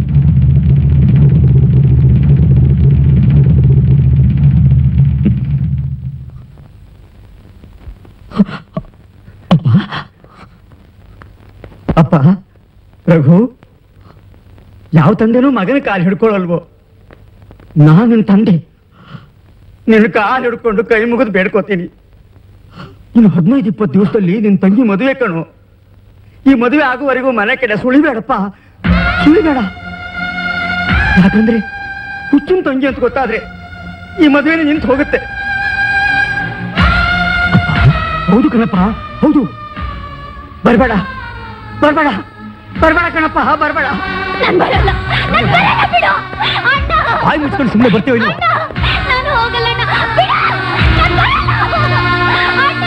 G: ಅಪ್ಪ ರಘು ಯಾವ ತಂದೆನೂ ಮಗನ ಕಾಲು ಹಿಡ್ಕೊಳ್ಳಲ್ವೋ ನಾನು ನಿನ್ನ ತಂದೆ ನಿನ್ನ ಕಾಲು ಹಿಡ್ಕೊಂಡು ಕೈ ಮುಗಿದು ಬೇಡ್ಕೋತೀನಿ ಇನ್ನು ಹದಿನೈದು ಇಪ್ಪತ್ತು ದಿವಸದಲ್ಲಿ ನಿನ್ನ ತಂಗಿ ಮದುವೆ ಕಣು ಈ ಮದುವೆ ಆಗುವವರೆಗೂ ಮನೆ ಕಡೆ ಸುಳಿಬೇಡಪ್ಪ ಸುಳಿಬೇಡ ಯಾಕಂದ್ರೆ ಹುಚ್ಚಿನ ತಂಗಿ ಅಂತ ಗೊತ್ತಾದ್ರೆ ಈ ಮದುವೆನೇ ನಿಂತು ಹೋಗುತ್ತೆ ಹೌದು ಕಣಪ್ಪ ಹೌದು ಬರ್ಬೇಡ ಬರ್ಬೇಡ ಬರ್ಬೇಡ ಕಣಪ್ಪ ಬರ್ಬೇಡ
D: ನಾನ್ ಬರಲ್ಲ ನಾನ್ ಬರಲ್ಲ ಬಿಡು ಅಣ್ಣ
G: ಬಾಯಿ ಮುಚ್ಕೊಂಡು ಸುಮ್ಮನೆ ಬರ್ತೀವಿ ಇಲ್ವೋ?
D: ನಾನು ಹೋಗಲ್ಲ ಅಣ್ಣ ಬಿಡು ನಾನ್ ಬರಲ್ಲ ಅಣ್ಣ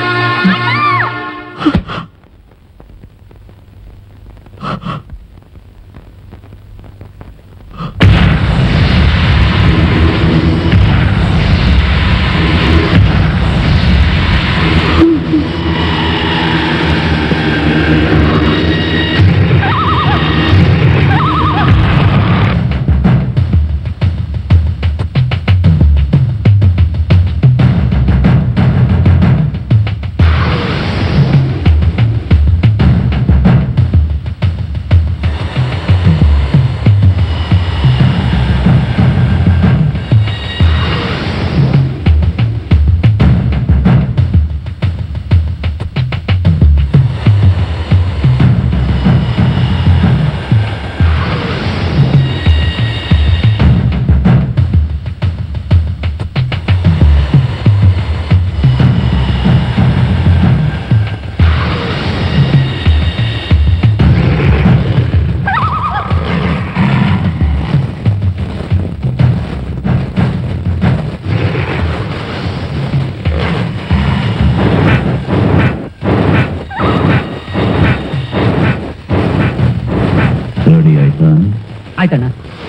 E: ರೆಡಿ ಆಯ್ತಾ
B: ಆಯ್ತಣ್ಣ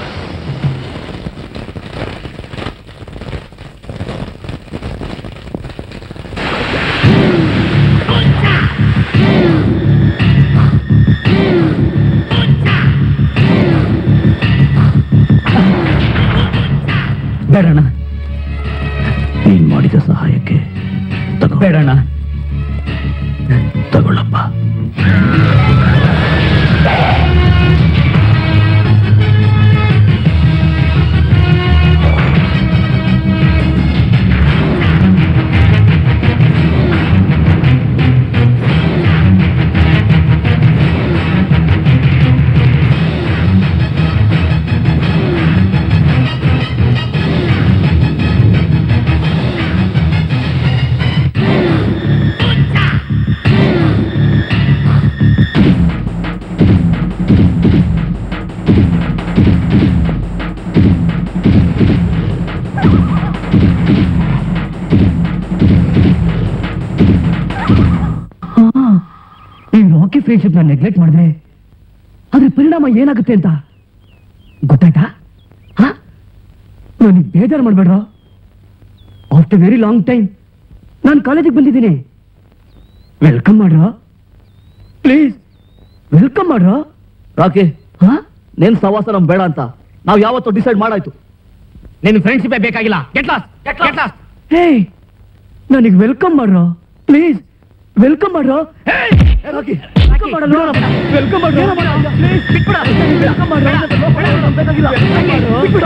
B: ಬೇಡಣ್ಣ
E: ನೀನ್ ಮಾಡಿದ ಸಹಾಯಕ್ಕೆ ತಗೋ
B: ಬೇಡಣ್ಣ
E: ತಗೊಳ್ಳಪ್ಪ
B: ಈ ರಾಕಿ ಫ್ರೆಂಡ್ಶಿಪ್ ನಾನು ನೆಗ್ಲೆಕ್ಟ್ ಮಾಡಿದ್ರೆ ಅದ್ರ ಪರಿಣಾಮ ಏನಾಗುತ್ತೆ ಅಂತ ಗೊತ್ತಾಯ್ತಾ ಹಾ ನನಗೆ ಬೇಜಾರು ಮಾಡಬೇಡ್ರ ಆಫ್ಟರ್ ವೆರಿ ಲಾಂಗ್ ಟೈಮ್ ನಾನು ಕಾಲೇಜಿಗೆ ಬಂದಿದ್ದೀನಿ ವೆಲ್ಕಮ್ ಮಾಡ್ರ ಪ್ಲೀಸ್ ವೆಲ್ಕಮ್ ಮಾಡ್ರ
M: ರಾಕಿ
B: ಹಾ
M: ನಿನ್ ಸವಾಸ ನಮ್ ಬೇಡ ಅಂತ ನಾವ್ ಯಾವತ್ತೂ ಡಿಸೈಡ್ ಮಾಡಾಯ್ತು
G: ನಿನ್ನ ಫ್ರೆಂಡ್ಶಿಪ್ ಬೇಕಾಗಿಲ್ಲ ಗೆಟ್ ಲಾಸ್ ಗೆಟ್ ಲಾಸ್
B: ಹೇ ನನಗೆ ವೆಲ್ಕಮ್ ಮಾಡ್ರ ಪ್ಲೀಸ್ ವೆಲ್ಕಮ್ ಮಾಡ್ರ ವೆಲ್ಕಮ್ ಮಾಡಲ್ಲ ವೆಲ್ಕಮ್ ಮಾಡ್ರ ಪ್ಲೀಸ್ ಬಿಟ್ಬಿಡ ವೆಲ್ಕಮ್ ಮಾಡ್ರ ಬೇಕಾಗಿಲ್ಲ ಬಿಟ್ಬಿಡ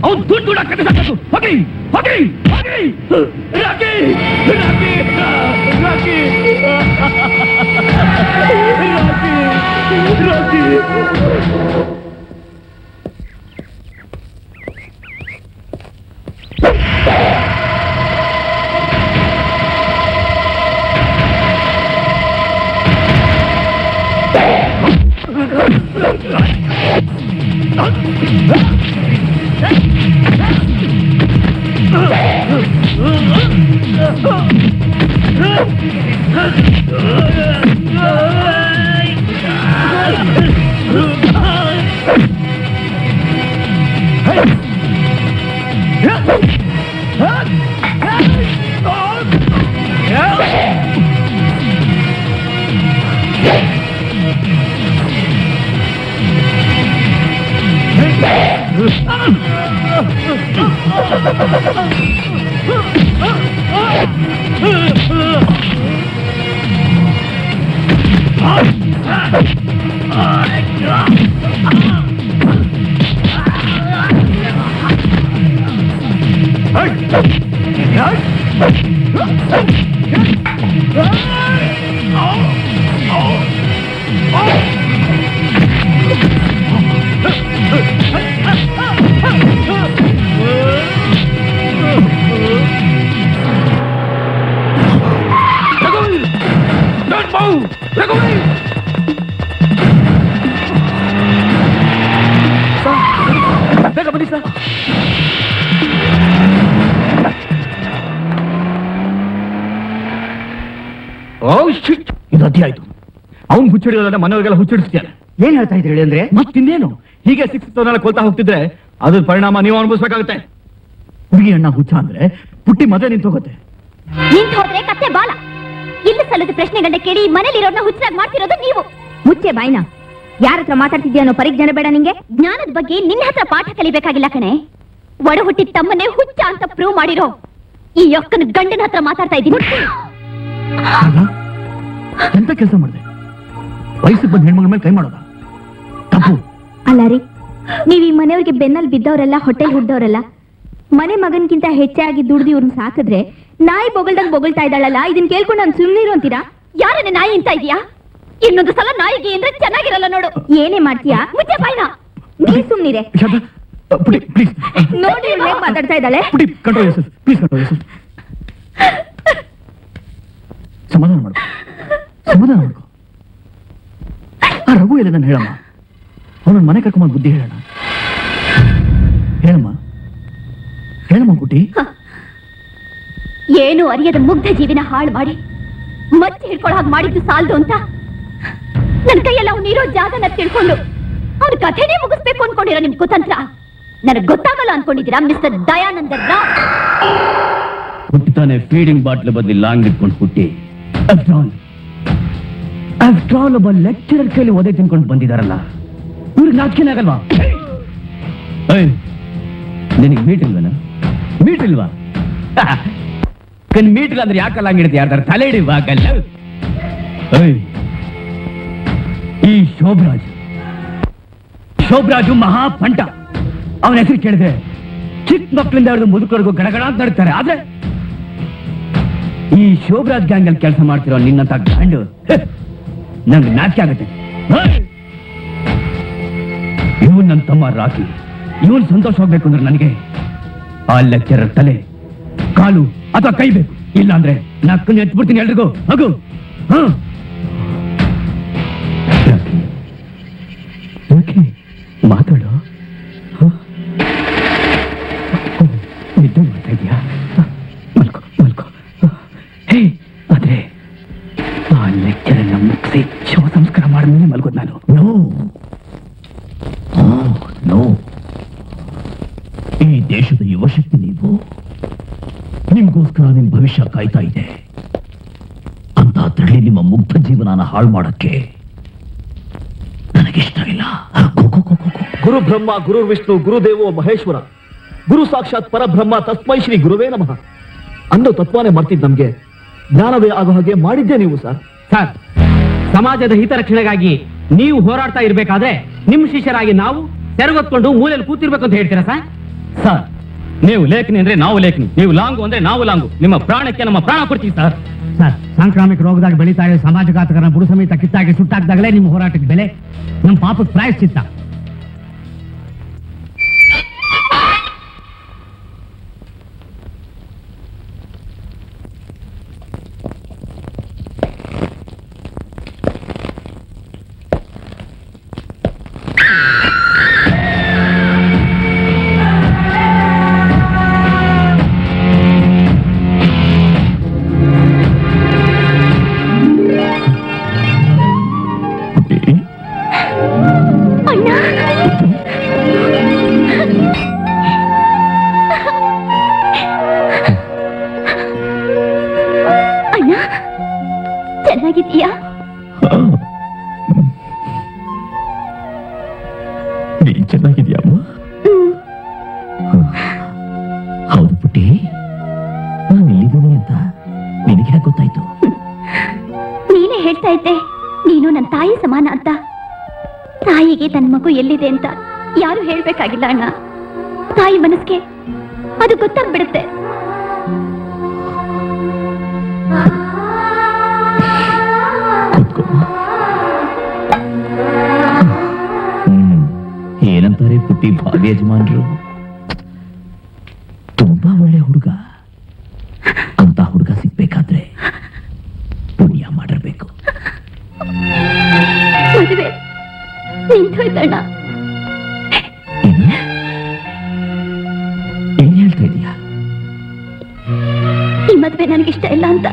B: ಅವ್ನು ದುಡ್ಡು ದುಡ್ಡ ಕಟ್ಟಿಸಾಕತ್ತು ಹೋಗಿ ಹೋಗಿ ಹೋಗಿ rakhi Rocky Rocky Rocky rakhi ಬೇಗ ಬನ್ನಿ ಸರ್ ಓ ಶಿಟ್ ಇದು ಅತಿ ಆಯ್ತು ಅವ್ನು ಹುಚ್ಚಿಡಿಯೋದನ್ನ ಮನೆಯವರಿಗೆಲ್ಲ ಹುಚ್ಚಿಡಿಸ್ತಾನೆ
G: ಏನ್ ಹೇಳ್ತಾ ಇದ್ರಿ ಅಂದ್ರೆ
B: ಮತ್ತಿನ್ನೇನು ಹೀಗೆ ಸಿಕ್ಸ್ ತೋನೆಲ್ಲ ಕೊಲ್ತಾ ಹೋಗ್ತಿದ್ರೆ ಅದ್ರ ಪರಿಣಾಮ ನೀವು ಅನುಭವಿಸ್ಬೇಕಾಗುತ್ತೆ ಹುಡುಗಿ ಅಣ್ಣ ಹುಚ್ಚ ಅಂದ್ರೆ ಪುಟ್ಟಿ ಮದುವೆ ನಿಂತು ಹೋಗುತ್ತೆ
D: ನಿಂತು ಹೋದ್ರೆ ಕತ್ತೆ ಬಾಲ ಇಲ್ಲ ಸಲ್ಲದ ಪ್ರಶ್ನೆಗಳನ್ನ ಕೇಳಿ ಮನೇಲಿರೋರ್ನ ಹುಚ್ಚಾಗಿ ಮಾಡ್ತಿರೋದು ನೀವು
A: ಮುಚ್ಚೆ ಬಾಯ್ನ ಯಾರ ಹತ್ರ ಮಾತಾಡ್ತಿದ್ಯಾ ಅನ್ನೋ ಪರಿಜ್ಞಾನ ಬೇಡ ನಿಂಗೆ
D: ಜ್ಞಾನದ ಬಗ್ಗೆ ನಿನ್ನ ಹತ್ರ ಪಾಠ ಕಲಿಬೇಕಾಗಿಲ್ಲ ಕಣೆ ಒಡ ಹುಟ್ಟಿದ ತಮ್ಮನ್ನೇ ಹುಚ್ಚ ಅಂತ ಪ್ರೂವ್ ಮಾಡಿರೋ ಈ ಯಕ್ಕನ ಗಂಡನ ಹತ್ರ ಮಾತಾಡ್ತಾ ಇದ್ದೀನಿ
B: ಎಂತ ಕೆಲಸ ಮಾಡಿದೆ ವಯಸ್ಸಿಗೆ ಬಂದ ಹೆಣ್ಮಗಳ ಮೇಲೆ ಕೈ ಮಾಡೋದ ತಪ್ಪು
A: ಅಲ್ಲ ರೀ ನೀವ್ ಈ ಮನೆಯವ್ರಿಗೆ ಬೆನ್ನಲ್ಲಿ ಬಿದ್ದವರೆಲ್ಲ ಹೊಟ್ಟೆಲ್ ಹುಡ್ದವ್ರಲ್ಲ ಮನೆ ಮಗನ್ಗಿಂತ ಹೆಚ್ಚಾಗಿ ದುಡ್ದು ಇವ್ರನ್ನ ಸಾಕಿದ್ರೆ ನಾಯಿ ಬೊಗಳ್ದಂಗ್ ಬೊಗಳ್ತಾ ಇದ್ದಾಳಲ್ಲ ಇದನ್ ಕೇಳ್ಕೊಂಡು ನಾನು ಸುಮ್ಮನಿರು ಅಂತೀರಾ
D: ಯಾರನ್ನ ನಾಯಿ ಅಂತ ಇದೆಯಾ ಇನ್ನೊಂದು ಸಲ ನಾಯಿಗೆ ಅಂದ್ರೆ ಚೆನ್ನಾಗಿರಲ್ಲ ನೋಡು
A: ಏನೇ ಮಾಡ್ತೀಯಾ
D: ಮುಚ್ಚೆ ಬಾಯ್ನ
A: ನೀ ಸುಮ್ನಿರೆ
B: ಪುಟಿ ಪ್ಲೀಸ್
A: ನೋಡಿ ಇವ್ಳು ಹೇಗ್ ಮಾತಾಡ್ತಾ ಇದ್ದಾಳೆ
B: ಪುಟಿ control Joseph please control Joseph ಸಮಾಧಾನ ಮಾಡ್ಕೊ ಸಮಾಧಾನ ಮಾಡ್ಕೊ ಆ ರಘು ಎಲ್ಲ ನಾನು ಹೇಳಮ್ಮ ಅವನನ್ನ ಮನೆ ಕರ್ಕೊಂಬಂದು ಬುದ್ಧಿ ಹೇಳೋಣ ಹೇಳಮ್ಮ ಹೇಳಮ್ಮ ಪುಟಿ
D: ಏನು ಅರಿಯದ ಮುಗ್ಧ ಜೀವಿನ ಹಾಳು ಮಾಡಿ ಮಚ್ಚಿ ಹಿಡ್ಕೊಳ್ಳೋ ಹಾಗೆ ಮಾಡಿದ್ದು ಸಾಲದು ಅಂತ ನನ್ನ ಕೈಯೆಲ್ಲ ಅವ್ನು ಇರೋ ಜಾಗನ ತಿಳ್ಕೊಂಡು ಅವ್ನ ಕಥೆನೇ ಮುಗಿಸ್ಬೇಕು ಅನ್ಕೊಂಡಿರೋ ನಿಮ್ ಕುತಂತ್ರ ನನಗ್ ಗೊತ್ತಾಗಲ್ಲ ಅನ್ಕೊಂಡಿದ್ದೀರಾ ಮಿಸ್ಟರ್ ದಯಾನಂದ ರಾವ್
B: ಹುಟ್ಟುತ್ತಾನೆ ಫೀಡಿಂಗ್ ಬಾಟ್ಲ್ ಬದಲಿ ಲಾಂಗ್ ಇಟ್ಕೊಂಡು ಹುಟ್ಟಿ ಅಫ್ಟ್ರಾಲ್ ಅಫ್ಟ್ರಾಲ್ ಒಬ್ಬ ಲೆಕ್ಚರರ್ ಕೈಲಿ ಒದೆ ತಿನ್ಕೊಂಡು ಬಂದಿದಾರಲ್ಲ ಇವ್ರಿಗೆ ನಾಚಿಕೆ ಆಗಲ್ವಾ ನಿನಗೆ ಮೀಟ್ ಇಲ್ವನ ಮೀಟ್ ಇಲ್ವಾ ಕಣ್ ಮೀಟ್ ಇಲ್ಲ ಅಂದ್ರೆ ಯಾಕಲ್ಲ ಹಂಗಿಡ್ತಿ ಯಾರ್ದಾರ ತಲೆ ಹಿಡಿವಾ ಕಲ್ಲ ಏಯ್, ಈ ಶೋಭರಾಜ್ ಶೋಭರಾಜು ಮಹಾ ಪಂಟ ಅವನ ಹೆಸರು ಕೇಳಿದ್ರೆ ಚಿಕ್ಕ ಮಕ್ಕಳಿಂದ ಹಿಡಿದು ಮುದುಕರಿಗೂ ಗಡಗಡ ಅಂತ ನಡ್ತಾರೆ ಆದ್ರೆ ಈ ಶೋಭರಾಜ್ ಗ್ಯಾಂಗ್ ಅಲ್ಲಿ ಕೆಲಸ ಮಾಡ್ತಿರೋ ನಿನ್ನಂತ ಗಂಡು ನಂಗೆ ನಾಚಿಕೆ ಆಗುತ್ತೆ ಇವನ್ ನನ್ನ ತಮ್ಮ ರಾಕಿ ಇವನ್ ಸಂತೋಷ ಹೋಗ್ಬೇಕು ಅಂದ್ರೆ ನನಗೆ ಆ ಲೆಕ್ಚರರ್ ತಲೆ ಕಾಲು ಅಥವಾ ಕೈ ಬೇಕು ಇಲ್ಲ ಅಂದ್ರೆ ನಕ್ಕನ್ನು ಎತ್ಬಿಡ್ತೀನಿ ಎಲ್ರಿಗೂ ಹಗು ಹ ರಾಕಿ, ಮಾತಾಡು ಹ? ಓ, ನಿದ್ದೆ ಮಾಡ್ತಾ ಇದೀಯಾ ಹ, ಮಲ್ಕೋ ಮಲ್ಕೋ ಹೇ ಆದ್ರೆ ಆ ಲೆಕ್ಚರನ್ನ ಮುಗಿಸಿ ಶವ ಸಂಸ್ಕಾರ ಮಾಡಿದ್ಮೇಲೆ ಮಲ್ಕೋದ್ ನಾನು ನೋ ನೋ ಈ ದೇಶದ ಯುವಶಕ್ತಿ ನೀವು ನಿಮ್ಗೋಸ್ಕರ ನಿಮ್ ಭವಿಷ್ಯ ಕಾಯ್ತಾ ಇದೆ ಅಂತ ತಳ್ಳಿ ನಿಮ್ಮ ಮುಗ್ಧ ಜೀವನನ ಹಾಳು ಮಾಡಕ್ಕೆ ನನಗಿಷ್ಟ ಇಲ್ಲ
M: ಗುರು ಬ್ರಹ್ಮ ಗುರು ವಿಷ್ಣು ಗುರುದೇವೋ ಮಹೇಶ್ವರ ಗುರು ಸಾಕ್ಷಾತ್ ಪರಬ್ರಹ್ಮ ತಸ್ಮೈ ಶ್ರೀ ಗುರುವೇ ನಮಃ ಅನ್ನೋ ತತ್ವನೇ ಮರ್ತಿದ್ ನಮ್ಗೆ ಜ್ಞಾನವೇ ಆಗೋ ಹಾಗೆ ಮಾಡಿದ್ದೆ ನೀವು ಸರ್
G: ಸರ್ ಸಮಾಜದ ಹಿತರಕ್ಷಣೆಗಾಗಿ ನೀವು ಹೋರಾಡ್ತಾ ಇರ್ಬೇಕಾದ್ರೆ ನಿಮ್ ಶಿಷ್ಯರಾಗಿ ನಾವು ಸೆರಗೊತ್ಕೊಂಡು ಮೂಲೆಯಲ್ಲಿ ಕೂತಿರ್ಬೇಕು ಅಂತ ಹೇಳ್ತೀರಾ ಸರ್
C: ಸರ್ ನೀವು ಲೇಖನಿ ಅಂದ್ರೆ ನಾವು ಲೇಖನಿ ನೀವು ಲಾಂಗು ಅಂದ್ರೆ ನಾವು ಲಾಂಗು ನಿಮ್ಮ ಪ್ರಾಣಕ್ಕೆ ನಮ್ಮ ಪ್ರಾಣ ಕೊಡ್ತೀವಿ ಸರ್
K: ಸರ್ ಸಾಂಕ್ರಾಮಿಕ ರೋಗದಾಗ ಬೆಳೀತಾ ಇದೆ ಸಮಾಜಘಾತಕರನ್ನ ಬುಡು ಸಮೇತ ಕಿತ್ತಾಗಿ ಸುಟ್ಟಾಕ್ದಾಗಲೇ ನಿಮ್ಮ ಹೋರಾಟಕ್ಕೆ ಬೆಲೆ ನಮ್ಮ ಪಾಪಕ್ಕೆ ಪ್ರಾಯಶ್ಚಿತ್ತ
D: ಅಣ್ಣ ಚೆನ್ನಾಗಿದ್ದೀಯಾ
E: ನೀನ್ ಚೆನ್ನಾಗಿದ್ಯಮ್ಮ ಹೌದು ಪುಟ್ಟಿ ನಾನು ಇಲ್ಲಿದ್ದೀನಿ ಅಂತ ನಿನಗೆ ಹೇಗೆ ಗೊತ್ತಾಯ್ತು
D: ನೀನೇ ಹೇಳ್ತಾ ಇದ್ದೆ ನೀನು ನನ್ನ ತಾಯಿ ಸಮಾನ ಅಂತ ತಾಯಿಗೆ ತನ್ನ ಮಗು ಎಲ್ಲಿದೆ ಅಂತ ಯಾರು ಹೇಳ್ಬೇಕಾಗಿಲ್ಲ ಅಣ್ಣ ತಾಯಿ ಮನಸ್ಗೆ ಅದು ಗೊತ್ತಾಗ್ಬಿಡುತ್ತೆ
E: ಕೂತ್ಕೊಮ್ಮ ಹ್ಮ್ ಏನಂತಾರೆ ಪುಟ್ಟಿ ಭಾವಿ ಯಜಮಾನ್ರು ತುಂಬಾ ಒಳ್ಳೆ ಹುಡುಗ ಅಂತ ಹುಡುಗ ಸಿಗ್ಬೇಕಾದ್ರೆ ಪುಣ್ಯ ಮಾಡಿರ್ಬೇಕು
D: ಮದುವೆ ನಿಂತೋಯ್ತಣ್ಣ
E: ಏನು ಏನ್ ಹೇಳ್ತಾ ಇದೀಯಾ
D: ಈ ಮದುವೆ ನನಗಿಷ್ಟ ಇಲ್ಲ ಅಂತ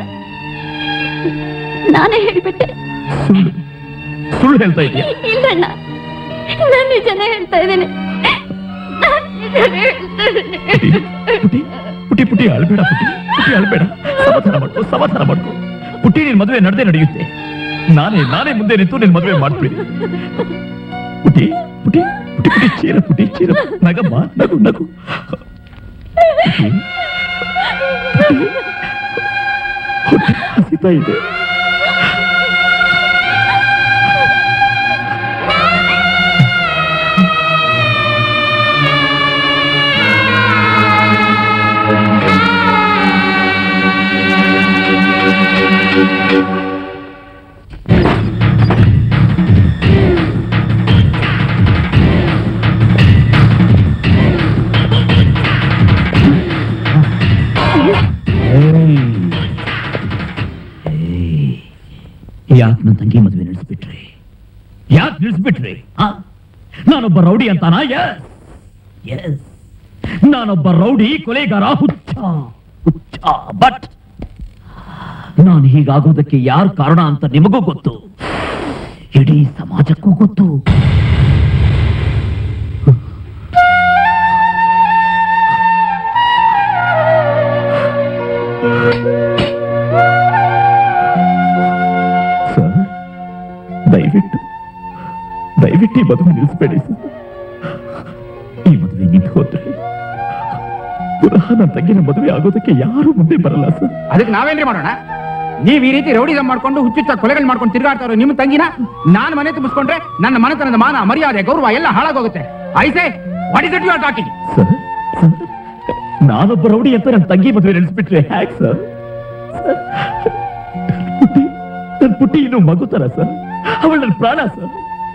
D: ನಾನೇ ಹೇಳ್ಬಿಟ್ಟೆ
E: ಸುಳ್ಳು ಸುಳ್ಳು ಹೇಳ್ತಾ ಇದೀಯಾ
D: ಇಲ್ಲಣ್ಣ ನಾನು ನಿಜನೇ ಹೇಳ್ತಾ ಇದ್ದೇನೆ ನಾನ್ ನಿಜನೇ ಹೇಳ್ತಾ ಇದ್ದೀನಿ.
E: ಪುಟಿ ಪುಟಿ ಪುಟಿ ಅಳ್ಬೇಡ ಪುಟಿ ಪುಟಿ ಅಳ್ಬೇಡ ಸಮಾಧಾನ ಮಾಡ್ಕೋ ಸಮಾಧಾನ ಮಾಡ್ಕೋ ಪುಟ್ಟಿ ನಿನ್ ಮದುವೆ ನಡೆದೇ ನಡೆಯುತ್ತೆ ನಾನೇ ನಾನೇ ಮುಂದೆ ನಿಂತು ನಿನ್ ಮದುವೆ ಮಾಡ್ತೀನಿ ಪುಟಿ ಪುಟಿ ಪುಟಿ ಪುಟಿ ಚೀರ ಪುಟಿ ಚೀರ ನಗಮ್ಮ ನಗು ನಗು ಪುಟಿ, ಪುಟಿ, ಹೊಟ್ಟೆ ಹಸಿತಾ ಇದೆ ಯಾಕೆ ನನ್ನ ತಂಗಿ ಮದುವೆ ನಡೆಸ್ಬಿಟ್ರಿ ಯಾಕೆ ನಿಲ್ಲಿಸ್ಬಿಟ್ರಿ ಆ? ನಾನೊಬ್ಬ ರೌಡಿ ಅಂತಾನ ಎಸ್ ಎಸ್ ನಾನೊಬ್ಬ ರೌಡಿ ಕೊಲೆಗಾರ ಹುಚ್ಚ ಹುಚ್ಚ ಬಟ್ ನಾನು ಹೀಗಾಗೋದಕ್ಕೆ ಯಾರು ಕಾರಣ ಅಂತ ನಿಮಗೂ ಗೊತ್ತು ಇಡೀ ಸಮಾಜಕ್ಕೂ ಗೊತ್ತು ಸರ್ ದಯವಿಟ್ಟು ದಯವಿಟ್ಟು ಈ ಮದುವೆ ನಿಲ್ಲಿಸಬೇಡಿ ಸರ್ ಈ ಮದುವೆ ನಿಂತು ಹೋದ್ರೆ ಪುನಃ ನನ್ನ ತಂಗಿನ ಮದುವೆ ಆಗೋದಕ್ಕೆ ಯಾರು ಮುಂದೆ ಬರಲ್ಲ ಸರ್
N: ಅದಕ್ಕೆ ನಾವೇನ್ರಿ ಮಾಡೋಣ ನೀವ್ ಈ ರೀತಿ ರೌಡಿಸಂ ಮಾಡ್ಕೊಂಡು ಹುಚ್ಚುಚ್ಚ ಕೊಲೆಗಳು ಮಾಡ್ಕೊಂಡು ತಿರುಗಾಡ್ತಾ ಇರೋ ನಿಮ್ಮ ತಂಗಿನ ನಾನು ಮನೆ ತುಂಬಿಸ್ಕೊಂಡ್ರೆ ನನ್ನ ಮನೆತನದ ಮಾನ ಮರ್ಯಾದೆ ಗೌರವ ಎಲ್ಲ ಹಾಳಾಗೋಗುತ್ತೆ I say what is it you are talking
E: sir sir, ನಾನೊಬ್ಬ ರೌಡಿ ಅಂತ ನನ್ನ ತಂಗಿ ಮದುವೆ ನಡೆಸ್ಬಿಟ್ರೆ ಹ್ಯಾಕ್ ಸರ್ ಪುಟ್ಟಿ ನನ್ನ ಪುಟ್ಟಿ ಇನ್ನು ಮಗು ತರ ಸರ್ ಅವಳು ನನ್ನ ಪ್ರಾಣ ಸರ್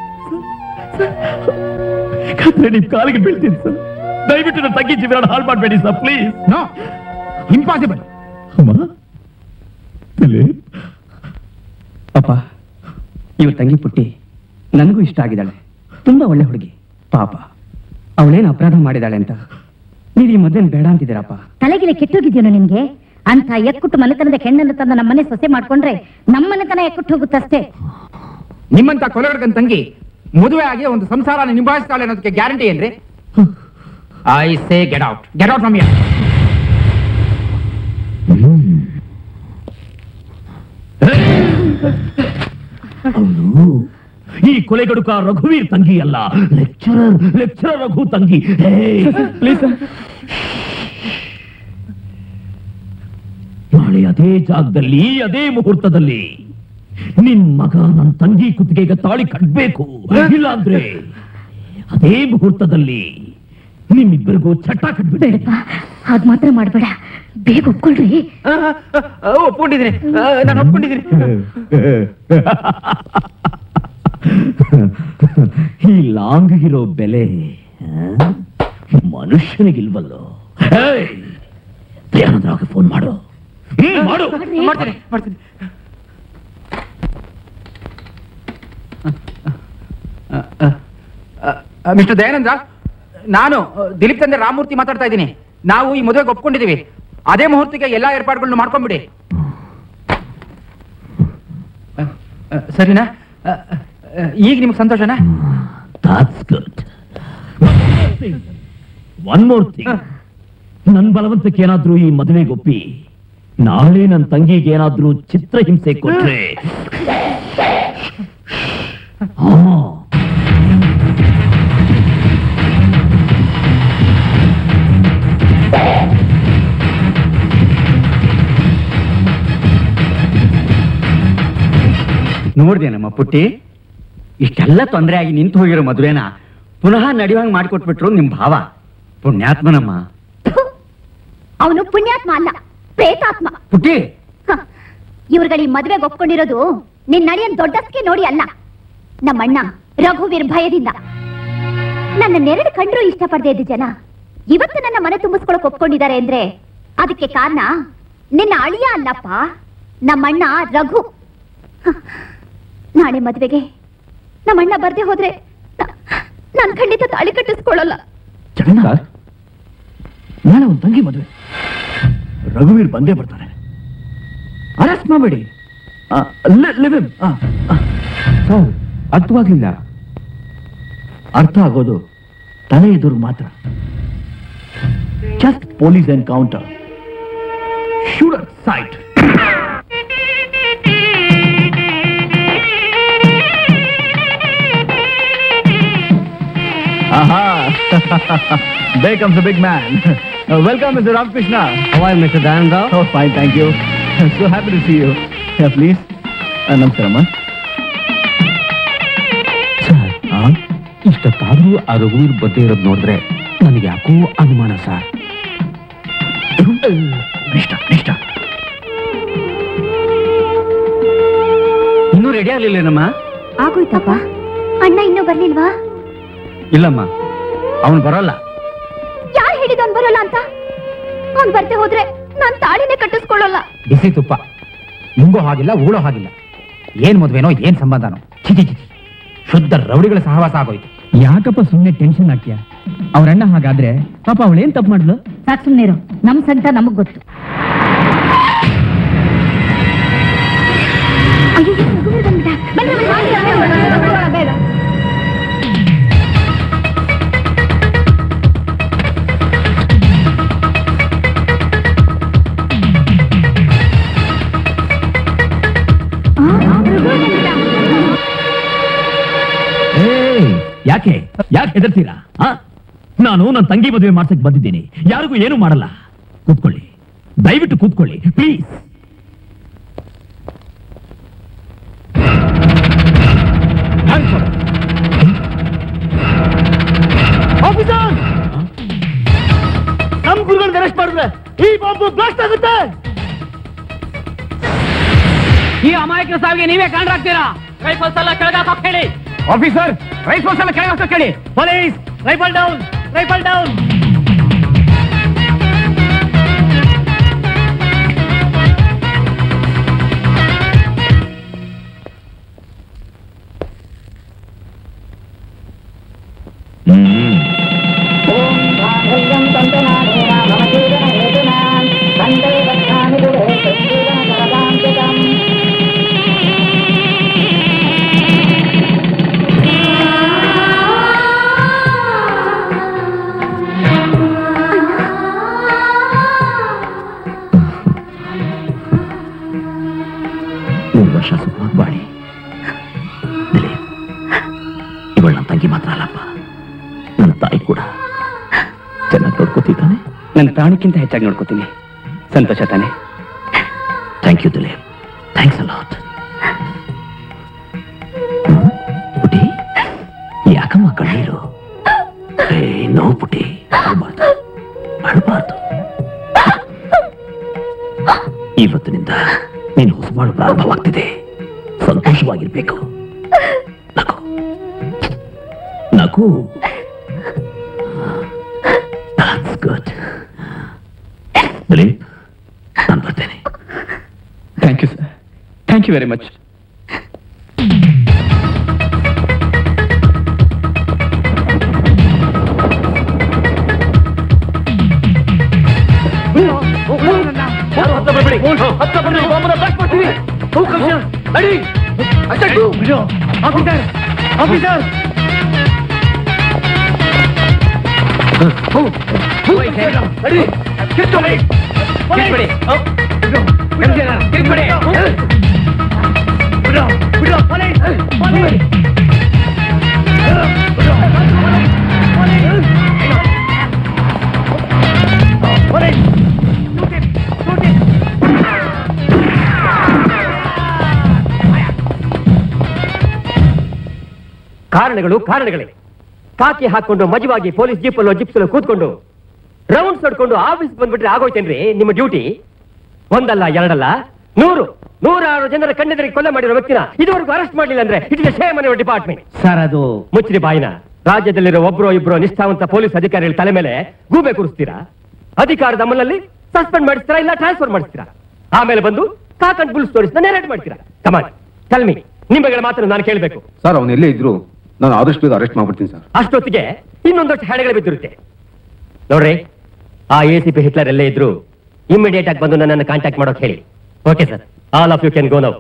E: ಬೇಕಾದ್ರೆ ನಿಮ್ ಕಾಲಿಗೆ ಬೀಳ್ತೀನಿ ಸರ್ ದಯವಿಟ್ಟು ನನ್ನ ತಂಗಿ ಜೀವನ ಹಾಳು ಮಾಡಬೇಡಿ ಸರ್ ಪ್ಲೀಸ್
N: ನೋ ಇಂಪಾಸಿಬಲ್
E: ಅಮ್ಮ ದಿಲೀಪ್
G: ಅಪ್ಪ ಇವ್ ತಂಗಿ ಪುಟ್ಟಿ ನನಗೂ ಇಷ್ಟ ಆಗಿದ್ದಾಳೆ ತುಂಬಾ ಒಳ್ಳೆ ಹುಡುಗಿ ಪಾಪ ಅವಳೇನು ಅಪರಾಧ ಮಾಡಿದಾಳೆ ಅಂತ ನೀವು ಈ ಮದ್ವೆನ್ ಬೇಡ ಅಂತಿದ್ದೀರಪ್ಪ
O: ತಲೆಗಿಲೆ ಕೆಟ್ಟೋಗಿದ್ಯೋನು ನಿಮ್ಗೆ ಅಂತ ಎಕ್ಕುಟ್ಟು ಮನೆತನದ ಹೆಣ್ಣನ್ನು ತಂದು ನಮ್ಮನೆ ಸೊಸೆ ಮಾಡ್ಕೊಂಡ್ರೆ ನಮ್ಮನೆತನ ಎಕ್ಕುಟ್ಟು ಹೋಗುತ್ತಷ್ಟೇ
N: ನಿಮ್ಮಂತ ಕೊಲೆಗಡಕನ್ ತಂಗಿ ಮದುವೆ ಆಗಿ ಒಂದು ಸಂಸಾರನ ನಿಭಾಯಿಸ್ತಾಳೆ ಅನ್ನೋದಕ್ಕೆ ಗ್ಯಾರಂಟಿ ಏನ್ರಿ I say get out get out from
E: ಅವನು ಈ ಕೊಲೆಗಡುಕ ರಘುವೀರ್ ತಂಗಿ ಅಲ್ಲ ಲೆಕ್ಚರರ್ ಲೆಕ್ಚರರ್ ರಘು ತಂಗಿ ಪ್ಲೀಸ್ ನಾಳೆ ಅದೇ ಜಾಗದಲ್ಲಿ ಅದೇ ಮುಹೂರ್ತದಲ್ಲಿ ನಿನ್ ಮಗ ನನ್ನ ತಂಗಿ ಕುತ್ತಿಗೆಗೆ ತಾಳಿ ಕಟ್ಬೇಕು ಇಲ್ಲಾಂದ್ರೆ ಅದೇ ಮುಹೂರ್ತದಲ್ಲಿ ನಿಮ್ಮಿಬ್ಬರಿಗೂ ಚಟ್ಟ ಕಟ್ಬಿಟ್ಟೆ
O: ಹಾಗ್ ಮಾತ್ರ ಮಾಡ್ಬೇಡ ಬೇಗ ಒಪ್ಕೊಳ್ರಿ
N: ಒಪ್ಕೊಂಡಿದ್ದೀನಿ ನಾನು ಒಪ್ಕೊಂಡಿದ್ದೀನಿ
E: ಈ ಲಾಂಗ್ಗಿರೋ ಬೆಲೆ ಆ, ಮನುಷ್ಯನಿಗಿಲ್ವಲ್ಲೋ ಏಯ್! ಪ್ರಿಯಾನಂದರಾವ್ಗೆ ಫೋನ್ ಮಾಡು ಹ್ಮ್, ಮಾಡು
N: ಮಾಡ್ತೀನಿ ಮಾಡ್ತೀನಿ ಮಿಸ್ಟರ್ ದಯಾನಂದ ನಾನು ಅ, ದಿಲೀಪ್ ತಂದೆ ರಾಮಮೂರ್ತಿ ಮಾತಾಡ್ತಾ ಇದ್ದೀನಿ ನಾವು ಈ ಮದುವೆಗೆ ಒಪ್ಕೊಂಡಿದೀವಿ ಅದೇ ಮುಹೂರ್ತಿಗೆ ಎಲ್ಲಾ ಏರ್ಪಾಡುಗಳನ್ನು ಮಾಡ್ಕೊಂಡ್ಬಿಡಿ ಅ, ಅ, ಸರಿನಾ ಅ, ಅ, ಈಗ ನಿಮ್ಗೆ ಸಂತೋಷನಾ
E: That's good. One more thing ನನ್ ಬಲವಂತಕ್ಕೆ ಏನಾದ್ರೂ ಈ ಮದುವೆಗೆ ಒಪ್ಪಿ ನಾಳೆ ನನ್ನ ತಂಗಿಗೆ ಏನಾದ್ರೂ ಚಿತ್ರಹಿಂಸೆ ಕೊಟ್ರೆ ಹಾ
P: ನೋಡ್ದೇನಮ್ಮ ಪುಟ್ಟಿ ಇಷ್ಟೆಲ್ಲ ತೊಂದರೆ ಆಗಿ ನಿಂತು ಹೋಗಿರೋ ಮದುವೆನ ಪುನಃ ನಡೆಯುವಂಗ್ ಮಾಡಿಕೊಟ್ಬಿಟ್ರು ನಿಮ್ ಭಾವ ಪುಣ್ಯಾತ್ಮನಮ್ಮ
D: ಅವನು ಪುಣ್ಯಾತ್ಮ ಅಲ್ಲ ಪ್ರೇತಾತ್ಮ
P: ಪುಟ್ಟಿ
D: ಹ, ಇವ್ರುಗಳು ಈ ಮದ್ವೆಗೆ ಒಪ್ಕೊಂಡಿರೋದು ನಿನ್ ನಡೆಯನ್ ದೊಡ್ಡಸ್ಕೆ ನೋಡಿ ಅಲ್ಲ ನಮ್ಮಣ್ಣ ರಘುವೀರ್ ಭಯದಿಂದ ನನ್ನ ನೆರಳು ಕಂಡ್ರು ಇಷ್ಟಪಡದೆ ಇದ್ದ ಜನ ಇವತ್ತು ನನ್ನ ಮನೆ ತುಂಬಿಸ್ಕೊಳಕ್ ಒಪ್ಕೊಂಡಿದ್ದಾರೆ ಅಂದ್ರೆ ಅದಕ್ಕೆ ಕಾರಣ ನಿನ್ನ ಅಳಿಯ ಅಲ್ಲಪ್ಪ ನಮ್ಮಣ್ಣ ರಘು ಹ, ನಾಳೆ ಮದ್ವೆಗೆ ನಮ್ಮಣ್ಣ ಬರ್ದೆ ಹೋದ್ರೆ ನ- ನಾನ್ ಖಂಡಿತ ತಾಳಿ ಕಟ್ಟಿಸ್ಕೊಳ್ಳಲ್ಲ
B: ಜಗನ್ನಾಥ್ ನಾಳೆ ಒಂದು ತಂಗಿ ಮದುವೆ ರಘುವೀರ್ ಬಂದೇ ಬರ್ತಾನೆ ಅರೆಸ್ಟ್ ಮಾಡಬೇಡಿ ಅರ್ಥವಾಗ್ಲಿಲ್ಲ ಅರ್ಥ ಆಗೋದು ತಲೆ ಎದುರು ಮಾತ್ರ just police encounter shoot sight There comes the big man. Uh, welcome, Mr. Ramakrishna. How are you, Mr. Dayananda? Oh, fine, thank you. so happy to see you. Yeah, please. Uh, ನಮಸ್ಕಾರಮ್ಮ
K: ಇಷ್ಟೊತ್ತಾದ್ರೂ ಆ ರಘುವೀರ್ ಬದ್ದೆ ಇರೋದು ನೋಡಿದ್ರೆ ನನಗೆ ಯಾಕೋ ಅನುಮಾನ sir
B: ನಿಷ್ಠ ನಿಷ್ಠ
P: ಇನ್ನೂ ರೆಡಿ ಆಗ್ಲಿಲ್ಲೇನಮ್ಮ
D: ಆಗೋಯ್ತಪ್ಪ ಅಣ್ಣ ಇನ್ನೂ ಬರ್ಲಿಲ್ವಾ
P: ಇಲ್ಲಮ್ಮ ಅವನು ಬರೋಲ್ಲ
D: ಯಾರು ಹೇಳಿದವನ್ ಬರೋಲ್ಲ ಅಂತ ಅವ್ನ್ ಬರ್ತೆ ಹೋದ್ರೆ ನಾನ್ ತಾಳಿನೇ ಕಟ್ಟಿಸ್ಕೊಳ್ಳಲ್ಲ
N: ಬಿಸಿ ತುಪ್ಪ ನುಂಗೋ ಹಾಗಿಲ್ಲ ಉಗುಳೋ ಹಾಗಿಲ್ಲ ಏನ್ ಮದ್ವೆನೋ ಏನ್ ಸಂಬಂಧನೋ ಚಿಚಿ ಚಿಚಿ ಶುದ್ಧ ರೌಡಿಗಳ ಸಹವಾಸ ಆಗೋಯ್ತು
G: ಯಾಕಪ್ಪ ಸುಮ್ಮನೆ ಟೆನ್ಷನ್ ಆಗ್ತೀಯ ಅವ್ರಣ್ಣ ಹಾಗಾದ್ರೆ ಪಾಪ ಅವಳೇನ್ ತಪ್ಪು ಮಾಡಿದ್ಲು
O: ಸಾಕ್ ಸುಮ್ನೆ ಇರು ನಮ್ ಸಂಕಟ ನಮಗ್ ಗೊತ್ತು
D: ಅಯ್ಯೋ ರಘುವೀರ್ ಬಂದ್ಬಿಟ್ಟ. ಬನ್ನಿ, ಬನ್ನಿ, ಬನ್ನಿ, ಬನ್ನಿ, ಬೇಗ.
E: ಏಯ್, ಯಾಕೆ ಯಾಕೆ ಹೆದರ್ತೀರಾ ಆ? ನಾನು ನನ್ನ ತಂಗಿ ಮದುವೆ ಮಾಡ್ಸಕ್ ಬಂದಿದ್ದೀನಿ ಯಾರಿಗೂ ಏನು ಮಾಡಲ್ಲ ಕೂತ್ಕೊಳ್ಳಿ ದಯವಿಟ್ಟು ಕೂತ್ಕೊಳ್ಳಿ ಪ್ಲೀಸ್
B: ಆಫೀಸರ್ ನಮ್ ಗುರುಗಳನ್ನ ಅರೆಸ್ಟ್ ಮಾಡಿದ್ರೆ ಈ ಬಾಂಬು ಬ್ಲಾಸ್ಟ್ ಆಗುತ್ತೆ
G: ಈ ಅಮಾಯಕರ ಸಾವಿಗೆ ನೀವೇ ಕಾಣ್ರಾಗ್ತೀರಾ ರೈಫಲ್ಸ್ ಎಲ್ಲ ಕೆಳಗಾಕ ಹೇಳಿ
N: ಆಫೀಸರ್ ರೈಫಲ್ಸ್ ಎಲ್ಲ ಕೆಳಗೆ ಕೇಳಿ
G: police rifle down rifle down
E: ಮೂರು ವರ್ಷ ಸುಖವಾಗಿ ಬಾಳಿ ದಿಲೀಪ್ ಇವಳು ನನ್ನ ತಂಗಿ ಮಾತ್ರ ಅಲ್ಲಪ್ಪ ನನ್ನ ತಾಯಿ ಕೂಡ ಚೆನ್ನಾಗಿ ನೋಡ್ಕೋತಿದ್ದಾನೆ
P: ನನ್ನ ಪ್ರಾಣಕ್ಕಿಂತ ಹೆಚ್ಚಾಗಿ ನೋಡ್ಕೋತೀನಿ ಸಂತೋಷ ತಾನೆ
E: thank you Dileep thanks a lot ಪುಟಿ ಯಾಕಮ್ಮ ಕಣ್ಣೀರು ನೋ ಪುಟಿ ಅಳ್ಬಾರ್ದು ಅಳ್ಬಾರ್ದು ಇವತ್ತಿನಿಂದ ನೀನು ಹೊಸಬಾಳು ಪ್ರಾರಂಭವಾಗ್ತಿದೆ ಸಂತೋಷವಾಗಿರ್ಬೇಕು ನಗು ನಗು That's good. ದಿಲೀಪ್ ನಾನು ಬರ್ತೇನೆ
N: thank you sir thank you very much
Q: ಕಾರಣಗಳು ಕಾರಣಗಳೇ ಕಾಕಿ ಹಾಕೊಂಡು ಮಜವಾಗಿ ಪೊಲೀಸ್ ಜೀಪಲ್ಲೋ ಜಿಪ್ಸಲ್ಲೋ ಕೂತ್ಕೊಂಡು ರೌಂಡ್ಸ್ ಹೊಡ್ಕೊಂಡು ಆಫೀಸ್ ಬಂದ್ಬಿಟ್ರೆ ಆಗೋಯ್ತೇನ್ರಿ ನಿಮ್ಮ ಡ್ಯೂಟಿ ಒಂದಲ್ಲ ಎರಡಲ್ಲ ನೂರು ನೂರಾರು ಜನರ ಕಣ್ಣೆದರಿಗೆ ಕೊಲೆ ಮಾಡಿರೋ ವ್ಯಕ್ತಿನ ಇದುವರೆಗೂ ಅರೆಸ್ಟ್ ಮಾಡಲಿಲ್ಲ ಅಂದ್ರೆ it is shame on department
K: sir ಅದು
Q: ಮುಚ್ಚಿರಿ ಬಾಯಿನ ರಾಜ್ಯದಲ್ಲಿರೋ ಒಬ್ರು ಇಬ್ರು ನಿಷ್ಠಾವಂತ ಪೊಲೀಸ್ ಅಧಿಕಾರಿಗಳ ತಲೆ ಮೇಲೆ ಗೂಬೆ ಕೂರಿಸ್ತೀರಾ ಅಧಿಕಾರದ ಅಮಲಲ್ಲಿ ಸಸ್ಪೆಂಡ್ ಮಾಡಿಸ್ತೀರಾ ಇಲ್ಲ ಟ್ರಾನ್ಸ್ಫರ್ ಮಾಡಿಸ್ತೀರಾ ಆಮೇಲೆ ಬಂದು cock and bull stories narrate ಮಾಡ್ತೀರಾ ಕಮಾನ್ ಕಲ್ಮಿ ನಿಮ್ಮಗಳ ಮಾತನ್ನು ನಾನು ಕೇಳಬೇಕು
H: ಸರ್ ಅವನು ಎಲ್ಲೇ ಇದ್ರು ನಾನು ಆದಷ್ಟು ಬೇಗ ಅರೆಸ್ಟ್ ಮಾಡ್ಬಿಡ್ತೀನಿ ಸರ್
Q: ಅಷ್ಟೊತ್ತಿಗೆ ಇನ್ನೊಂದಷ್ಟು ಹೆಣಗಳು ಬಿದ್ದಿರುತ್ತೆ ನೋಡ್ರಿ ಆ ಎ ಸಿ ಪಿ ಹಿಟ್ಲರ್ ಎಲ್ಲೇ ಇದ್ರು ಇಮಿಡಿಯೇಟ್ ಆಗಿ ಬಂದು ನನ್ನನ್ನು ಕಾಂಟ್ಯಾಕ್ಟ್ ಮಾಡೋಕೆ ಹೇಳಿ okay sir all of you can go now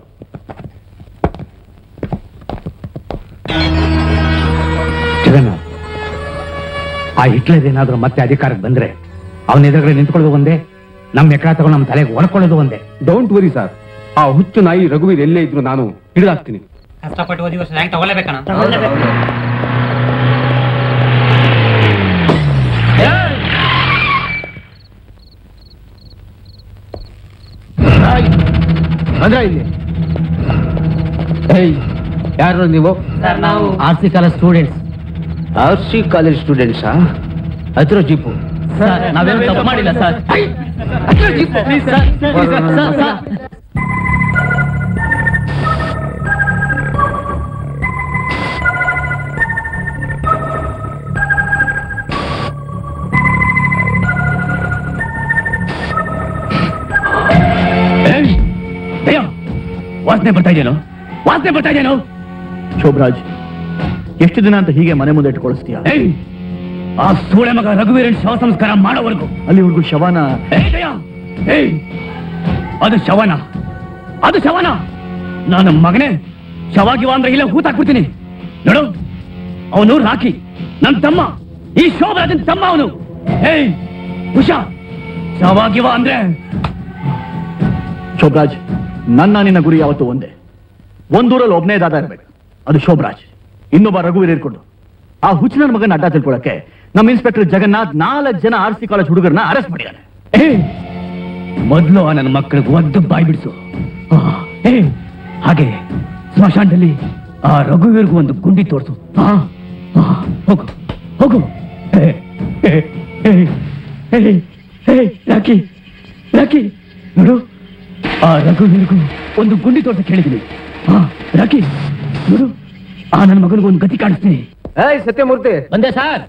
K: Jagannath ಆ ಹಿಟ್ಲರ್ ಏನಾದ್ರೂ ಮತ್ತೆ ಅಧಿಕಾರಕ್ಕೆ ಬಂದ್ರೆ ಅವನ ಎದುರುಗಡೆ ನಿಂತ್ಕೊಳ್ಳೋದು ಒಂದೇ ನಮ್ಮ ಎಕರ ತಗೊಂಡು ನಮ್ಮ ತಲೆಗೆ ಹೊಡ್ಕೊಳ್ಳೋದು ಒಂದೇ
H: ಡೋಂಟ್ ವರಿ ಸರ್ ಆ ಹುಚ್ಚು ನಾಯಿ ರಘುವೀರ್ ಎಲ್ಲೇ ಇದ್ರು ನಾನು ಹಿಡಿದಾಕ್ತೀನಿ
R: ಕಷ್ಟಪಟ್ಟು ಓದಿ ವರ್ಷ ರ್ಯಾಂಕ್ ತಗೊಳ್ಳೇಬೇಕಣ್ಣ
H: ಅಂದ್ರೆ ಇಲ್ಲಿ ಏಯ್ ಯಾರು ನೀವು
R: ಸರ್ ನಾವು
I: R C college students
H: R C college ಸ್ಟೂಡೆಂಟ್ಸಾ ಹತ್ತಿರ ಜೀಪು
I: ಸರ್ ನಾವೇನು ತಪ್ಪು ಮಾಡಿಲ್ಲ ಸರ್
C: ವಾಸನೆ ಬರ್ತಾ ಇದೆಯೇನೋ ವಾಸನೆ ಬರ್ತಾ ಇದೆಯೇನೋ
M: ಶೋಭರಾಜ್ ಎಷ್ಟು ದಿನ ಅಂತ ಹೀಗೆ ಮನೆ ಮುಂದೆ ಇಟ್ಕೊಳಿಸ್ತೀಯ
C: ಏಯ್ ಆ ಸೂಳೆ ಮಗ ರಘುವೀರನ್ ಶವ ಸಂಸ್ಕಾರ ಮಾಡೋವರೆಗೂ
M: ಅಲ್ಲಿವರೆಗೂ ಶವನ
C: ಏಯ್ ದಯ! ಏಯ್ ಅದು ಶವನ ಅದು ಶವನ ನಾನು ಮಗನೇ ಶವಾಗಿವ ಅಂದ್ರೆ ಇಲ್ಲ ಹೂತಾಕ್ಬಿಡ್ತೀನಿ ನೋಡು ಅವನು ರಾಕಿ ನನ್ ತಮ್ಮ ಈ ಶೋಭರಾಜನ್ ತಮ್ಮ ಅವನು ಏಯ್ ಹುಷಾ ಶವಾಗಿವ ಅಂದ್ರೆ
M: ಶೋಭರಾಜ್ ನನ್ನ ನಿನ್ನ ಗುರಿ ಯಾವತ್ತೂ ಒಂದೇ ಒಂದೂರಲ್ಲಿ ಒಬ್ಬನೇ ದಾದ ಇರ್ಬೇಕು ಅದು ಶೋಭರಾಜ್ ಇನ್ನೊಬ್ಬ ರಘುವೀರ್ ಇರ್ಕೊಂಡು ಆ ಹುಚ್ಚಿನ ಮಗನ ಅಡ್ಡ ತಿಳ್ಕೊಳಕ್ಕೆ ನಮ್ಮ ಇನ್ಸ್ಪೆಕ್ಟರ್ ಜಗನ್ನಾಥ್ ನಾಲ್ಕು ಜನ ಆರ್ ಸಿ ಕಾಲೇಜ್ ಹುಡುಗರನ್ನ ಅರೆಸ್ಟ್ ಮಾಡಿದ್ದಾನೆ
C: ಏಯ್ ಮೊದಲು ಆ ನನ್ನ ಮಕ್ಕಳಿಗೆ ಒದ್ದು ಬಾಯಿ ಬಿಡಿಸು ಆ, ಏ ಹಾಗೆ ಸ್ಮಶಾನದಲ್ಲಿ ಆ ರಘುವೀರ್ಗೂ ಒಂದು ಗುಂಡಿ ತೋರಿಸು ಆ, ಆ, ಹೋಗು ಹೋಗು ಏ, ಏ, ಏ, ಏ, ಏ, ರಾಕಿ ರಾಕಿ ನೋಡು ಆ ರಘುವೀರ್ಗೂ ಒಂದು ಗುಂಡಿ ತೋರ್ಸಕ್ ಹೇಳಿದ್ದೀನಿ ಆ, ರಾಕಿ ನೋಡು ಆ ನನ್ನ ಮಗನಿಗೆ ಒಂದು ಗತಿ ಕಾಣಿಸ್ತೀನಿ
Q: ಏಯ್ ಸತ್ಯಮೂರ್ತಿ
C: ಬಂದೆ ಸರ್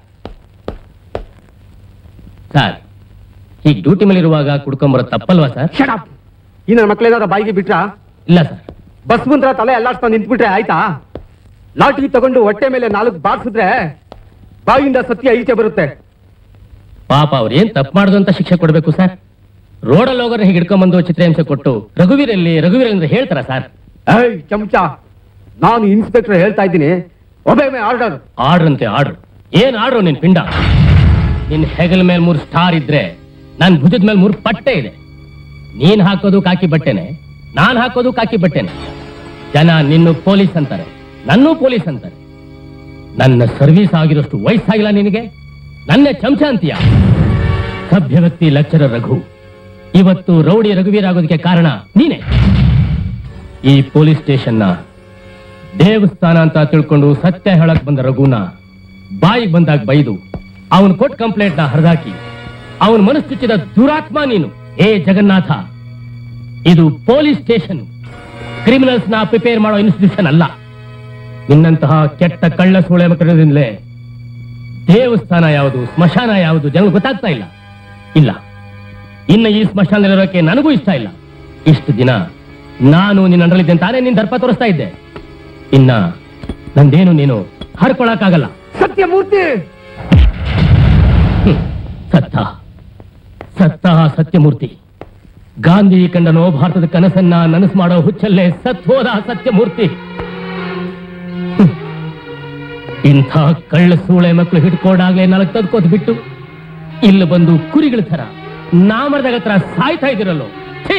C: ಸರ್ ಈಗ ಡ್ಯೂಟಿ ಮೇಲೆ ಇರುವಾಗ ಕುಡ್ಕೊಂಬರೋ ತಪ್ಪಲ್ವಾ ಸರ್
H: ಶಡಪ್ ಈ ನನ್ನ ಮಕ್ಕಳೇನಾದ್ರು ಬಾಯಿಗೆ ಬಿಟ್ರಾ
C: ಇಲ್ಲ ಸರ್
H: ಬಸ್ ಮುಂದ್ರ ತಲೆ ಅಲ್ಲಾಡ್ಸ್ತಾ ನಿಂತ್ಬಿಟ್ರೆ ಆಯ್ತಾ ಲಾಠಿ ತಗೊಂಡು ಹೊಟ್ಟೆ ಮೇಲೆ ನಾಲ್ಕು ಬಾರ್ಸಿದ್ರೆ ಬಾಯಿಯಿಂದ ಸತ್ಯ ಈಚೆ ಬರುತ್ತೆ
C: ಪಾಪ ಅವ್ರು ಏನ್ ತಪ್ಪು ಮಾಡುದು ಅಂತ ಶಿಕ್ಷೆ ಕೊಡ್ಬೇಕು ಸರ್ ರೋಡಲ್ಲಿ ಹೋಗೋರು ಹೀಗೆ ಹಿಡ್ಕೊಂಬಂದು ಚಿತ್ರಹಿಂಸೆ ಕೊಟ್ಟು ರಘುವೀರ್ ಎಲ್ಲಿ ರಘುವೀರ್ ಅಂದ್ರೆ ಹೇಳ್ತಾರ ಸರ್
H: ಏಯ್ ಚಮಚ ನಾನು ಇನ್ಸ್ಪೆಕ್ಟರ್ ಹೇಳ್ತಾ ಇದ್ದೀನಿ ಒಬೆ ಮೇ ಆರ್ಡರ್
C: ಆರ್ಡರ್ ಅಂತೆ ಆರ್ಡರ್ ಏನ್ ಆರ್ಡ್ರು ನಿನ್ ಪಿಂಡ ನಿನ್ ಹೆಗಲ ಮೇಲೆ ಮೂರು ಸ್ಟಾರ್ ಇದ್ರೆ ನನ್ ಭುಜದ ಮೇಲೆ ಮೂರು ಪಟ್ಟೆ ಇದೆ ನೀನ್ ಹಾಕೋದು ಕಾಕಿ ಬಟ್ಟೆನೆ ನಾನ್ ಹಾಕೋದು ಕಾಕಿ ಬಟ್ಟೆನೆ ಜನ ನಿನ್ನು ಪೊಲೀಸ್ ಅಂತಾರೆ ನನ್ನೂ ಪೊಲೀಸ್ ಅಂತಾರೆ ನನ್ನ ಸರ್ವಿಸ್ ಆಗಿರೋಷ್ಟು ವಯಸ್ಸಾಗಿಲ್ಲ ನಿನಗೆ ನನ್ನೇ ಚಮಚ ಅಂತೀಯ ಸಭ್ಯ ವ್ಯಕ್ತಿ ಲೆಕ್ಚರರ್ ರಘು ಇವತ್ತು ರೌಡಿ ರಘುವೀರ್ ಆಗೋದಕ್ಕೆ ಕಾರಣ ನೀನೇ ಈ ಪೊಲೀಸ್ ಸ್ಟೇಷನ್ನ ದೇವಸ್ಥಾನ ಅಂತ ತಿಳ್ಕೊಂಡು ಸತ್ಯ ಹೇಳಕ್ ಬಂದ ರಘುನ ಬಾಯಿಗೆ ಬಂದಾಗ ಬೈದು ಅವನು ಕೊಟ್ಟ ಕಂಪ್ಲೇಂಟ್ ನ ಹರಿದಾಕಿ ಅವನ ಮನಸ್ಸು ಚುಚ್ಚಿದ ದುರಾತ್ಮ ನೀನು ಏ ಜಗನ್ನಾಥ ಇದು ಪೊಲೀಸ್ ಸ್ಟೇಷನ್ ಕ್ರಿಮಿನಲ್ಸ್ ನ ಪ್ರಿಪೇರ್ ಮಾಡೋ ಇನ್ಸ್ಟಿಟ್ಯೂಷನ್ ಅಲ್ಲ ನಿನ್ನಂತಹ ಕೆಟ್ಟ ಕಳ್ಳ ಸೂಳೆ ಮಕ್ಕಳಿಂದಲೇ ದೇವಸ್ಥಾನ ಯಾವುದು ಸ್ಮಶಾನ ಯಾವುದು ಜನ ಗೊತ್ತಾಗ್ತಾ ಇಲ್ಲ ಇಲ್ಲ ಇನ್ನು ಈ ಸ್ಮಶಾನದಲ್ಲಿರೋಕೆ ನನಗೂ ಇಷ್ಟ ಇಲ್ಲ ಇಷ್ಟು ದಿನ ನಾನು ನಿನ್ನಲ್ಲಿದ್ದೆ ತಾನೇ ನಿನ್ ದರ್ಪ ತೋರಿಸ್ತಾ ಇದ್ದೆ ಇನ್ನ ನಂದೇನು ನೀನು ಹರ್ಕೊಳಕ್ಕಾಗಲ್ಲ
N: ಸತ್ಯಮೂರ್ತಿ
C: ಹ್ಮ್. ಸತ್ತ ಸತ್ತ ಸತ್ಯಮೂರ್ತಿ ಗಾಂಧಿ ಕಂಡನೋ ಭಾರತದ ಕನಸನ್ನ ನನಸು ಮಾಡೋ ಹುಚ್ಚಲ್ಲೇ ಸತ್ ಹೋದ ಸತ್ಯಮೂರ್ತಿ ಹ್ಮ್. ಇಂಥ ಕಳ್ಳ ಸೂಳೆ ಮಕ್ಕಳು ಹಿಡ್ಕೊಂಡಾಗ್ಲೇ ನಾಲ್ಕು ತದ್ಕೋದ್ ಬಿಟ್ಟು ಇಲ್ಲಿ ಬಂದು ಕುರಿಗಳ ತರ ನಾಮರ್ದಾಗ ಹತ್ರ ಸಾಯ್ತಾ ಇದಿರಲ್ಲೋ ಛೀ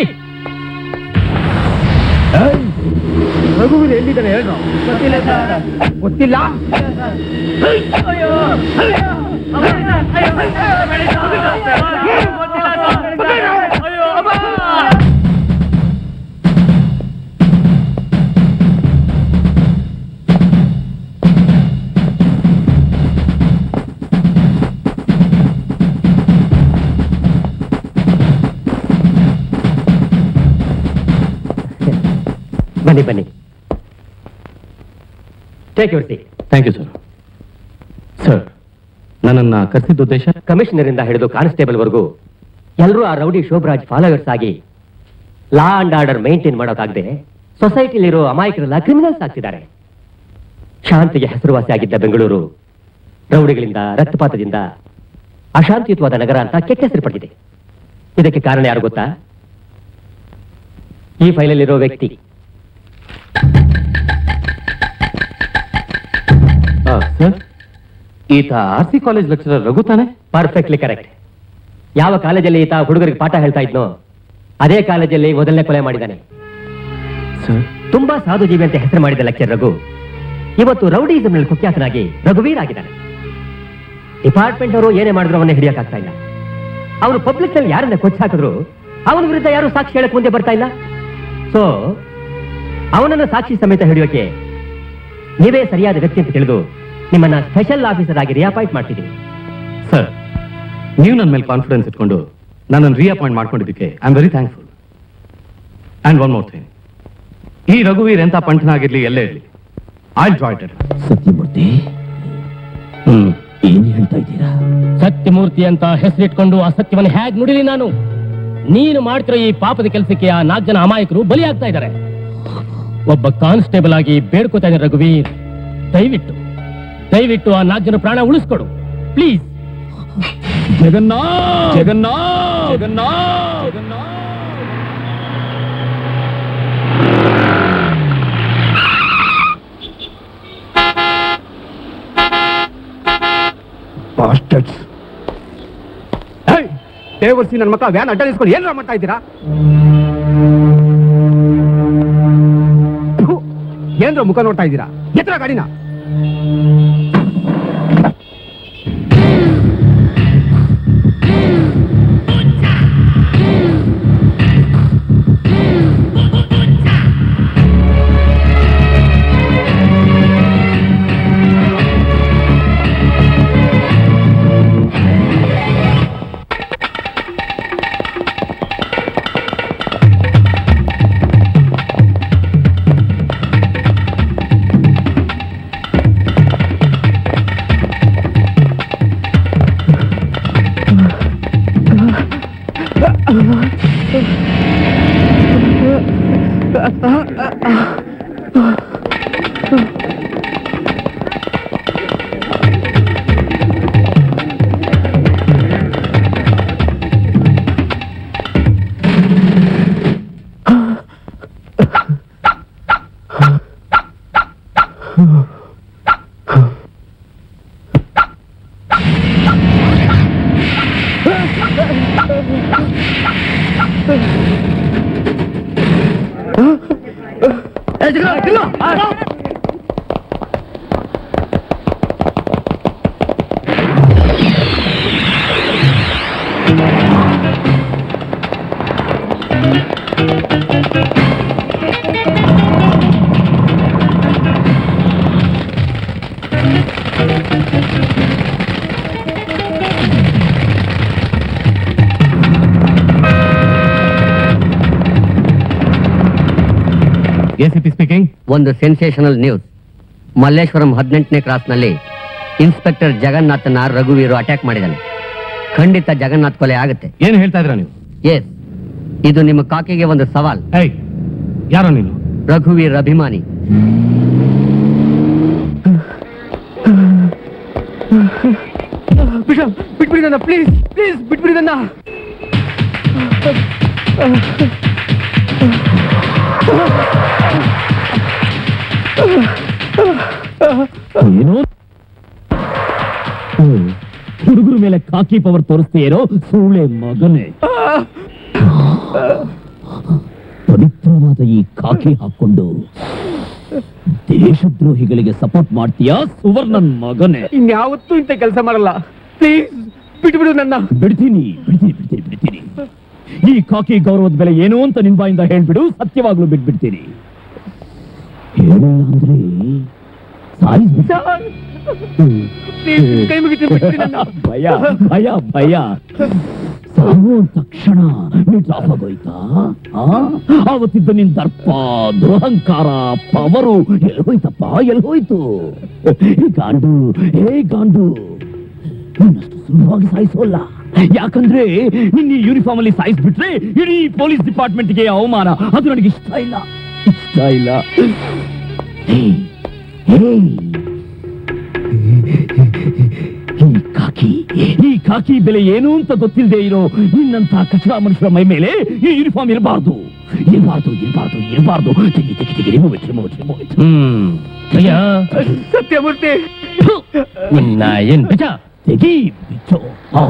N: ರಘುವೀರ್ ಎಲ್ಲಿದ್ದಾನೆ ಹೇಳ್ರು ಗೊತ್ತಿಲ್ಲ
Q: ಬನ್ನಿ ಬನ್ನಿ take your seat
J: thank you sir sir ನನ್ನನ್ನ ಕರೆಸಿದ ಉದ್ದೇಶ
Q: ಕಮಿಷನರ್ ಇಂದ ಹಿಡಿದು ಕಾನ್ಸ್ಟೇಬಲ್ ವರೆಗೂ ಎಲ್ಲರೂ ಆ ರೌಡಿ ಶೋಭರಾಜ್ ಫಾಲೋವರ್ಸ್ ಆಗಿ ಲಾ ಅಂಡ್ ಆರ್ಡರ್ ಮೇಂಟೈನ್ ಮಾಡೋಕ್ಕಾಗದೆ ಸೊಸೈಟಿಲಿರೋ ಅಮಾಯಕರೆಲ್ಲ ಕ್ರಿಮಿನಲ್ಸ್ ಆಗ್ತಿದ್ದಾರೆ ಶಾಂತಿಗೆ ಹೆಸರುವಾಸಿಯಾಗಿದ್ದ ಬೆಂಗಳೂರು ರೌಡಿಗಳಿಂದ ರಕ್ತಪಾತದಿಂದ ಅಶಾಂತಿಯುತವಾದ ನಗರ ಅಂತ ಕೆಟ್ಟ ಹೆಸರು ಪಡೆದಿದೆ ಇದಕ್ಕೆ ಕಾರಣ ಯಾರು ಗೊತ್ತಾ ಈ ಫೈಲಲ್ಲಿರೋ ವ್ಯಕ್ತಿ
J: ಸರ್ ಈತ R C college lecturer Raghu ತಾನೆ
Q: ಪರ್ಫೆಕ್ಟ್ಲಿ ಕರೆಕ್ಟ್ ಯಾವ ಕಾಲೇಜಲ್ಲಿ ಈತ ಹುಡುಗರಿಗೆ ಪಾಠ ಹೇಳ್ತಾ ಇದ್ನೋ ಅದೇ ಕಾಲೇಜಲ್ಲಿ ಮೊದಲನೇ ಕೊಲೆ ಮಾಡಿದ್ದಾನೆ ತುಂಬಾ ಸಾಧು ಜೀವಿ ಅಂತ ಹೆಸರು ಮಾಡಿದ ಲೆಕ್ಚರ್ ರಘು ಇವತ್ತು ರೌಡಿಸಮ್ ನಲ್ಲಿ ಕುಖ್ಯಾತನಾಗಿ ರಘುವೀರ್ ಆಗಿದ್ದಾನೆ ಡಿಪಾರ್ಟ್ಮೆಂಟ್ ಅವರು ಏನೇ ಮಾಡಿದ್ರು ಅವನ್ನ ಹಿಡಿಯಕ್ಕಾಗ್ತಾ ಇಲ್ಲ ಅವನು ಪಬ್ಲಿಕ್ ನಲ್ಲಿ ಯಾರನ್ನ ಕೊಚ್ಚ ಹಾಕಿದ್ರು ಅವನ ವಿರುದ್ಧ ಯಾರು ಸಾಕ್ಷಿ ಹೇಳಕ್ ಮುಂದೆ ಬರ್ತಾ ಇಲ್ಲ ಸೊ ಅವನನ್ನು ಸಾಕ್ಷಿ ಸಮೇತ ಹಿಡಿಯೋಕೆ ನೀವೇ ಸರಿಯಾದ ವ್ಯಕ್ತಿ ಅಂತ ತಿಳಿದು ನಿಮ್ಮನ್ನ ಸ್ಪೆಷಲ್ ಆಫೀಸರ್ ಆಗಿ ರಿಅಪಾಯಿಂಟ್ ಮಾಡ್ತಿದ್ದೀನಿ
J: ಸರ್ ನೀವು ನನ್ನ ಮೇಲೆ ಕಾನ್ಫಿಡೆನ್ಸ್ ಇಟ್ಕೊಂಡು ನನ್ನನ್ನು ರೀಅಪಾಯಿಂಟ್ ಮಾಡ್ಕೊಂಡಿದ್ದಕ್ಕೆ I am very thankful and one more thing ಈ ರಘುವೀರ್ ಎಂತ ಪಂಟನಾಗಿರ್ಲಿ ಎಲ್ಲೇ ಇರಲಿ ಐ ಜಾಯ್ಟೆಡ್
E: ಸತ್ಯಮೂರ್ತಿ
C: ಹ್ಮ್
E: ಏನ್ ಹೇಳ್ತಾ ಇದ್ದೀರಾ
C: ಸತ್ಯಮೂರ್ತಿ ಅಂತ ಹೆಸರಿಟ್ಕೊಂಡು ಆ ಸತ್ಯವನ್ನು ಹೇಗ್ ನುಡಿಲಿ ನಾನು ನೀನು ಮಾಡ್ತಿರೋ ಈ ಪಾಪದ ಕೆಲಸಕ್ಕೆ ಆ ನಾಲ್ಕು ಜನ ಅಮಾಯಕರು ಬಲಿಯಾಗ್ತಾ ಇದ್ದಾರೆ ಒಬ್ಬ ಕಾನ್ಸ್ಟೇಬಲ್ ಆಗಿ ಬೇಡ್ಕೋತಾ ಇದ್ದಾರೆ ರಘುವೀರ್ ದಯವಿಟ್ಟು ದಯವಿಟ್ಟು ಆ ನಾಲ್ಕು ಜನ ಪ್ರಾಣ ಉಳಿಸ್ಕೊಡು ಪ್ಲೀಸ್
M: ಜಗನ್ನಾಥ್ ಜಗನ್ನಾಥ್ ಜಗನ್ನಾಥ್
N: ಬಾಸ್ಟರ್ಸ್ ದೇವರ್ಸಿ ನನ್ನ ಮಕ್ಕ ವ್ಯಾನ್ ಅಡ್ಡ ನಿಲ್ಸ್ಕೊಂಡು ಏನಾರ ಮಾಡ್ತಾ ಇದ್ದೀರಾ ಥು, ಏನ್ರ ಮುಖ ನೋಡ್ತಾ ಇದ್ದೀರಾ ಎತ್ತರ ಗಾಡಿನ
J: ಎಸಿಪಿ ಸ್ಪೀಕಿಂಗ್
L: ಒಂದು ಸೆನ್ಸೇಷನಲ್ ನ್ಯೂಸ್ ಮಲ್ಲೇಶ್ವರಂ ಹದಿನೆಂಟನೇ ಕ್ರಾಸ್ನಲ್ಲಿ ಇನ್ಸ್ಪೆಕ್ಟರ್ ಜಗನ್ನಾಥನ ರಘುವೀರು ಅಟ್ಯಾಕ್ ಮಾಡಿದ್ದಾನೆ ಖಂಡಿತ ಜಗನ್ನಾಥ್ ಕೊಲೆ ಆಗುತ್ತೆ
J: ಏನು ಹೇಳ್ತಾ ಇದ್ರ ನೀವು
L: ಎಸ್ ಇದು ನಿಮ್ಮ ಕಾಕಿಗೆ ಒಂದು ಸವಾಲ್
J: ಯಾರೋ ನೀನು
L: ರಘುವೀರ್ ಅಭಿಮಾನಿ
F: ಬಿಷಪ್ ಬಿಟ್ಬಿಡಿ ನನ್ನ ಪ್ಲೀಸ್ ಪ್ಲೀಸ್ ಬಿಟ್ಬಿಡಿ ನನ್ನ
E: ಏನು ಹುಡುಗರ ಮೇಲೆ ಕಾಕಿ ಪವರ್ ತೋರಿಸ್ತೀಯೇನೋ ಸೂಳೆ ಮಗನೇ ಪವಿತ್ರವಾದ ಈ ಕಾಕಿ ಹಾಕೊಂಡು ದೇಶದ್ರೋಹಿಗಳಿಗೆ ಸಪೋರ್ಟ್ ಮಾಡ್ತೀಯಾ ಸುವರ್ಣನ್ ಮಗನೇ
F: ಇನ್ಯಾವತ್ತೂ ಇಂಥ ಕೆಲಸ ಮಾಡಲ್ಲ ಪ್ಲೀಸ್ ಬಿಟ್ಬಿಡು ನನ್ನ
E: ಬಿಡ್ತೀನಿ ಬಿಡ್ತೀನಿ ಬಿಡ್ತೀನಿ ಬಿಡ್ತೀನಿ ಈ ಕಾಕಿ ಗೌರವದ ಬೆಲೆ ಏನು ಅಂತ ನಿನ್ ಬಾಯಿಂದ ಹೇಳ್ಬಿಡು ಸತ್ಯವಾಗ್ಲೂ ಬಿಟ್ಬಿಡ್ತೀನಿ ಹೇಳಿಲ್ಲ ಅಂದ್ರೆ ಸಾಯಿಸ್ಬಿಟ್ಟು
F: ಪ್ಲೀಸ್ ಕೈ ಮುಗಿತೀನಿ ಬಿಟ್ಬಿಡಿ ನನ್ನ
E: ಭಯ ಭಯ ಭಯ ಸಾವು ಅಂದ ತಕ್ಷಣ ನೀ ಡ್ರಾಪ್ ಆಗೋಯ್ತಾ ಆ? ಆವತ್ತಿದ್ದ ನಿನ್ ದರ್ಪ ದುರಹಂಕಾರ ಪವರು ಎಲ್ಲಿ ಹೋಯ್ತಪ್ಪ ಎಲ್ಲಿ ಹೋಯ್ತು ಈ ಗಾಂಡು ಹೇ ಗಾಂಡು ನಿನ್ನಷ್ಟು ಸುಲಭವಾಗಿ ಸಾಯಿಸೋಲ್ಲ ಯಾಕಂದ್ರೆ ನಿನ್ನ ಯೂನಿಫಾರ್ಮ್ ಅಲ್ಲಿ ಸಾಯಿಸ್ಬಿಟ್ರೆ ಇಡೀ ಪೊಲೀಸ್ ಡಿಪಾರ್ಟ್ಮೆಂಟ್ಗೆ ಅವಮಾನ ಅದು ನನಗೆ ಇಷ್ಟ ಇಲ್ಲ ಇಷ್ಟ ಇಲ್ಲ ಹೇ, ಹೇ. ಈ ಕಾಕಿ ಈ ಕಾಕಿ ಬೆಲೆ ಏನು ಅಂತ ಗೊತ್ತಿಲ್ಲದೆ ಇರೋ ನಿನ್ನಂತ ಕಚಡ ಮನುಷ್ಯರ ಮೈ ಮೇಲೆ ಈ ಯೂನಿಫಾರ್ಮ್ ಇರಬಾರ್ದು ಇರಬಾರ್ದು ಇರಬಾರ್ದು ಇರಬಾರ್ದು ತೆಗಿ ತೆಗಿ ತೆಗಿ remove it remove it remove it
C: hmm ಅಯ್ಯ
F: ಸತ್ಯಮೂರ್ತಿ
C: ನಿನ್ನ ಏನ್ ಬಿಜ
E: ತೆಗಿ ಬಿಚ್ಚು ಹಾ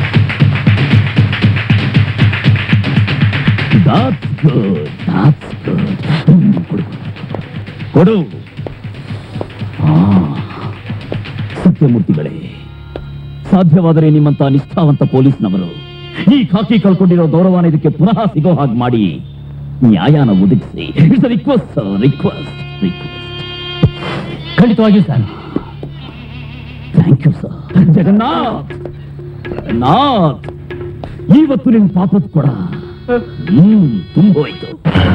E: That's good. That's good. ಹ್ಮ್, ಕೊಡು, ಕೊಡು. ಕೊಡು ಆ, ಸತ್ಯಮೂರ್ತಿಗಳೇ ಸಾಧ್ಯವಾದರೆ ನಿಮ್ಮಂತ ನಿಷ್ಠಾವಂತ ಪೊಲೀಸ್ನವರು ಈ ಖಾಕಿ ಕಳ್ಕೊಂಡಿರೋ ಗೌರವನ ಇದಕ್ಕೆ ಪುನಃ ಸಿಗೋ ಹಾಗೆ ಮಾಡಿ ನ್ಯಾಯನ ಒದಗಿಸಿ ಇಟ್ಸ್ ರಿಕ್ವೆಸ್ಟ್ ರಿಕ್ವೆಸ್ಟ್ ರಿಕ್ವೆಸ್ಟ್
C: ಖಂಡಿತವಾಗಿಯೂ sir
E: thank you sir Jagannath Jagannath ಇವತ್ತು ನಿನ್ ಪಾಪದ ಕೊಡ ಹ್ಮ್ ತುಂಬೋಯ್ತು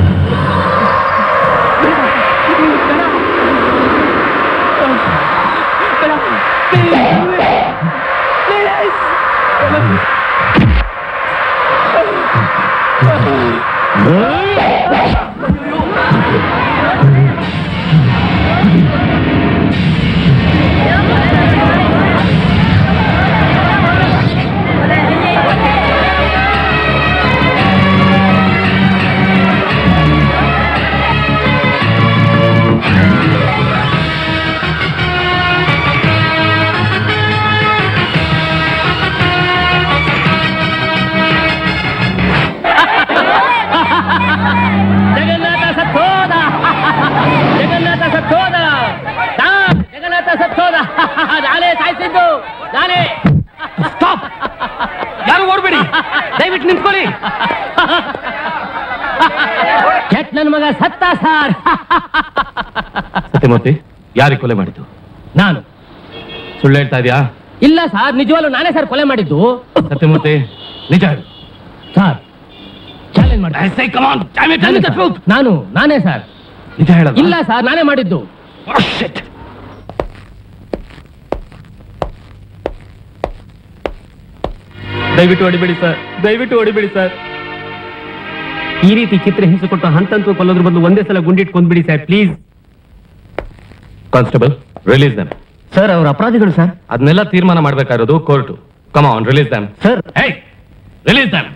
C: ಜಗನ್ನಾಥ ಸತ್ತೋದ ಜಗನ್ನಾಥ ಸತ್ತೋದ ನಾ ಜಗನ್ನಾಥ ಸತ್ತೋದ ನಾನೇ ಸಾಯಿಸಿದ್ದು ನಾನೇ ಸ್ಟಾಪ್ ಯಾರು ಓಡ್ಬೇಡಿ ದಯವಿಟ್ಟು ನಿಂತ್ಕೊಳ್ಳಿ ಕೆಟ್ಟ ನನ್ನ ಮಗ ಸತ್ತ ಸಾರ್
J: ಸತ್ಯಮೂರ್ತಿ ಯಾರಿಗೆ ಕೊಲೆ ಮಾಡಿದ್ದು
C: ನಾನು
J: ಸುಳ್ಳು ಹೇಳ್ತಾ ಇದೆಯಾ
C: ಇಲ್ಲ ಸರ್ ನಿಜವಾಗ್ಲೂ ನಾನೇ ಸರ್ ಕೊಲೆ ಮಾಡಿದ್ದು
J: ಸತ್ಯಮೂರ್ತಿ ನಿಜ ಹೇಳು
C: ಸರ್ ಚಾಲೆಂಜ್ ಮಾಡಿ ನಾನು ನಾನೇ ಸರ್
J: ನಿಜ ಹೇಳಲ್ಲ
C: ಇಲ್ಲ ಸರ್ ನಾನೇ ಮಾಡಿದ್ದು
Q: ದಯವಿಟ್ಟು ಹೊಡಿಬೇಡಿ ಸರ್ ದಯವಿಟ್ಟು ಹೊಡಿಬೇಡಿ ಸರ್ ಈ ರೀತಿ ಚಿತ್ರ ಹಿಂಸೆ ಕೊಟ್ಟು ಹಂತಂತ ಕೊಲ್ಲೋದ್ರ ಬದಲು ಒಂದೇ ಸಲ ಗುಂಡಿಟ್ಟು ಕೊಂದ್ಬಿಡಿ sir please
J: constable release them
Q: sir ಅವ್ರ ಅಪರಾಧಿಗಳು ಸರ್
J: ಅದನ್ನೆಲ್ಲ ತೀರ್ಮಾನ ಮಾಡ್ಬೇಕಾಗಿರೋದು court come on release them
Q: sir
J: hey release them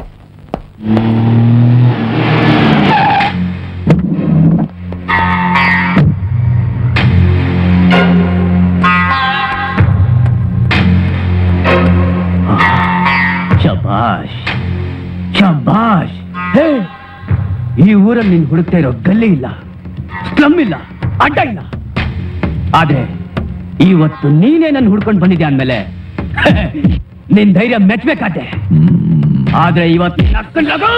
B: ಶಬಾಷ್ ಶಬಾಷ್ ಹೇ ಈ ಊರಲ್ಲಿ ನೀನ್ ಹುಡುಕ್ತಾ ಇರೋ ಗಲ್ಲಿ ಇಲ್ಲ ಸ್ಲಮ್ ಇಲ್ಲ ಅಡ್ಡ ಇಲ್ಲ ಆದ್ರೆ ಇವತ್ತು ನೀನೇ ನನ್ನ ಹುಡ್ಕೊಂಡು ಬಂದಿದ್ಯಾ ಅಂದ್ಮೇಲೆ ನಿನ್ ಧೈರ್ಯ ಮೆಚ್ಬೇಕಾದೆ ಆದ್ರೆ ಇವತ್ತು ನಿನ್ನ ಅಕ್ಕನ್ ರಘು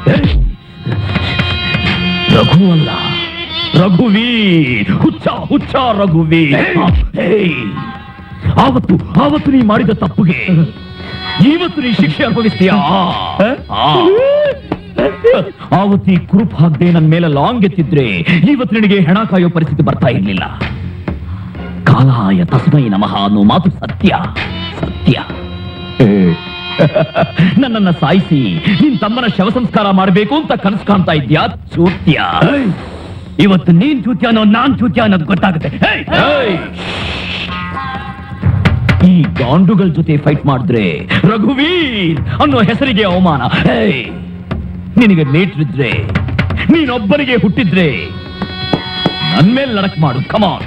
E: ರಘು ಅಲ್ಲ ರಘುವೀರ್ ಹುಚ್ಚ ಹುಚ್ಚ ರಘುವೀರ್ ಹೇಯ್, ಆವತ್ತು ಆವತ್ತು ನೀ ಮಾಡಿದ ತಪ್ಪುಗೆ ಇವತ್ತು ನೀ ಶಿಕ್ಷೆ ಅನುಭವಿಸ್ತೀಯಾ ಆ. ಆವತ್ತಿ ಕುರುಪ್ ಹಾಕ್ದೆ ನನ್ನ ಮೇಲೆ ಲಾಂಗ್ ಎತ್ತಿದ್ರೆ ಇವತ್ತು ನಿನಗೆ ಹೆಣ ಕಾಯೋ ಪರಿಸ್ಥಿತಿ ಬರ್ತಾ ಇರ್ಲಿಲ್ಲ ಕಾಲಾಯ ತಸ್ಮೈ ನಮಃ ಅನ್ನೋ ಮಾತು ಸತ್ಯ ಸತ್ಯ ನನ್ನನ್ನ ಸಾಯಿಸಿ ನಿನ್ ತಮ್ಮನ ಶವ ಸಂಸ್ಕಾರ ಮಾಡಬೇಕು ಅಂತ ಕನಸು ಕಾಣ್ತಾ ಇದ್ಯಾ ಚೂತ್ಯ ಇವತ್ತು ನೀನ್ ಚೂತ್ಯ ಅನ್ನೋ ನಾನ್ ಚೂತ್ಯ ಅನ್ನೋದು ಗೊತ್ತಾಗುತ್ತೆ ಏಯ್! ಏಯ್! ಈ ಗಾಂಡುಗಳ ಜೊತೆ ಫೈಟ್ ಮಾಡಿದ್ರೆ ರಘುವೀರ್ ಅನ್ನೋ ಹೆಸರಿಗೆ ಅವಮಾನ ಏಯ್! ನಿನಗೆ ನೇಟ್ರಿದ್ರೆ ನೀನೊಬ್ಬನಿಗೆ ಹುಟ್ಟಿದ್ರೆ ನನ್ ಮೇಲೆ ಲಡಕ್ ಮಾಡು ಕಮಾನ್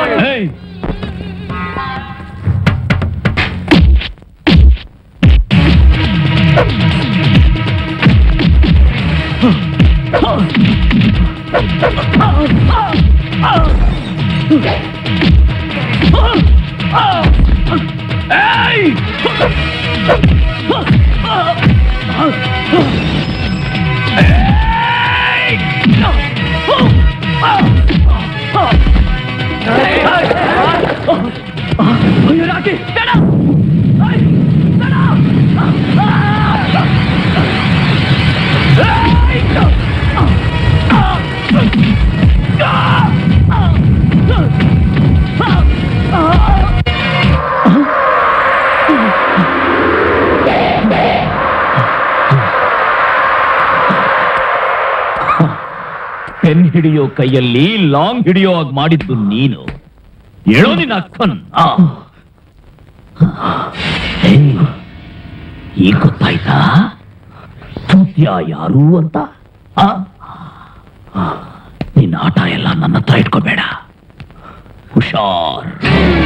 E: ಪೆನ್ ಹಿಡಿಯೋ ಕೈಯಲ್ಲಿ ಲಾಂಗ್ ಹಿಡಿಯೋ ಹಾಗೆ ಮಾಡಿದ್ದು ನೀನು ಹೇಳೋ ನಿನ್ನ ಅಕ್ಕನ್ ಆ. ಏಯ್, ಈಗ ಗೊತ್ತಾಯ್ತಾ ಸತ್ಯ ಯಾರು ಅಂತ ಆ? ನಿನ್ನ ಆಟ ಎಲ್ಲ ನನ್ನ ಹತ್ರ ಇಟ್ಕೋಬೇಡ ಹುಷಾರ್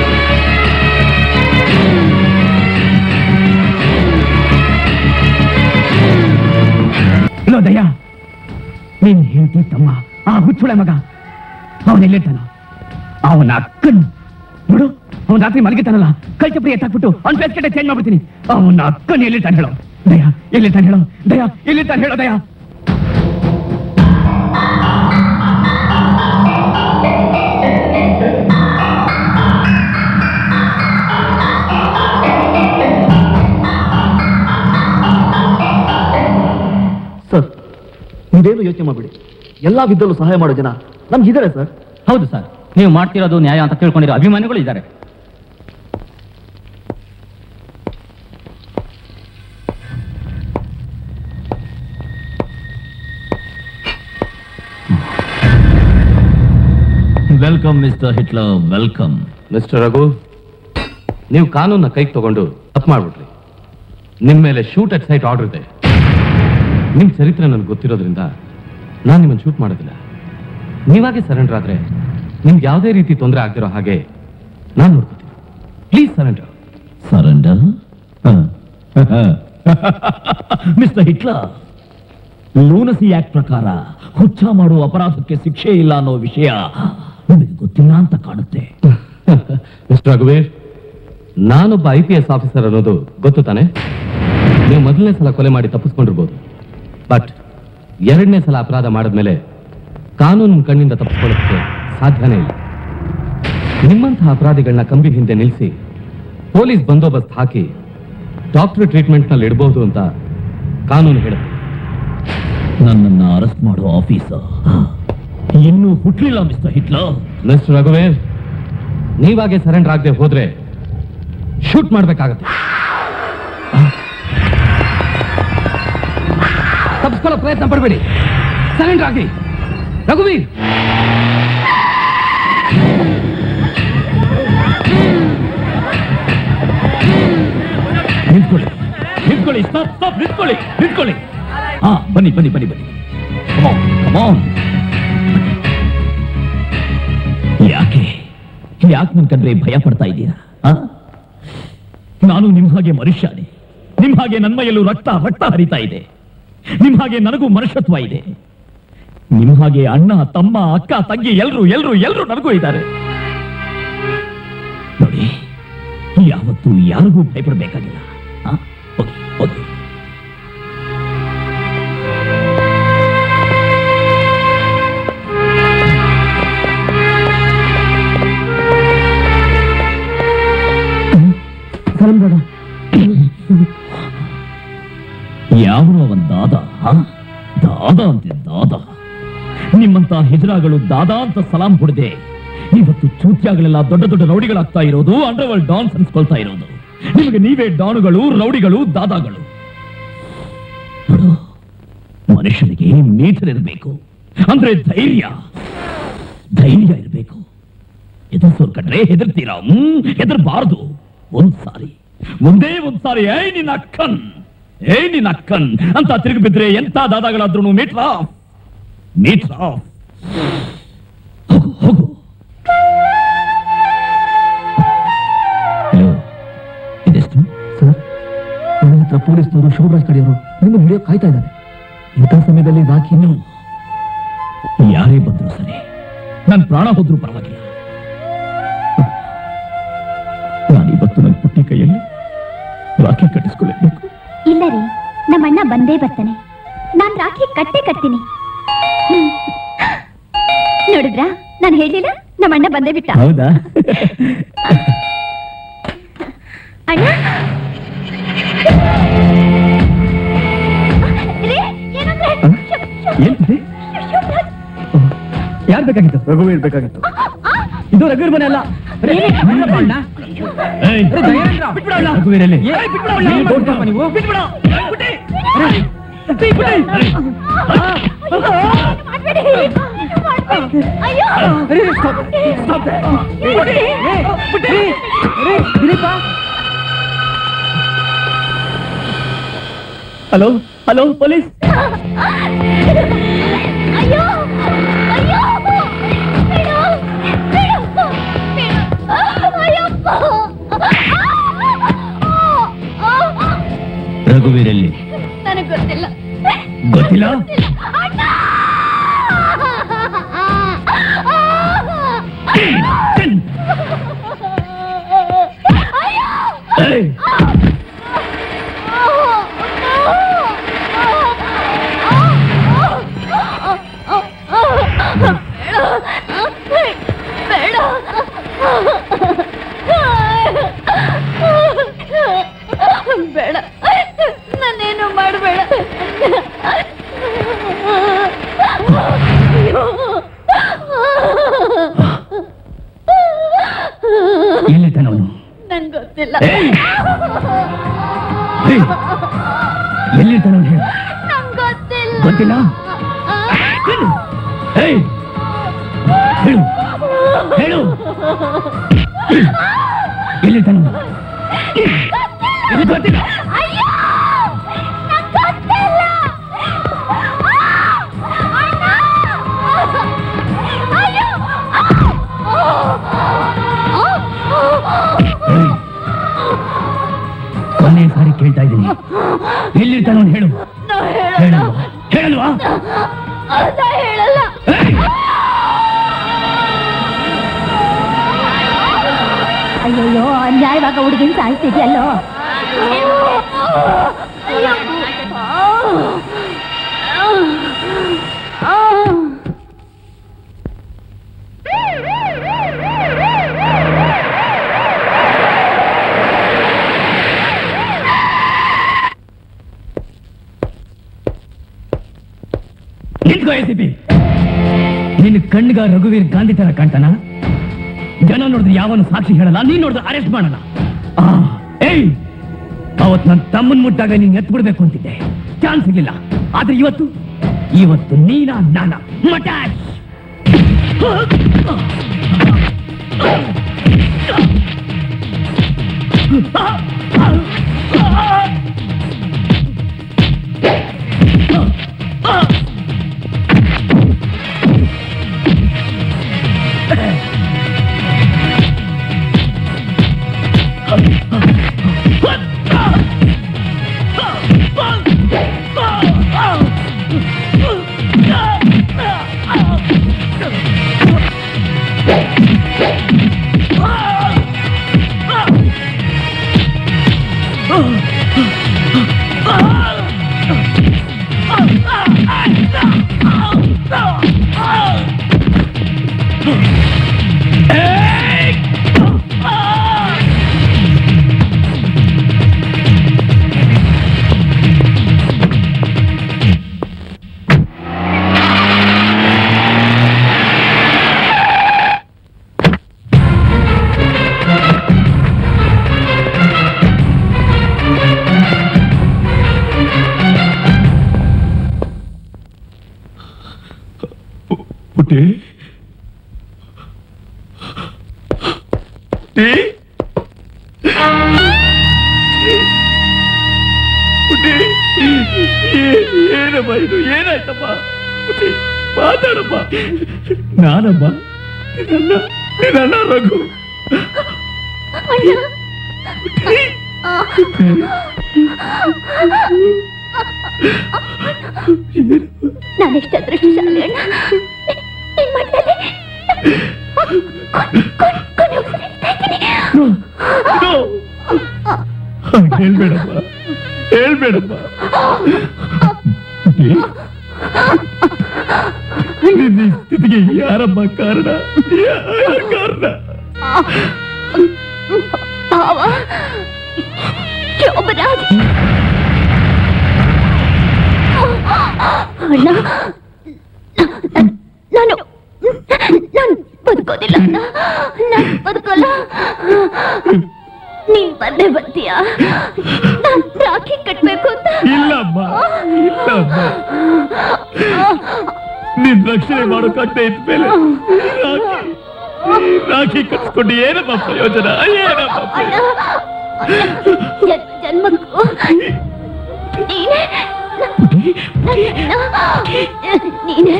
G: ಇಲ್ಲೋ ದಯ್ಯ ನಿನ್ ಹೆಂಡತಿ ತಮ್ಮ ಆ ಹುಚ್ಚುಳೆ ಮಗ ಅವನೆಲ್ಲಿರ್ತಾನ ಅವನ ಅಕ್ಕನ್ ನೋಡು ಅವನ ರಾತ್ರಿ ಮಲಗಿತಾನಲ್ಲ ಕೈ ಚಪ್ಪಡಿ ಎತ್ತಾಕ್ಬಿಟ್ಟು ಅವ್ನ ಫೇಸ್ ಕಟ್ಟೆ ಚೇಂಜ್ ಮಾಡ್ಬಿಡ್ತೀನಿ ಅವನ ಅಕ್ಕನ್ ಎಲ್ಲಿರ್ತಾನೆ ಹೇಳೋ ದಯ ಎಲ್ಲಿರ್ತಾನೆ ಹೇಳೋ ದಯ ಎಲ್ಲಿರ್ತಾನೆ ಹೇಳೋ ದಯ
M: ಸರ್ ನೀವೇನು ಯೋಚನೆ ಮಾಡಬೇಡಿ ಎಲ್ಲಾ ವಿದ್ದಲ್ಲೂ ಸಹಾಯ ಮಾಡೋ ಜನ ನಮ್ಗಿದ್ದಾರೆ ಸರ್
R: ಹೌದು ಸರ್ ನೀವು ಮಾಡ್ತಿರೋದು ನ್ಯಾಯ ಅಂತ ತಿಳ್ಕೊಂಡಿರೋ ಅಭಿಮಾನಿಗಳು ಇದ್ದಾರೆ
E: welcome mister Hitler welcome
J: mister Raghu ನೀವು ಕಾನೂನ ಕೈಗೆ ತಗೊಂಡು ತಪ್ಪು ಮಾಡ್ಬಿಟ್ರಿ ನಿಮ್ಮ ಮೇಲೆ ಶೂಟ್ ಅಟ್ ಸೈಟ್ ಆರ್ಡರ್ ಇದೆ ನಿಮ್ಮ ಚರಿತ್ರೆ ನನಗೆ ಗೊತ್ತಿರೋದ್ರಿಂದ ನಾನು ನಿಮ್ಮನ್ನು ಶೂಟ್ ಮಾಡೋದಿಲ್ಲ ನೀವಾಗೆ ಸರೆಂಡರ್ ಆದ್ರೆ ನಿಮ್ಗೆ ಯಾವುದೇ ರೀತಿ ತೊಂದರೆ ಆಗ್ದಿರೋ ಹಾಗೆ ನಾನು ನೋಡ್ಕೋತೀನಿ please surrender
E: surrender mister Hitler lunacy act ಪ್ರಕಾರ ಹುಚ್ಚ ಮಾಡುವ ಅಪರಾಧಕ್ಕೆ ಶಿಕ್ಷೆ ಇಲ್ಲ ಅನ್ನೋ ವಿಷಯ ನಿಮಗೆ ಗೊತ್ತಿಲ್ಲ ಅಂತ ಕಾಣುತ್ತೆ
J: ಮಿಸ್ಟರ್ ರಘುವೀರ್ ನಾನೊಬ್ಬ ಐ ಪಿ ಎಸ್ ಆಫೀಸರ್ ಅನ್ನೋದು ಗೊತ್ತು ತಾನೆ ನೀವು ಮೊದಲನೇ ಸಲ ಕೊಲೆ ಮಾಡಿ ತಪ್ಪಿಸ್ಕೊಂಡಿರ್ಬೋದು ಬಟ್ ಎರಡನೇ ಸಲ ಅಪರಾಧ ಮಾಡಿದ್ಮೇಲೆ ಕಾನೂನು ಕಣ್ಣಿಂದ ತಪ್ಪಿಸ್ಕೊಳ್ಳೋಕ್ಕೆ ಸಾಧ್ಯನೇ ಇಲ್ಲ ನಿಮ್ಮಂತಹ ಅಪರಾಧಿಗಳನ್ನ ಕಂಬಿ ಹಿಂದೆ ನಿಲ್ಲಿಸಿ ಪೊಲೀಸ್ ಬಂದೋಬಸ್ತ್ ಹಾಕಿ ಡಾಕ್ಟರ್ ಟ್ರೀಟ್ಮೆಂಟ್ನಲ್ಲಿ ಇಡಬಹುದು ಅಂತ ಕಾನೂನು ಹೇಳುತ್ತೆ
E: ನನ್ನನ್ನ ಅರೆಸ್ಟ್ ಮಾಡೋ ಆಫೀಸರ್ ಇನ್ನೂ ಹುಟ್ಲಿಲ್ಲ ಮಿಸ್ಟರ್ ಹಿಟ್ಲರ್
J: ಮಿಸ್ಟರ್ ರಘುವೀರ್ ನೀವಾಗೆ ಸರೆಂಡರ್ ಆಗದೆ ಹೋದ್ರೆ ಶೂಟ್ ಮಾಡ್ಬೇಕಾಗತ್ತೆ
G: ತಪ್ಪಿಸ್ಕೊಳ್ಳೋ ಪ್ರಯತ್ನ ಪಡಬೇಡಿ ಸರೆಂಡರ್ ಆಗಿ ರಘುವೀರ್
E: ನಿಂತ್ಕೊಳ್ಳಿ ನಿಂತ್ಕೊಳ್ಳಿ ಸ್ಟಾಪ್ ಸ್ಟಾಪ್ ನಿಂತ್ಕೊಳ್ಳಿ ನಿಂತ್ಕೊಳ್ಳಿ ಹಾ ಬನ್ನಿ ಬನ್ನಿ ಬನ್ನಿ ಬನ್ನಿ Come on, come on. ಯಾಕೆ ಯಾಕೆ ನನ್ ಕಂಡ್ರೆ ಭಯ ಪಡ್ತಾ ಇದ್ದೀರಾ ಆ? ನಾನು ನಿಮ್ ಹಾಗೆ ಮನುಷ್ಯನೇ ನಿಮ್ ಹಾಗೆ ನನ್ನ ಮೈಯಲ್ಲೂ ರಕ್ತ ರಕ್ತ ಹರಿತಾ ಇದೆ ನಿಮ್ ಹಾಗೆ ನನಗೂ ಮನುಷ್ಯತ್ವ ಇದೆ ನಿಮ್ ಹಾಗೆ ಅಣ್ಣ ತಮ್ಮ ಅಕ್ಕ ತಂಗಿ ಎಲ್ರು ಎಲ್ರು ಎಲ್ರು ನನಗೂ ಇದ್ದಾರೆ ನೋಡಿ ಯಾವತ್ತೂ ಯಾರಿಗೂ ಭಯಪಡಬೇಕಾಗಿಲ್ಲ ಆ? ಹೋಗಿ ಹೋಗಿ ಯಾವನೋ ಅವನ್ ದಾದ ಆ? ದಾದ ಅಂತೆ ದಾದ ನಿಮ್ಮಂತ ಹಿಜರಾಗಳು ದಾದ ಅಂತ ಸಲಾಂ ಹೊಡೆದೆ ಇವತ್ತು ಚೂತ್ಯಾಗಳೆಲ್ಲ ದೊಡ್ಡ ದೊಡ್ಡ ರೌಡಿಗಳಾಗ್ತಾ ಇರೋದು ಅಂಡರ್ ವರ್ಲ್ಡ್ ಡಾನ್ಸ್ ಅನ್ಸ್ಕೊಳ್ತಾ ಇರೋದು ನಿಮಗೆ ನೀವೇ ಡಾನುಗಳು ರೌಡಿಗಳು ದಾದಾಗಳು ನೋಡು, ಮನುಷ್ಯನಿಗೆ ಮೀಟರ್ ಇರಬೇಕು ಅಂದ್ರೆ ಧೈರ್ಯ ಧೈರ್ಯ ಇರಬೇಕು ಎದುರ್ಸೋರ್ ಕಟ್ರೆ ಹೆದರ್ತೀರಾ ಹ್ಮ್ ಹೆದರ್ಬಾರ್ದು ಒಂದ್ ಸಾರಿ ಒಂದೇ ಒಂದ್ ಸಾರಿ ಏ ನಿನ್ನ ಅಕ್ಕನ್ ಏ ನಿನ್ನ ಅಕ್ಕನ್ ಅಂತ ತಿರುಗಿ ಬಿದ್ರೆ ಎಂತ ದಾದಾಗಳಾದ್ರೂ ಮೀಟ್ರ ಮೀಟ್ರ ಹೋಗು ಹೋಗು ಹಲೋ ಇದೆಷ್ಟು
B: ಸರ್ ನನ್ನ ಹತ್ರ ಪೊಲೀಸ್ನವರು ಶಿವರಾಜ್ ಕಡೆಯವರು ನಿಮ್ಮನ್ನು ಹಿಡಿಯೋ ಕಾಯ್ತಾ ಇದ್ದಾರೆ ಇಂಥ ಸಮಯದಲ್ಲಿ ರಾಖಿ
E: ಇನ್ನು ಯಾರೇ ಬಂದ್ರು ಸರಿ ನನ್ ಪ್ರಾಣ ಹೋದ್ರೂ ಪರವಾಗಿಲ್ಲ ನಾನಿವತ್ತು ನನ್ನ ಪುಟ್ಟಿ ಕೈಯಲ್ಲಿ ರಾಖಿ ಕಟ್ಟಿಸ್ಕೊಳ್ಳೇಬೇಕು
D: ಇಲ್ಲ ರೀ ನಮ್ಮ ಅಣ್ಣ ಬಂದೇ ಬರ್ತಾನೆ ನಾನ್ ರಾಖಿ ಕಟ್ಟೆ ಕಟ್ತೀನಿ ಹ್ಮ್. ನೋಡಿದ್ರಾ ನಾನು ಹೇಳಿಲ್ಲ ನಮ್ಮ ಅಣ್ಣ ಬಂದೇ ಬಿಟ್ಟ
E: ಹೌದಾ
D: ಅಣ್ಣ ರೀ, ಏನಂದ್ರೆ? ಶು- ಶು-
B: ಏನ್ತಿದೆ
D: ಶಿವರಾಜ್.
B: ಯಾರು ಬೇಕಾಗಿತ್ತು ರಘುವೀರ್ ಬೇಕಾಗಿತ್ತು ಇದು ರಘುವೀರ್ ಮನೆ ಅಲ್ಲ
N: ಏನೇ? ಬಿಟ್ಬಿಡಪ್ಪ ಅಣ್ಣ.
E: ಏಯ್,
N: ಅರೆ ದಯಾನಂದ್ರ, ಬಿಟ್ಬಿಡಲ್ಲ.
E: ರಘುವೀರಲ್ಲಿ
N: ಏ, ಬಿಟ್ಬಿಡಲ್ಲ.
B: ನೀವು
N: ಬಿಟ್ಬಿಡಪ್ಪ ನೀವು.
B: ಬಿಟ್ಬಿಡ.
N: ಬಿಟ್ಬಿಡಿ.
D: ಮಾಡ್ಬೇಡಿ. ಮಾಡ್ಬೇಡಿ. ಅಯ್ಯೋ
N: ಅರೆ, stop. Stop there. ಬಿಟ್ಬಿಡಿ. ಏ, ಬಿಟ್ಬಿಡಿ. ಅರೆ, ದಿಲೀಪ.
B: ಹಲೋ ಹಲೋ ಪೊಲೀಸ್
D: ಅಯ್ಯೋ ಅಯ್ಯೋ ಬಿಡು ಬಿಡು ಬಿಡು ಅಯ್ಯಪ್ಪ
E: ರಘುವೀರಲ್ಲಿ
D: ನನಗೆ ಗೊತ್ತಿಲ್ಲ
E: ಗೊತ್ತಿಲ್ಲ
D: ಅಣ್ಣ
E: ಏಯ್,
D: ಬೇಡ ನಾನೇನು ಮಾಡಬೇಡ
E: ಎಲ್ಲಿದ್ದಾನೆ ಅವನು
D: ನಂಗೆ ಗೊತ್ತಿಲ್ಲ
E: ಏಯ್! ಏಯ್, ಎಲ್ಲಿರ್ತಾನೆ ಅವನು ಹೇಳು
D: ನಂಗೆ ಗೊತ್ತಿಲ್ಲ
E: ಗೊತ್ತಿಲ್ಲ ಏಯ್, ಹೇಳು ಹೇಳು ಎಲ್ಲಿರ್ತಾನೆ ಅವನು? ಎಲ್ಲಿ ಗೊತ್ತಿಲ್ಲ
D: ಅಯ್ಯೋ ನಂಗೆ ಗೊತ್ತಿಲ್ಲ ಅಣ್ಣ ಅಯ್ಯೋ
E: ಏಯ್, ಕೊನೆ ಸಾರಿ ಕೇಳ್ತಾ ಇದ್ದೀನಿ ಎಲ್ಲಿರ್ತಾನೆ ಅವನು ಹೇಳು
D: ನಾ
E: ಹೇಳು
D: ಹೇಳಲ್ಲ
E: ಹೇಳಲ್ವಾ
D: ಅದ ಹೇಳಲ್ಲ
O: ಅಯ್ಯಯ್ಯೋ ಅನ್ಯಾಯವಾಗ ಹುಡುಗಿನ ಸಾಯಿಸ್ತಿದ್ಯಲ್ಲೋ
E: ನಿಂತ್ಕೋ ಎಸಿಪಿ ನಿನ್ನ ಕಣ್ಣಿಗ ರಘುವೀರ್ ಗಾಂಧಿ ತರ ಕಾಣ್ತಾನ ಜನ ನೋಡಿದ್ರೆ ಯಾವನು ಸಾಕ್ಷಿ ಹೇಳಲ್ಲ ನೀನ್ ನೋಡಿದ್ರೆ ಅರೆಸ್ಟ್ ಮಾಡಲ್ಲ ಆ, ಏಯ್ ಅವತ್ ನನ್ನ ತಮ್ಮನ್ ಮುಟ್ಟಾಗ ನೀನ್ ಎತ್ ಬಿಡ್ಬೇಕು ಅಂತಿದ್ದೆ ಚಾನ್ಸ್ ಸಿಗ್ಲಿಲ್ಲ ಆದ್ರೆ ಇವತ್ತು ಇವತ್ತು ನೀನ ನಾನ ಮಟಾಶ್
B: Ah!
E: ಪುಟ್ಟಿ ಪುಟ್ಟಿ ಪುಟ್ಟಿ ಏ- ಏನಮ್ಮ ಇದು ಏನಾಯ್ತಮ್ಮ ಪುಟ್ಟಿ ಮಾತಾಡಮ್ಮ ನಾನಮ್ಮ ನಿನ್ನ ನಿನ್ನ ರಘು
D: ನಾನೆಷ್ಟು ಅದೃಷ್ಟಶಾಲಿ ಅಣ್ಣ ಏನ್ ಮಾಡ್ತಾರೆ
E: ಹೇಳ್ಬೇಡಮ್ಮ ಹೇಳ್ಬೇಡಮ್ಮ ನಿನ್ನ ಈ ಸ್ಥಿತಿಗೆ ಯಾರಮ್ಮ ಕಾರಣ ಯಾರ ಕಾರಣ
D: ಭಾವ ಶೋಭರಾಜ್ ಅಣ್ಣ ನಾನು ನಾನು ಬದುಕೋದಿಲ್ಲ ಅಣ್ಣ ನಾನು ಬದುಕೋಲ್ಲ ನೀನ್ ಬಂದೇ ಬರ್ತೀಯಾ ನಾನ್ ರಾಖಿ ಕಟ್ಬೇಕು ಅಂತ
E: ಇಲ್ಲಮ್ಮ ಇಲ್ಲಮ್ಮ ನಿನ್ ರಕ್ಷಣೆ ಮಾಡೋಕಾಗ್ತಾ ಇದ್ಮೇಲೆ ರಾಖಿ ರಾಖಿ ಕಟ್ಸ್ಕೊಂಡು ಏನಮ್ಮ ಪ್ರಯೋಜನ ಏನಮ್ಮ
D: ಅಣ್ಣ ಜನ್ಮ ಜನ್ಮಕ್ಕೂ ನೀನೇ ನೀನೇ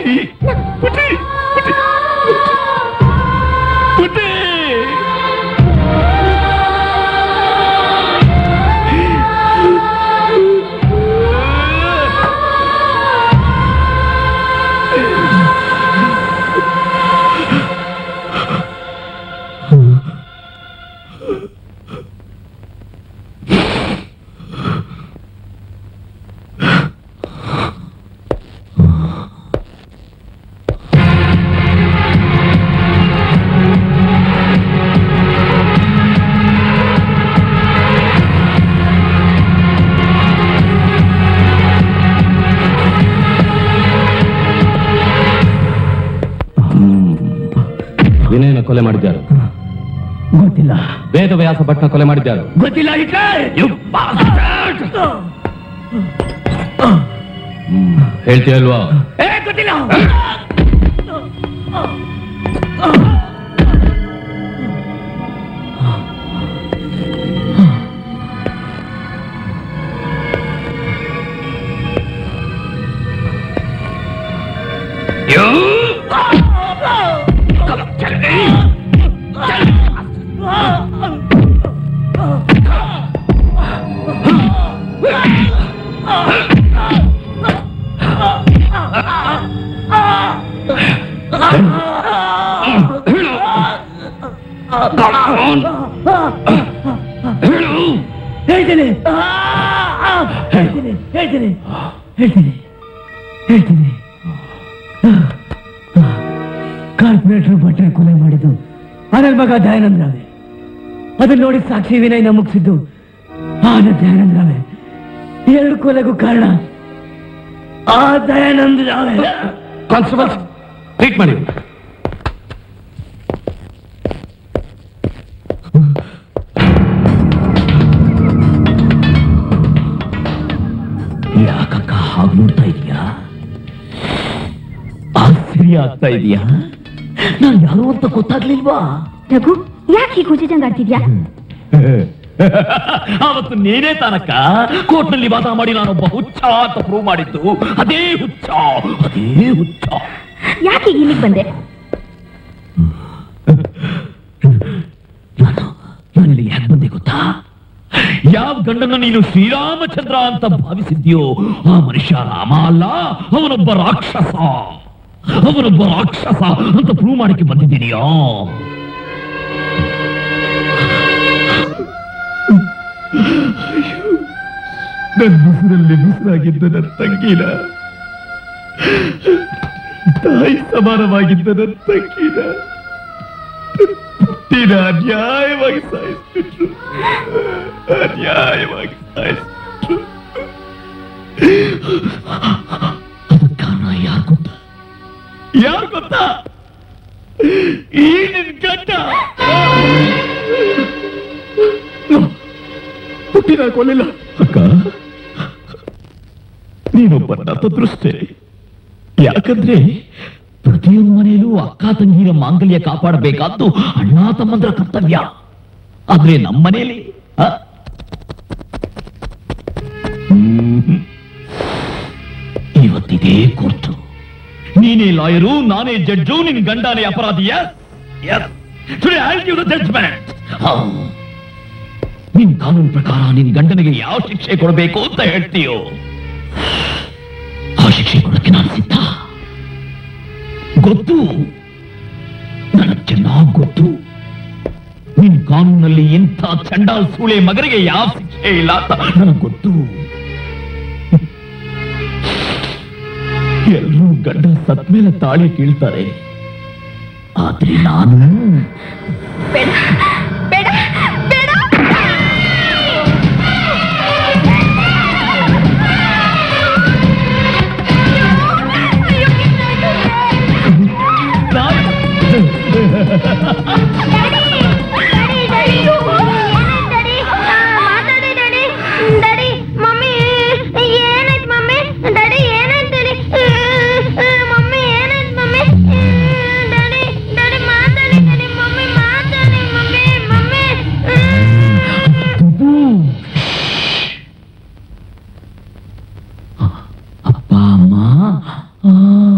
J: ವಿನಯನ ಕೊಲೆ ಮಾಡಿದ್ಯಾರು
B: ಗೊತ್ತಿಲ್ಲ
J: ವೇದವ್ಯಾಸ ಭಟ್ನ ಕೊಲೆ ಮಾಡಿದ್ಯಾರು
B: ಗೊತ್ತಿಲ್ಲ ಹಿಟ್ಲರ್
J: ಹೇಳ್ತೀಯಲ್ವಾ
B: ಏ ಗೊತ್ತಿಲ್ಲ ಹೇಳ್ತೀನಿ ಹೇಳ್ತೀನಿ ಹೇಳ್ತೀನಿ ಹೇಳ್ತೀನಿ ಹೇಳ್ತೀನಿ ಕಾರ್ಪೊರೇಟರ್ ಭಟ್ರ ಕೊಲೆ ಮಾಡಿದ್ದು ಅದರ ಮಗ ದಯಾನಂದ ರಾವೆ ಅದನ್ನ ನೋಡಿ ಸಾಕ್ಷಿ ವಿನಯ್ ಮುಗಿಸಿದ್ದು ಆದ ದಯಾನಂದ ರಾವೆ ಎರಡು ಕೊಲೆಗೂ ಕಾರಣ ಆ ದಯಾನಂದ ರಾವೆ
J: ಕಾನ್ಸ್ಟೇಬಲ್ ಟ್ರೀಟ್ ಮಾಡಿ
E: ಯಾಕಕ್ಕ ಹಾಗೆ ನೋಡ್ತಾ ಇದೀಯಾ ಆಶ್ಚರ್ಯ ಆಗ್ತಾ ಇದೀಯಾ ನಾನ್ ಯಾರು ಅಂತ ಗೊತ್ತಾಗ್ಲಿಲ್ವಾ
A: ರಘು ಯಾಕೆ ಹೀಗೆ ಹುಚ್ಚಿದಂಗ್ ಆಡ್ತಿದ್ಯಾ
E: ಅವತ್ತು ನೀನೇ ತಾನಕ್ಕ ಕೋರ್ಟ್ನಲ್ಲಿ ವಾದ ಮಾಡಿ ನಾನೊಬ್ಬ ಹುಚ್ಚ ಅಂತ ಪ್ರೂವ್ ಮಾಡಿದ್ದು ಅದೇ ಹುಚ್ಚ ಅದೇ ಹುಚ್ಚ
A: ಯಾಕೆ ಈಗ ಇಲ್ಲಿಗೆ ಬಂದೆ
E: ನಾನು ಇಲ್ಲಿ ಯಾಕೆ ಬಂದೆ ಗೊತ್ತಾ ಯಾವ ಗಂಡನ ನೀನು ಶ್ರೀರಾಮಚಂದ್ರ ಅಂತ ಭಾವಿಸಿದ್ಯೋ ಆ ಮನುಷ್ಯ ರಾಮ ಅಲ್ಲ ಅವನೊಬ್ಬ ರಾಕ್ಷಸ ಅವನೊಬ್ಬ ರಾಕ್ಷಸ ಅಂತ ಪ್ರೂವ್ ಮಾಡಕ್ಕೆ ಬಂದಿದ್ದೀನಿಯೋ ನನ್ನ ಮುಸುರಲ್ಲಿ ಮುಸುರಾಗಿದ್ದ ನನ್ನ ತಂಗಿನ ತಾಯಿ ಸಮಾನವಾಗಿದ್ದ ನನ್ನ ತಂಗಿನ ಹುಟ್ಟಿನ ಅನ್ಯಾಯವಾಗಿ ಸಾಯಿಸ್ಬಿಟ್ರು ಅನ್ಯಾಯವಾಗಿ ಸಾಯಿಸ್ಬಿಟ್ರು ಅದಕ್ಕೆ ಕಾರಣ ಯಾರು ಗೊತ್ತಾ ಯಾರು ಗೊತ್ತಾ ಈ ನಿನ್ ಗಂಡ ಹುಟ್ಟಿನ ಕೊಲ್ಲಿಲ್ಲ ಅಕ್ಕ ನೀನೊಬ್ಬ ನತದೃಷ್ಟೆ ಯಾಕಂದ್ರೆ ಪ್ರತಿ ಪ್ರತಿಯೊಂದು ಮನೆಯಲ್ಲೂ ಅಕ್ಕ ತಂಗಿರ ಮಾಂಗಲ್ಯ ಕಾಪಾಡಬೇಕಾದ್ದು ಅಣ್ಣ ತಮ್ಮಂದ್ರ ಕರ್ತವ್ಯ ಆದ್ರೆ ನಮ್ಮ ಮನೆಯಲ್ಲಿ ಆ? ಹ್ಮ್. ಇವತ್ತಿದೇ ಕೋರ್ಟು ನೀನೇ ಲಾಯರು ನಾನೇ ಜಡ್ಜು ನಿನ್ ಗಂಡನೇ ಅಪರಾಧಿಯ ಜಡ್ಜ್ಮೆಂಟ್ ನಿನ್ ಕಾನೂನು ಪ್ರಕಾರ ನಿನ್ ಗಂಡನಿಗೆ ಯಾವ ಶಿಕ್ಷೆ ಕೊಡಬೇಕು ಅಂತ ಹೇಳ್ತೀಯೋ ಆ ಶಿಕ್ಷೆ ಕೊಡಕ್ಕೆ ನಾನು ಸಿದ್ಧ ಗೊತ್ತು ನನಗೆ ಚೆನ್ನಾಗಿ ಗೊತ್ತು ನಿನ್ ಕಾನೂನಲ್ಲಿ ಇಂಥ ಚಂಡಾಲ್ ಸೂಳೆ ಮಗರಿಗೆ ಯಾವ ಶಿಕ್ಷೆ ಇಲ್ಲ ಅಂತ ನನಗೆ ಗೊತ್ತು ಎಲ್ಲರೂ ಗಂಡ ಸತ್ ಮೇಲೆ ತಾಳಿ ಕೀಳ್ತಾರೆ ಆದ್ರೆ ನಾನು
D: ಬೇಡ ಬೇಡ ಬೇಡ
E: ಅಪ್ಪ ಅಮ್ಮ ಆ.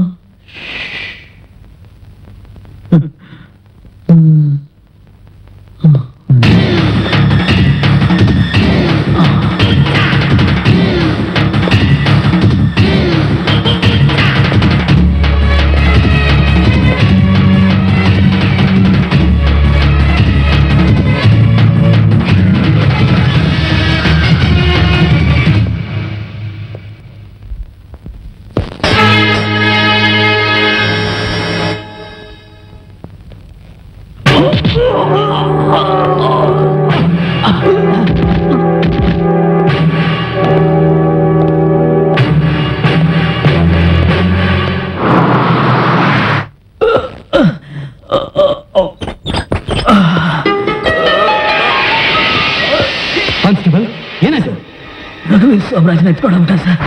C: ಕಾನ್ಸ್ಟೇಬಲ್ ಏನಾಯ್ತು
B: ರಘುವೀರ್ ಸೋಮರಾಜನ ಎತ್ಕೊಂಡ್ಬಿಟ್ಟ ಸರ್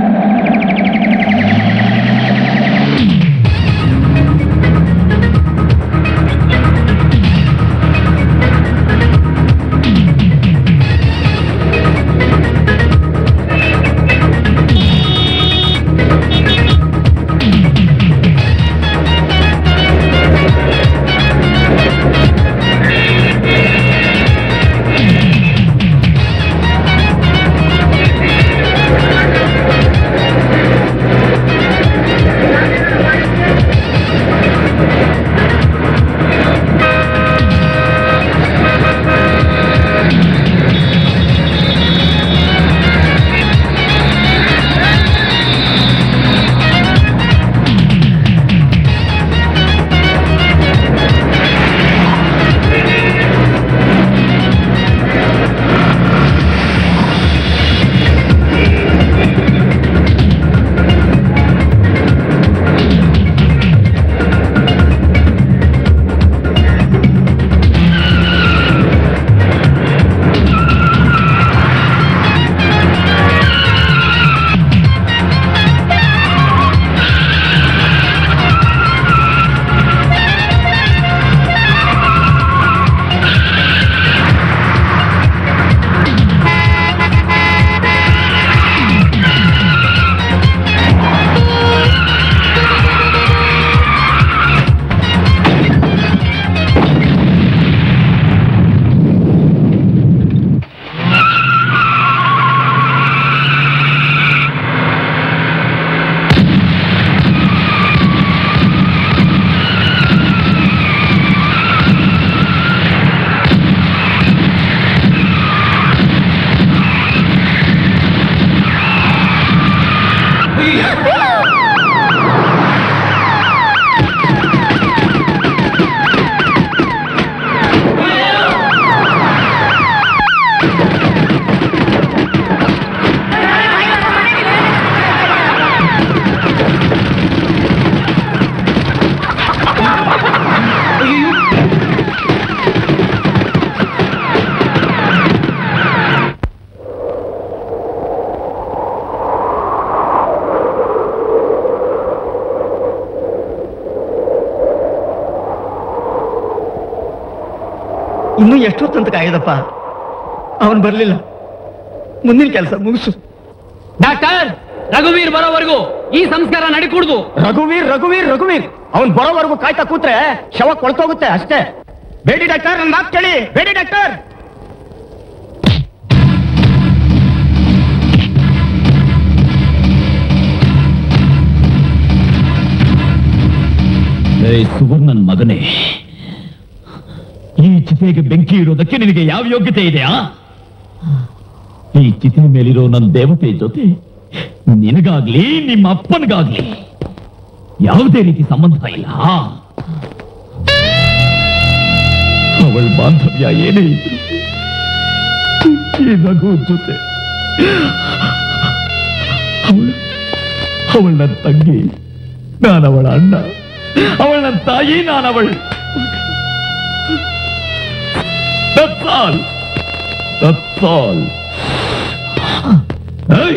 D: ಆ
P: ಇನ್ನೂ ಎಷ್ಟೊತ್ತಂತ ಕಾಯ್ದಪ್ಪ ಅವನು ಬರಲಿಲ್ಲ ಮುಂದಿನ ಕೆಲಸ ಮುಗಿಸು
C: ಡಾಕ್ಟರ್ ರಘುವೀರ್ ಬರೋವರೆಗೂ ಈ ಸಂಸ್ಕಾರ ನಡಿಕೂಡ್ದು
M: ರಘುವೀರ್ ರಘುವೀರ್ ರಘುವೀರ್ ಅವನ್ ಬರೋವರೆಗೂ ಕಾಯ್ತಾ ಕೂತ್ರೆ ಶವ ಕೊಳ್ತೋಗುತ್ತೆ ಅಷ್ಟೇ ಬೇಡಿ ಡಾಕ್ಟರ್ ನನ್ನ ಮಾತು ಕೇಳಿ ಬೇಡಿ ಡಾಕ್ಟರ್
E: ಏಯ್ ಸುವರ್ಣನ್ ಮಗನೇ ಈ ಚಿತೆಗೆ ಬೆಂಕಿ ಇಡೋದಕ್ಕೆ ನಿನಗೆ ಯಾವ ಯೋಗ್ಯತೆ ಇದೆಯಾ ಈ ಚಿತೆ ಮೇಲಿರೋ ನನ್ನ ದೇವತೆ ಜೊತೆ ನಿನಗಾಗ್ಲಿ ನಿಮ್ಮ ಅಪ್ಪನಿಗಾಗ್ಲಿ ಯಾವುದೇ ರೀತಿ ಸಂಬಂಧ ಇಲ್ಲ ಅವಳ ಬಾಂಧವ್ಯ ಏನೇ ಇದ್ರು ಈ ರಘು ಜೊತೆ ಅವಳು ಅವಳ ನನ್ನ ತಂಗಿ ನಾನವಳ ಅಣ್ಣ ಅವಳ ನನ್ನ ತಾಯಿ ನಾನವಳ That's all. That's all. Hey!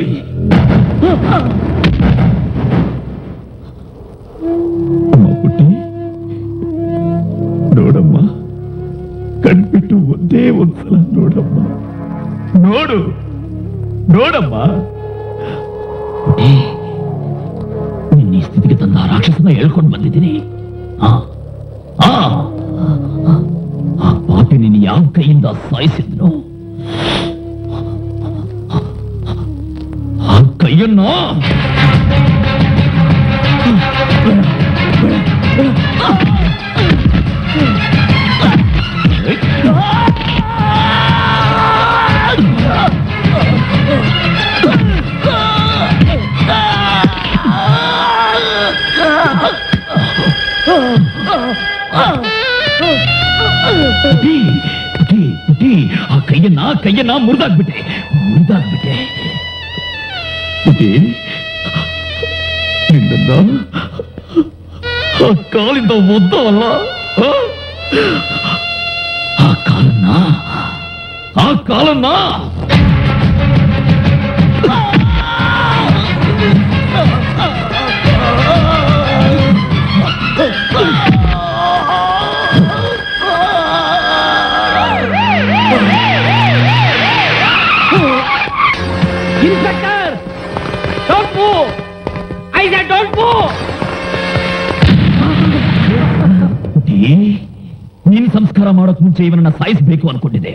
E: ಅಮ್ಮ ಪುಟ್ಟಿ ನೋಡಮ್ಮ ಕಣ್ಬಿಟ್ಟು ಒಂದೇ ಒಂದ್ಸಲ ನೋಡಮ್ಮ ನೋಡು ನೋಡಮ್ಮ ಪುಟ್ಟಿ, ನಿನ್ನ ಈ ಸ್ಥಿತಿಗೆ ತಂದ ಆ ರಾಕ್ಷಸನ ಹೇಳ್ಕೊಂಡು ಬಂದಿದ್ದೀನಿ ಆ ಆ ಆ ಪಾಪಿ ನಿನ್ನ ಯಾವ ಕೈಯಿಂದ ಸಾಯಿಸಿದ್ನು ಆ ಕೈಯನ್ನು ಪುಟಿ, ಪುಟಿ, ಪುಟಿ, ಆ ಕೈಯನ್ನ ಕೈಯನ್ನ ಮುರಿದಾಕ್ಬಿಟ್ಟೆ ಮುರಿದಾಕ್ಬಿಟ್ಟೆ ಪುಟಿ ನಿನ್ನ ಆ ಕಾಲಿಂದ ಒದ್ದವಲ್ಲ ಆ? ಆ ಕಾಲನ್ನ ಆ ಕಾಲನ್ನ
C: inspector don't move I said don't move
E: ಪುಟಿ, ನೀನ್ ಸಂಸ್ಕಾರ ಮಾಡೋಕ್ ಮುಂಚೆ ಇವನನ್ನ ಸಾಯಿಸಬೇಕು ಅನ್ಕೊಂಡಿದ್ದೆ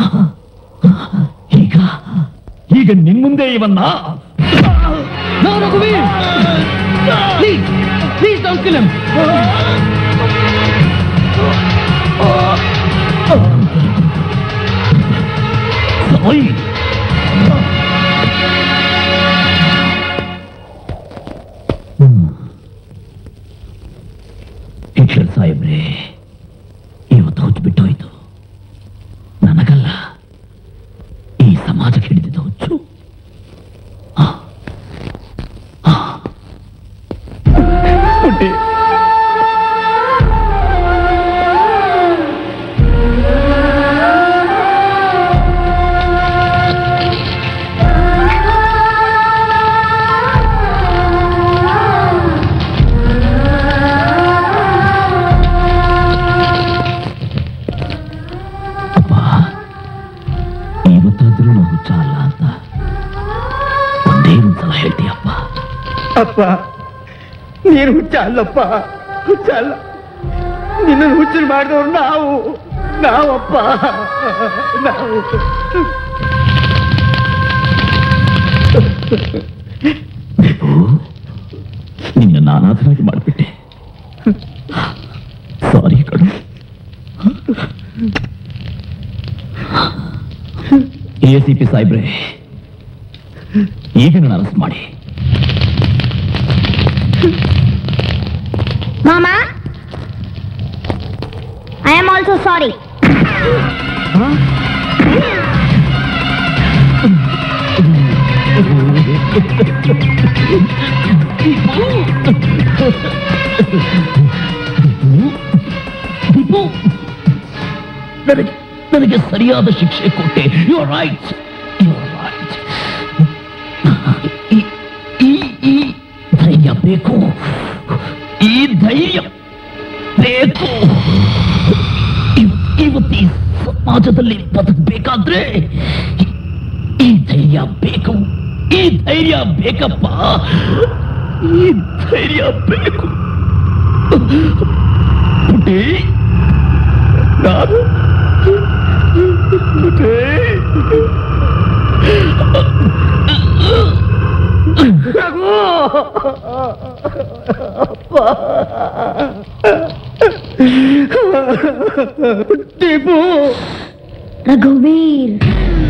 E: ಈಗ ಈಗ ನಿನ್ ಮುಂದೆ ಇವನ್ನ
C: ನೋ ರಘುವೀರ್ please please don't kill him
E: ಸಾಯಿ ಹಿಟ್ಲರ್ ಸಾಹೇಬ್ರೆ ಇವತ್ತು ಹುಚ್ಚು ಬಿಟ್ಟೋಯ್ತು ನನಗಲ್ಲ ಈ ಸಮಾಜಕ್ಕೆ ಹಿಡಿದಿದ್ದ ಹುಚ್ಚು ಆ. ಆ. ಪುಟ್ಟಿ. ಅಪ್ಪ ಇವತ್ತಾದ್ರೂ ನಾವು ಹುಚ್ಚ ಅಲ್ಲ ಅಂತ ಒಂದೇ ಒಂದ್ಸಲ ಹೇಳ್ತೀಯಪ್ಪ
P: ಅಪ್ಪ ನೀನು ಹುಚ್ಚ ಅಲ್ಲಪ್ಪ ಹುಚ್ಚ ಅಲ್ಲ ನಿನ್ನ ಹುಚ್ಚನ್ ಮಾಡಿದವ್ರು ನಾವು ನಾವಪ್ಪ ನಾವು
E: ನಿನ್ನ ನಾನಾಥರಾಗಿ ಮಾಡಿಬಿಟ್ಟೆ ಸಾರಿ ಕಣು ಎ ಸಿ ಪಿ ಸಾಹೇಬ್ರೆ ಈಗ ನನ್ನ ಅರೆಸ್ಟ್ ಮಾಡಿ
A: ಮಾಮಾ I am also sorry
E: Deepu ನನಗೆ ನನಗೆ ಸರಿಯಾದ ಶಿಕ್ಷೆ ಕೊಟ್ಟೆ you are right you are right ಈ ಈ ಧೈರ್ಯ ಬೇಕು ಈ ಧೈರ್ಯ ಬೇಕು ಇವ್- ಇವತ್ತು ಈ ಸ-
C: ಸಮಾಜದಲ್ಲಿ ಬದುಕಬೇಕಾದ್ರೆ ಈ ಧೈರ್ಯ ಬೇಕು ಈ ಧೈರ್ಯ ಬೇಕಪ್ಪ ಈ ಧೈರ್ಯ ಬೇಕು ಪುಟಿ ನಾನು ಪುಟಿ
O: ರಘುವೀರ್